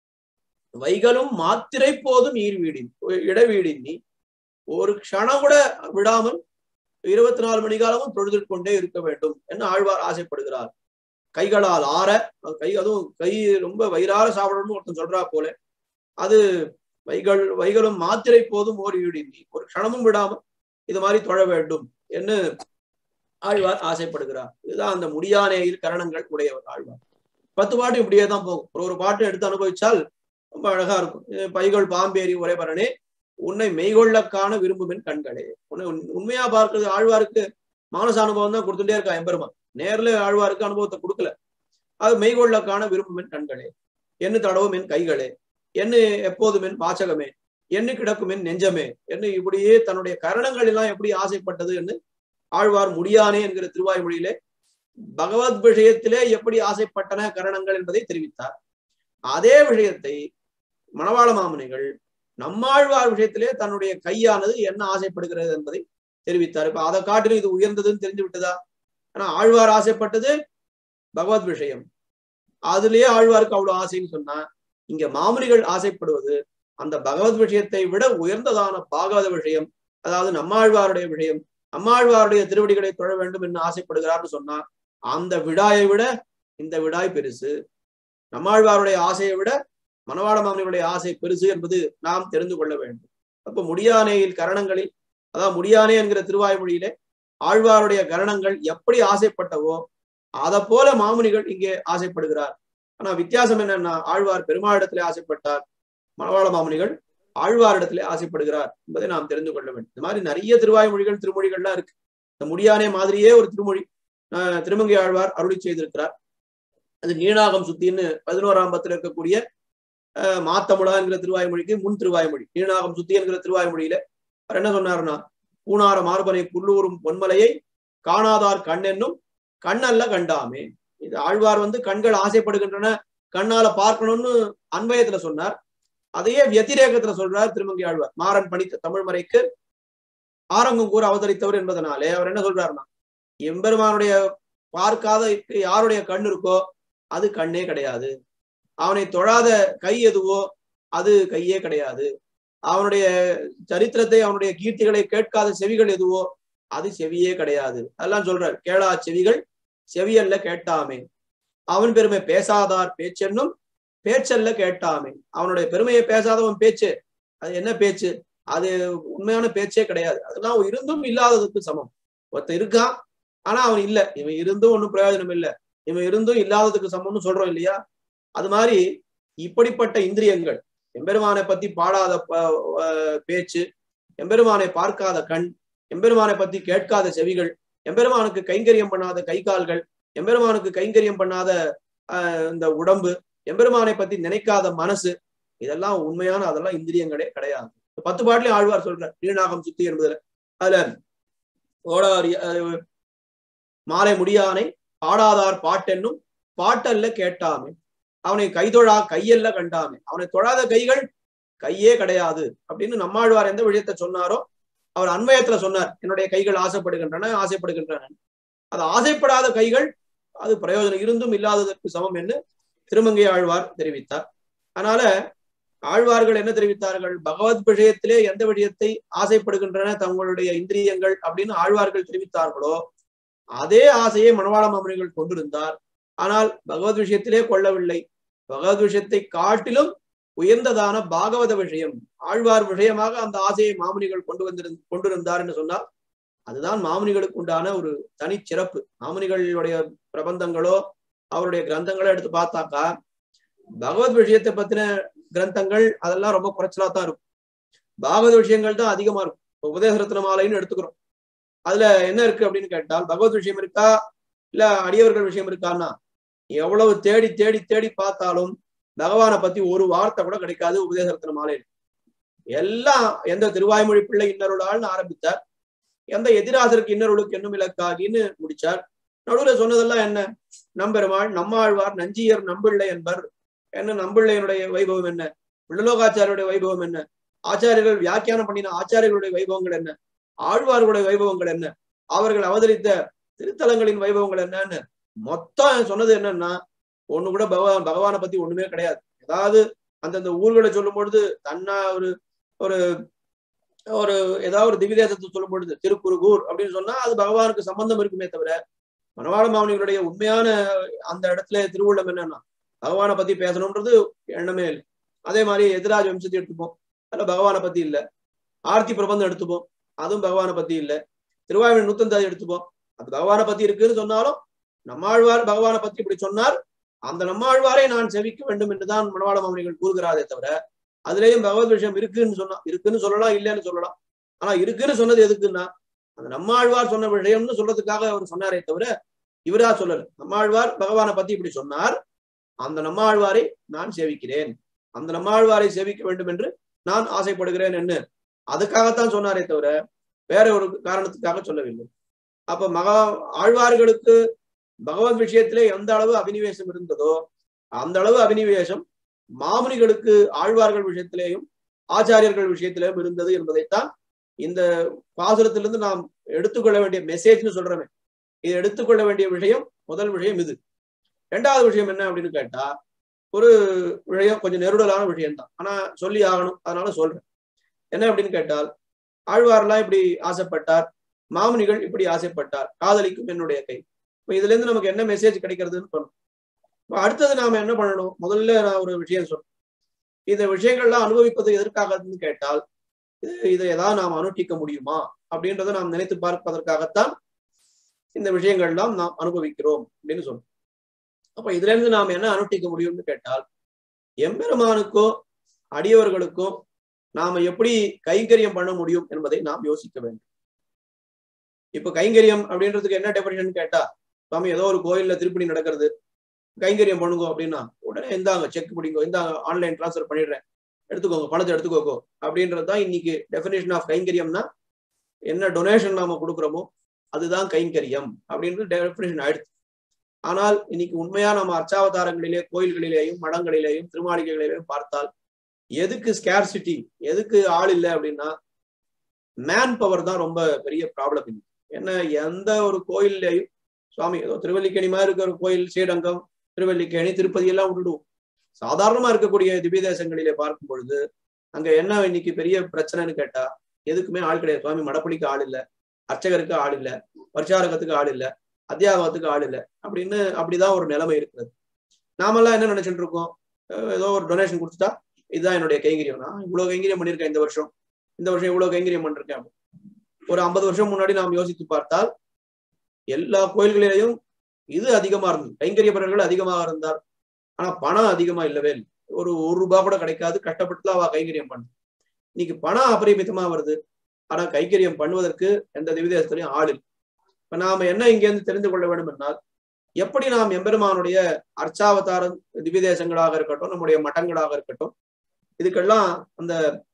வைகளும் மாத்திரை போதும் ஈர் வீடின் இடவீடின் நீ ஒரு க்ஷணம் கூட விடாமல் இருபத்தி நாலு மணி காலமும் தொழுது கொண்டே இருக்க வேண்டும் என்று ஆழ்வார் ஆசைப்படுகிறார் கைகளால் ஆற கை அதுவும் கை ரொம்ப வயிறார சாப்பிடணும்னு ஒருத்தன் சொல்றா போல அது வைகள் வைகளும் மாத்திரை போதும் ஓர் ஈடின்றி ஒரு க்ஷணமும் விடாமல் இது மாதிரி தொழ வேண்டும் என்று ஆழ்வார் ஆசைப்படுகிறார் இதுதான் அந்த முடியானேயில் கரணங்கள் உடையவர் ஆழ்வார் பத்து பாட்டு இப்படியே தான் போகும் ஒரு ஒரு பாட்டு எடுத்து அனுபவிச்சால் ரொம்ப அழகா இருக்கும் பைகள் பாம்பேரி உரைபரனே உன்னை மெய்கொள்ள காண விரும்புமென் கண்களே உன்னை உண்மையா பார்க்கிறது ஆழ்வாருக்கு மானச அனுபவம் தான் கொடுத்துட்டே இருக்கா எம்பெருமான் நேர்ல ஆழ்வாருக்கு அனுபவத்தை கொடுக்கல அது மெய்கொள்ள காண விரும்புமென் கண்களே என்ன தடவும் என் கைகளே என்ன எப்போதும் என் வாசகமே என்ன கிடக்கும் என் நெஞ்சமே என்று இப்படியே தன்னுடைய கரணங்கள் எல்லாம் எப்படி ஆசைப்பட்டது என்று ஆழ்வார் முடியானே என்கிற திருவாய்மொழியிலே பகவத் விஷயத்திலே எப்படி ஆசைப்பட்டன கரணங்கள் என்பதை தெரிவித்தார் அதே விஷயத்தை மணவாள மாமனிகள் நம்மாழ்வார் விஷயத்திலே தன்னுடைய கையானது என்ன ஆசைப்படுகிறது என்பதை தெரிவித்தார் இப்ப அதை காட்டிலும் இது உயர்ந்ததுன்னு தெரிஞ்சு விட்டதா ஆனா ஆழ்வார் ஆசைப்பட்டது பகவத் விஷயம் அதுலயே ஆழ்வாருக்கு அவ்வளவு ஆசைன்னு சொன்னா இங்க மாமுனிகள் ஆசைப்படுவது அந்த பகவத் விஷயத்தை விட உயர்ந்ததான பாகவத விஷயம் அதாவது நம்மாழ்வாருடைய விஷயம் நம்மாழ்வாருடைய திருவடிகளை தொழ வேண்டும் என்று ஆசைப்படுகிறார்னு சொன்னா அந்த விடாயை விட இந்த விடாய் பெருசு நம்மாழ்வாருடைய ஆசையை விட மணவாள மாமனிகளுடைய ஆசை பெருசு என்பது நாம் தெரிந்து கொள்ள வேண்டும் அப்ப முடியானேயில் கரணங்களில் அதாவது முடியானே என்கிற திருவாய்மொழியிலே ஆழ்வாருடைய கரணங்கள் எப்படி ஆசைப்பட்டவோ அதை போல மாமுனிகள் இங்கே ஆசைப்படுகிறார் ஆனா வித்தியாசம் என்னன்னா ஆழ்வார் பெருமாளிடத்திலே ஆசைப்பட்டார் மணவாள மாமுனிகள் ஆழ்வாரிடத்திலே ஆசைப்படுகிறார் என்பதை நாம் தெரிந்து கொள்ள வேண்டும் இந்த மாதிரி நிறைய திருவாய்மொழிகள் திருமொழிகள்லாம் இருக்கு இந்த முடியானே மாதிரியே ஒரு திருமொழி திருமங்கை ஆழ்வார் அருளி செய்திருக்கிறார் அது நீனாகம் சுத்தின்னு பதினோராம் பத்தில் இருக்கக்கூடிய மாத்தமுடா என்கிற திருவாய்மொழிக்கு முன் திருவாய்மொழி நீனாகம் சுத்தி என்கிற திருவாய்மொழியில அவர் என்ன சொன்னாருன்னா பூனார மார்பனை புல்லூரும் பொன்மலையை காணாதார் கண் என்னும் கண்ணல்ல கண்டாமே இது ஆழ்வார் வந்து கண்கள் ஆசைப்படுகின்றன கண்ணால பார்க்கணும்னு அன்வயத்துல சொன்னார் அதையே வியதிரேகத்துல சொல்றார் திருமங்கி ஆழ்வார் மாறன் படித்த தமிழ் மறைக்கு ஆரங்கம் கூற அவதரித்தவர் என்பதனாலே அவர் என்ன சொல்றாருன்னா எம்பெருமானுடைய பார்க்காத யாருடைய கண் இருக்கோ அது கண்ணே கிடையாது அவனை தொழாத கை எதுவோ அது கையே கிடையாது அவனுடைய சரித்திரத்தை அவனுடைய கீர்த்திகளை கேட்காத செவிகள் எதுவோ அது செவியே கிடையாது அதெல்லாம் சொல்றார் கேளா செவிகள் செவியல்ல கேட்டாமே அவன் பெருமை பேசாதார் பேச்சென்னும் பேச்சல்ல கேட்டாமே அவனுடைய பெருமையை பேசாதவன் பேச்சு அது என்ன பேச்சு அது உண்மையான பேச்சே கிடையாது அதெல்லாம் இருந்தும் இல்லாததுக்கு சமம் ஒருத்தன் இருக்கான் ஆனா அவன் இல்ல இவன் இருந்தும் ஒன்றும் பிரயோஜனம் இல்லை இவன் இருந்தும் இல்லாததுக்கு சமம்னு சொல்றோம் இல்லையா அது மாதிரி இப்படிப்பட்ட இந்திரியங்கள் எம்பெருமானை பத்தி பாடாத பேச்சு எம்பெருமானை பார்க்காத கண் எம்பெருமானை பத்தி கேட்காத செவிகள் எம்பெருமானுக்கு கைங்கரியம் பண்ணாத கை கால்கள் எம்பெருமானுக்கு கைங்கரியம் பண்ணாத இந்த உடம்பு எம்பெருமானை பத்தி நினைக்காத மனசு இதெல்லாம் உண்மையான அதெல்லாம் இந்திரியங்களே கிடையாது பத்து பாட்டிலையும் ஆழ்வார் சொல்ற நீனாகம் சுத்தி என்பதுல அதுல ஓடாரி மாலை முடியானை பாடாதார் பாட்டென்னும் பாட்டல்ல கேட்டாமே அவனை கைதொழா கையல்ல கண்டாமே அவனை தொழாத கைகள் கையே கிடையாது அப்படின்னு நம்மாழ்வார் எந்த விஷயத்த சொன்னாரோ அவர் அன்வயத்துல சொன்னார் என்னுடைய கைகள் ஆசைப்படுகின்றன ஆசைப்படுகின்றன அது ஆசைப்படாத கைகள் அது பிரயோஜனம் இருந்தும் இல்லாததற்கு சமம் என்று திருமங்கை ஆழ்வார் தெரிவித்தார் அதனால ஆழ்வார்கள் என்ன தெரிவித்தார்கள் பகவத் விஷயத்திலே எந்த விஷயத்தை ஆசைப்படுகின்றன தங்களுடைய இந்திரியங்கள் அப்படின்னு ஆழ்வார்கள் தெரிவித்தார்களோ அதே ஆசையை மணவாள மாமனிகள் கொண்டிருந்தார் ஆனால் பகவத் விஷயத்திலே கொள்ளவில்லை பகவத் விஷயத்தை காட்டிலும் உயர்ந்ததான பாகவத விஷயம் ஆழ்வார் விஷயமாக அந்த ஆசையை மாமுனிகள் கொண்டு வந்திரு கொண்டிருந்தார் என்று சொன்னால் அதுதான் மாமுனிகளுக்கு உண்டான ஒரு தனிச்சிறப்பு மாமுனிகளுடைய பிரபந்தங்களோ அவருடைய கிரந்தங்களோ எடுத்து பார்த்தாக்கா பகவத் விஷயத்தை பத்தின கிரந்தங்கள் அதெல்லாம் ரொம்ப குறைச்சலா தான் இருக்கும் பாகவத விஷயங்கள் தான் அதிகமா இருக்கும் உபதேச ரத்ன மாலைன்னு எடுத்துக்கிறோம் அதுல என்ன இருக்கு அப்படின்னு கேட்டால் பகவத் விஷயம் இருக்கா இல்ல அடியவர்கள் விஷயம் இருக்கான்னா எவ்வளவு தேடி தேடி தேடி பார்த்தாலும் பகவானை பத்தி ஒரு வார்த்தை கூட கிடைக்காது உபதேசரத்தின மாலையில் எல்லாம் எந்த திருவாய்மொழி பிள்ளை இன்னருளால்னு ஆரம்பித்தார் எந்த எதிராசருக்கு இன்னருளுக்கு என்னும் இலக்காகின்னு முடிச்சார் நடுவுல சொன்னதெல்லாம் என்ன நம்பெருமாள் நம்மாழ்வார் நஞ்சியர் நம்பிள்ளை என்பர் என்ன நம்பிள்ளையனுடைய வைபவம் என்ன வில்லலோகாச்சாரியுடைய வைபவம் என்ன ஆச்சாரியர்கள் வியாக்கியானம் பண்ணின ஆச்சாரியர்களுடைய வைபவங்கள் என்ன ஆழ்வார்களுடைய வைபவங்கள் என்ன அவர்கள் அவதரித்த திருத்தலங்களின் வைபவங்கள் என்னன்னு மொத்தம் சொன்னது என்னன்னா ஒண்ணு கூட பகவான் பகவானை பத்தி ஒண்ணுமே கிடையாது ஏதாவது அந்தந்த ஊர்களை சொல்லும் பொழுது தன்னா ஒரு ஒரு ஒரு ஏதாவது ஒரு திவ்யதேசத்தை சொல்லும் பொழுது திருக்குறுகூர் அப்படின்னு சொன்னா அது பகவானுக்கு சம்பந்தம் இருக்குமே தவிர மணவாள மாமனிகளுடைய உண்மையான அந்த இடத்துல திருவுள்ளம் என்னன்னா பகவானை பத்தி பேசணும்ன்றது எண்ணமே இல்லை அதே மாதிரி எதிராஜ் வம்சத்தை எடுத்துப்போம் அதுல பகவானை பத்தி இல்ல ஆர்த்தி பிரபந்தம் எடுத்துப்போம் அதுவும் பகவானை பத்தி இல்ல திருவாயூர் நூத்தந்தாதி எடுத்துப்போம் அது பகவானை பத்தி இருக்குன்னு சொன்னாலும் நம்மாழ்வார் பகவானை பத்தி இப்படி சொன்னார் அந்த நம்மாழ்வாரை நான் செவிக்க வேண்டும் என்றுதான் மணவாள மாமனிகள் கூறுகிறாரே தவிர அதுலயும் பகவத் விஷயம் இருக்குன்னு சொன்னா இருக்குன்னு சொல்லலாம் இல்லைன்னு சொல்லலாம் ஆனா இருக்குன்னு சொன்னது எதுக்குன்னா அந்த நம்மாழ்வார் சொன்ன விஷயம்னு சொல்றதுக்காக அவர் சொன்னாரே தவிர இவரா சொல்லல நம்மாழ்வார் பகவானை பத்தி இப்படி சொன்னார் அந்த நம்மாழ்வாரை நான் சேவிக்கிறேன் அந்த நம்மாழ்வாரை சேவிக்க வேண்டும் என்று நான் ஆசைப்படுகிறேன் என்று அதுக்காகத்தான் சொன்னாரே தவிர வேற ஒரு காரணத்துக்காக சொல்லவில்லை அப்ப மகா ஆழ்வார்களுக்கு பகவத் விஷயத்திலே எந்த அளவு அபினிவேசம் இருந்ததோ அந்த அளவு அபினிவேசம் மாமுனிகளுக்கு ஆழ்வார்கள் விஷயத்திலேயும் ஆச்சாரியர்கள் விஷயத்திலேயும் இருந்தது என்பதைத்தான் இந்த பாசுரத்திலிருந்து நாம் எடுத்துக்கொள்ள வேண்டிய மெசேஜ்னு சொல்றோமே இது எடுத்துக்கொள்ள வேண்டிய விஷயம் முதல் விஷயம் இது ரெண்டாவது விஷயம் என்ன அப்படின்னு கேட்டா ஒரு விஷயம் கொஞ்சம் நெருடலான விஷயம் தான் ஆனா சொல்லி ஆகணும் அதனால சொல்றேன் என்ன அப்படின்னு கேட்டால் ஆழ்வார்லாம் இப்படி ஆசைப்பட்டார் மாமுனிகள் இப்படி ஆசைப்பட்டார் காதலிக்கும் என்னுடைய கை இப்ப இதுல இருந்து நமக்கு என்ன மெசேஜ் கிடைக்கிறதுன்னு சொல்லணும் இப்ப அடுத்தது நாம என்ன பண்ணணும் முதல்ல நான் ஒரு விஷயம் சொல்றேன் இந்த விஷயங்கள்லாம் அனுபவிப்பது எதற்காகன்னு கேட்டால் இதை ஏதாவது நாம் அனுஷ்டிக்க முடியுமா அப்படின்றத நாம் நினைத்து பார்ப்பதற்காகத்தான் இந்த விஷயங்கள்லாம் நாம் அனுபவிக்கிறோம் அப்படின்னு சொல்றோம் அப்ப இதுல இருந்து நாம் என்ன அனுஷ்டிக்க முடியும்னு கேட்டால் எம்பெருமானுக்கோ அடியவர்களுக்கும் நாம எப்படி கைங்கரியம் பண்ண முடியும் என்பதை நாம் யோசிக்க வேண்டும் இப்ப கைங்கரியம் அப்படின்றதுக்கு என்ன டெபினேஷன் கேட்டா சுவாமி ஏதோ ஒரு கோயில்ல திருப்பணி நடக்கிறது கைங்கரியம் பண்ணுங்க அப்படின்னா உடனே இந்தாங்க செக் பிடிங்க இந்தாங்க ஆன்லைன் டிரான்ஸ்ஃபர் பண்ணிடுறேன் எடுத்துக்கோங்க பணத்தை எடுத்துக்கோங்க அப்படின்றது தான் இன்னைக்கு டெபினேஷன் ஆஃப் கைங்கரியம்னா என்ன டொனேஷன் நாம கொடுக்குறோமோ அதுதான் கைங்கரியம் அப்படின்றது டெபினேஷன் ஆயிடுச்சு ஆனால் இன்னைக்கு உண்மையா நம்ம அர்ச்சாவதாரங்களிலே கோயில்களிலேயும் மடங்களிலேயும் திருமாளிகைகளிலேயும் பார்த்தால் எதுக்கு ஸ்கேர்சிட்டி எதுக்கு ஆள் இல்லை அப்படின்னா மேன் பவர் தான் ரொம்ப பெரிய ப்ராப்ளம் இன்னைக்கு என்ன எந்த ஒரு கோயில்லையும் சுவாமி ஏதோ திருவல்லிக்கேணி மாதிரி இருக்கிற கோயில் ஸ்ரீரங்கம் திருவல்லிக்கேணி திருப்பதி எல்லாம் விட்டுடுவோம் சாதாரணமா இருக்கக்கூடிய திவ்ய தேசங்களிலே பார்க்கும் பொழுது அங்க என்ன இன்னைக்கு பெரிய பிரச்சனைன்னு கேட்டா எதுக்குமே ஆள் கிடையாது சுவாமி மடப்படிக்கு ஆள் இல்லை அர்ச்சகருக்கு ஆள் இல்லை பரிசாரகத்துக்கு ஆள் இல்லை அத்தியாகத்துக்கு ஆள் இல்லை அப்படின்னு அப்படிதான் ஒரு நிலைமை இருக்கிறது நாமெல்லாம் என்ன நினைச்சிட்டு இருக்கோம் ஏதோ ஒரு டொனேஷன் கொடுத்துட்டா இதுதான் என்னுடைய கைங்கரியம் நான் இவ்வளவு கைங்கரியம் பண்ணியிருக்கேன் இந்த வருஷம் இந்த வருஷம் இவ்வளவு கைங்கரியம் பண்ணிருக்கேன் ஒரு ஐம்பது வருஷம் முன்னாடி நாம் யோசித்து பார்த்தால் எல்லா கோயில்களிலேயும் இது அதிகமா இருந்தது கைங்கரியப்பர்கள் அதிகமாக இருந்தார் ஆனா பணம் அதிகமா இல்லவே இல்லை ஒரு ஒரு ரூபாய் கூட கிடைக்காது கஷ்டப்பட்டு அவ கைங்கரியம் பண்ணு இன்னைக்கு பணம் அபரிமிதமா வருது ஆனா கைங்கரியம் பண்ணுவதற்கு எந்த திவிதேசத்திலையும் ஆள் இல்லை இப்ப நாம என்ன இங்கேருந்து தெரிந்து கொள்ள வேண்டும் என்றால் எப்படி நாம் எம்பெருமானுடைய அர்ச்சாவதார திவ்யதேசங்களாக இருக்கட்டும் நம்முடைய மட்டங்களாக இருக்கட்டும் இதுக்கெல்லாம் அந்த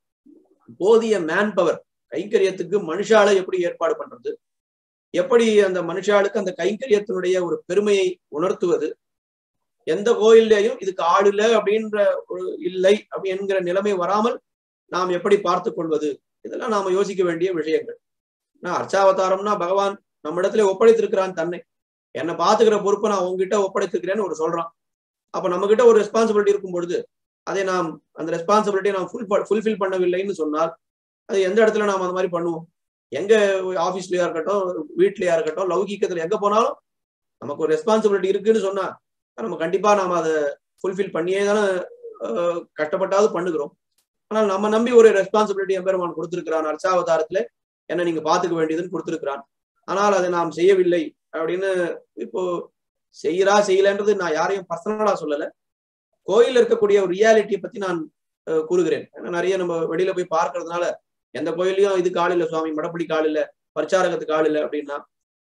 போதிய மேன் பவர் கைங்கரியத்துக்கு மனுஷால எப்படி ஏற்பாடு பண்றது எப்படி அந்த மனுஷாளுக்கு அந்த கைங்கரியத்தினுடைய ஒரு பெருமையை உணர்த்துவது எந்த கோயில்லையும் இதுக்கு ஆள் இல்லை அப்படின்ற ஒரு இல்லை அப்படி என்கிற நிலைமை வராமல் நாம் எப்படி பார்த்து கொள்வது இதெல்லாம் நாம யோசிக்க வேண்டிய விஷயங்கள் நான் அர்ச்சாவதாரம்னா பகவான் நம்ம இடத்துல ஒப்படைத்திருக்கிறான் தன்னை என்னை பாத்துக்கிற பொறுப்பை நான் உங்ககிட்ட ஒப்படைத்திருக்கிறேன்னு ஒரு சொல்றான் அப்ப நம்ம கிட்ட ஒரு ரெஸ்பான்சிபிலிட்டி இருக்கும் பொழுது அதை நாம் அந்த ரெஸ்பான்சிபிலிட்டியை நாம் ஃபுல் ஃபுல்ஃபில் பண்ணவில்லைன்னு சொன்னால் அது எந்த இடத்துல நாம் அந்த மாதிரி பண்ணுவோம் எங்க ஆபீஸ்லயா இருக்கட்டும் வீட்லயா இருக்கட்டும் லௌகிக்கத்துல எங்க போனாலும் நமக்கு ஒரு ரெஸ்பான்சிபிலிட்டி இருக்குன்னு சொன்னா நம்ம கண்டிப்பா நாம அதை ஃபுல்ஃபில் பண்ணியே தானே கஷ்டப்பட்டாவது பண்ணுகிறோம் ஆனால் நம்ம நம்பி ஒரு ரெஸ்பான்சிபிலிட்டி எம்பெருமான் கொடுத்திருக்கிறான் அர்ச்சாவதாரத்துல என்ன நீங்க பாத்துக்க வேண்டியதுன்னு கொடுத்திருக்கிறான் ஆனால் அதை நாம் செய்யவில்லை அப்படின்னு இப்போ செய்யறா செய்யலன்றது நான் யாரையும் பர்சனலா சொல்லல கோயில் இருக்கக்கூடிய ஒரு ரியாலிட்டியை பத்தி நான் கூறுகிறேன் ஏன்னா நிறைய நம்ம வெளியில போய் பார்க்கறதுனால எந்த கோயிலையும் இதுக்கு ஆள் இல்லை சுவாமி மடப்படி ஆள் இல்லை பரிச்சாரகத்துக்கு ஆள் இல்லை அப்படின்னா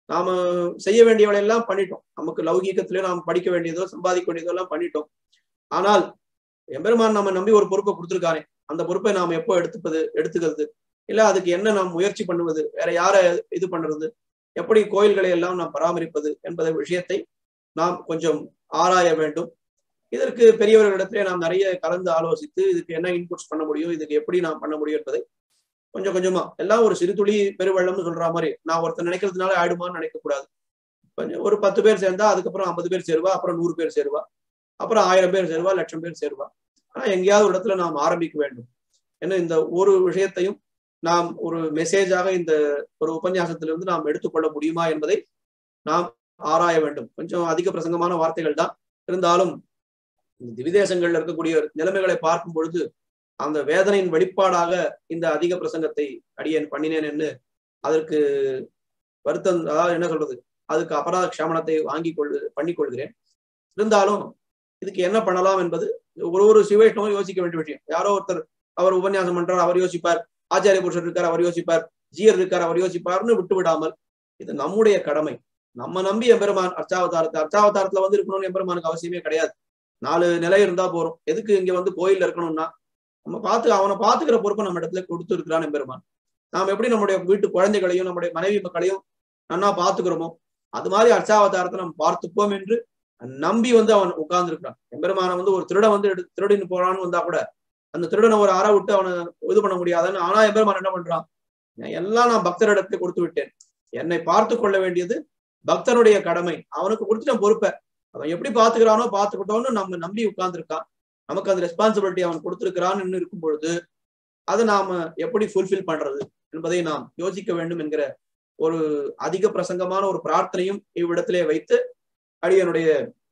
நாம செய்ய வேண்டியவளை எல்லாம் பண்ணிட்டோம் நமக்கு லௌகீகத்திலே நாம் படிக்க வேண்டியதோ சம்பாதிக்க வேண்டியதோ எல்லாம் பண்ணிட்டோம் ஆனால் எம்பெருமான் நம்ம நம்பி ஒரு பொறுப்பை கொடுத்துருக்கானே அந்த பொறுப்பை நாம் எப்போ எடுத்துப்பது எடுத்துக்கிறது இல்ல அதுக்கு என்ன நாம் முயற்சி பண்ணுவது வேற யாரை இது பண்றது எப்படி கோயில்களை எல்லாம் நாம் பராமரிப்பது என்பத விஷயத்தை நாம் கொஞ்சம் ஆராய வேண்டும் இதற்கு பெரியவர்களிடத்திலே நாம் நிறைய கலந்து ஆலோசித்து இதுக்கு என்ன இன்புட்ஸ் பண்ண முடியும் இதுக்கு எப்படி நாம் பண்ண முடியும் என்பதை கொஞ்சம் கொஞ்சமா எல்லாம் ஒரு சிறு துளி பெருவெள்ளம்னு சொல்ற மாதிரி நான் ஒருத்தர் நினைக்கிறதுனால ஆயிடுமான்னு நினைக்க கூடாது கொஞ்சம் ஒரு பத்து பேர் சேர்ந்தா அதுக்கப்புறம் ஐம்பது பேர் சேருவா அப்புறம் நூறு பேர் சேருவா அப்புறம் ஆயிரம் பேர் சேருவா லட்சம் பேர் சேருவா ஆனா எங்கேயாவது ஒரு இடத்துல நாம் ஆரம்பிக்க வேண்டும் ஏன்னா இந்த ஒரு விஷயத்தையும் நாம் ஒரு மெசேஜாக இந்த ஒரு உபன்யாசத்திலிருந்து நாம் எடுத்துக்கொள்ள முடியுமா என்பதை நாம் ஆராய வேண்டும் கொஞ்சம் அதிக பிரசங்கமான வார்த்தைகள் தான் இருந்தாலும் இந்த திவிதேசங்கள்ல இருக்கக்கூடிய நிலைமைகளை பார்க்கும் பொழுது அந்த வேதனையின் வெளிப்பாடாக இந்த அதிக பிரசங்கத்தை அடியேன் பண்ணினேன் என்று அதற்கு வருத்தம் அதாவது என்ன சொல்றது அதுக்கு அபராத க்ஷமனத்தை வாங்கி கொள்ளு பண்ணிக் கொள்கிறேன் இருந்தாலும் இதுக்கு என்ன பண்ணலாம் என்பது ஒரு ஒரு சிவேஷ்ணமும் யோசிக்க வேண்டிய விஷயம் யாரோ ஒருத்தர் அவர் உபன்யாசம் பண்றார் அவர் யோசிப்பார் ஆச்சாரிய புருஷர் இருக்கார் அவர் யோசிப்பார் ஜீயர் இருக்கார் அவர் யோசிப்பார்னு விட்டு விடாமல் இது நம்முடைய கடமை நம்ம நம்பி எம்பெருமான் அர்ச்சாவதாரத்தை அர்ச்சாவதாரத்துல வந்து இருக்கணும்னு எம்பெருமானுக்கு அவசியமே கிடையாது நாலு நிலை இருந்தா போறோம் எதுக்கு இங்க வந்து கோயில்ல இருக்கணும்னா நம்ம பார்த்து அவனை பார்த்துக்கிற பொறுப்பை நம்ம இடத்துல கொடுத்து இருக்கிறான் எம்பெருமான் நாம் எப்படி நம்முடைய வீட்டு குழந்தைகளையும் நம்முடைய மனைவி மக்களையும் நன்னா பார்த்துக்கிறோமோ அது மாதிரி அர்ச்சாவதாரத்தை நம்ம பார்த்துப்போம் என்று நம்பி வந்து அவன் உட்கார்ந்து இருக்கிறான் எம்பெருமான வந்து ஒரு திருடன் வந்து எடு திருடின்னு போறான்னு வந்தா கூட அந்த திருடனை ஒரு அற விட்டு அவனை இது பண்ண முடியாதுன்னு ஆனா எம்பெருமான் என்ன பண்றான் எல்லாம் நான் பக்தரிடத்தை கொடுத்து விட்டேன் என்னை பார்த்து கொள்ள வேண்டியது பக்தனுடைய கடமை அவனுக்கு கொடுத்துட்ட பொறுப்பை அவன் எப்படி பாத்துக்கிறானோ பாத்துக்கிட்டோன்னு நம்ம நம்பி உட்கார்ந்துருக்கான் நமக்கு அந்த ரெஸ்பான்சிபிலிட்டி அவன் கொடுத்திருக்கிறான்னு இருக்கும் பொழுது அதை நாம எப்படி ஃபுல்ஃபில் பண்றது என்பதை நாம் யோசிக்க வேண்டும் என்கிற ஒரு அதிக பிரசங்கமான ஒரு பிரார்த்தனையும் இவ்விடத்திலே வைத்து அடியனுடைய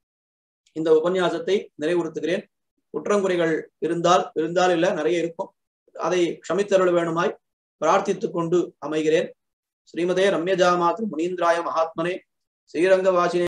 இந்த உபன்யாசத்தை நிறைவுறுத்துகிறேன் குற்றங்குறைகள் இருந்தால் இருந்தால் இல்ல நிறைய இருக்கும் அதை க்ஷமித்தருள வேணுமாய் பிரார்த்தித்துக் கொண்டு அமைகிறேன் ஸ்ரீமதே ரம்யஜாமாத்து முனீந்திராய மகாத்மனே ஸ்ரீரங்க வாசினே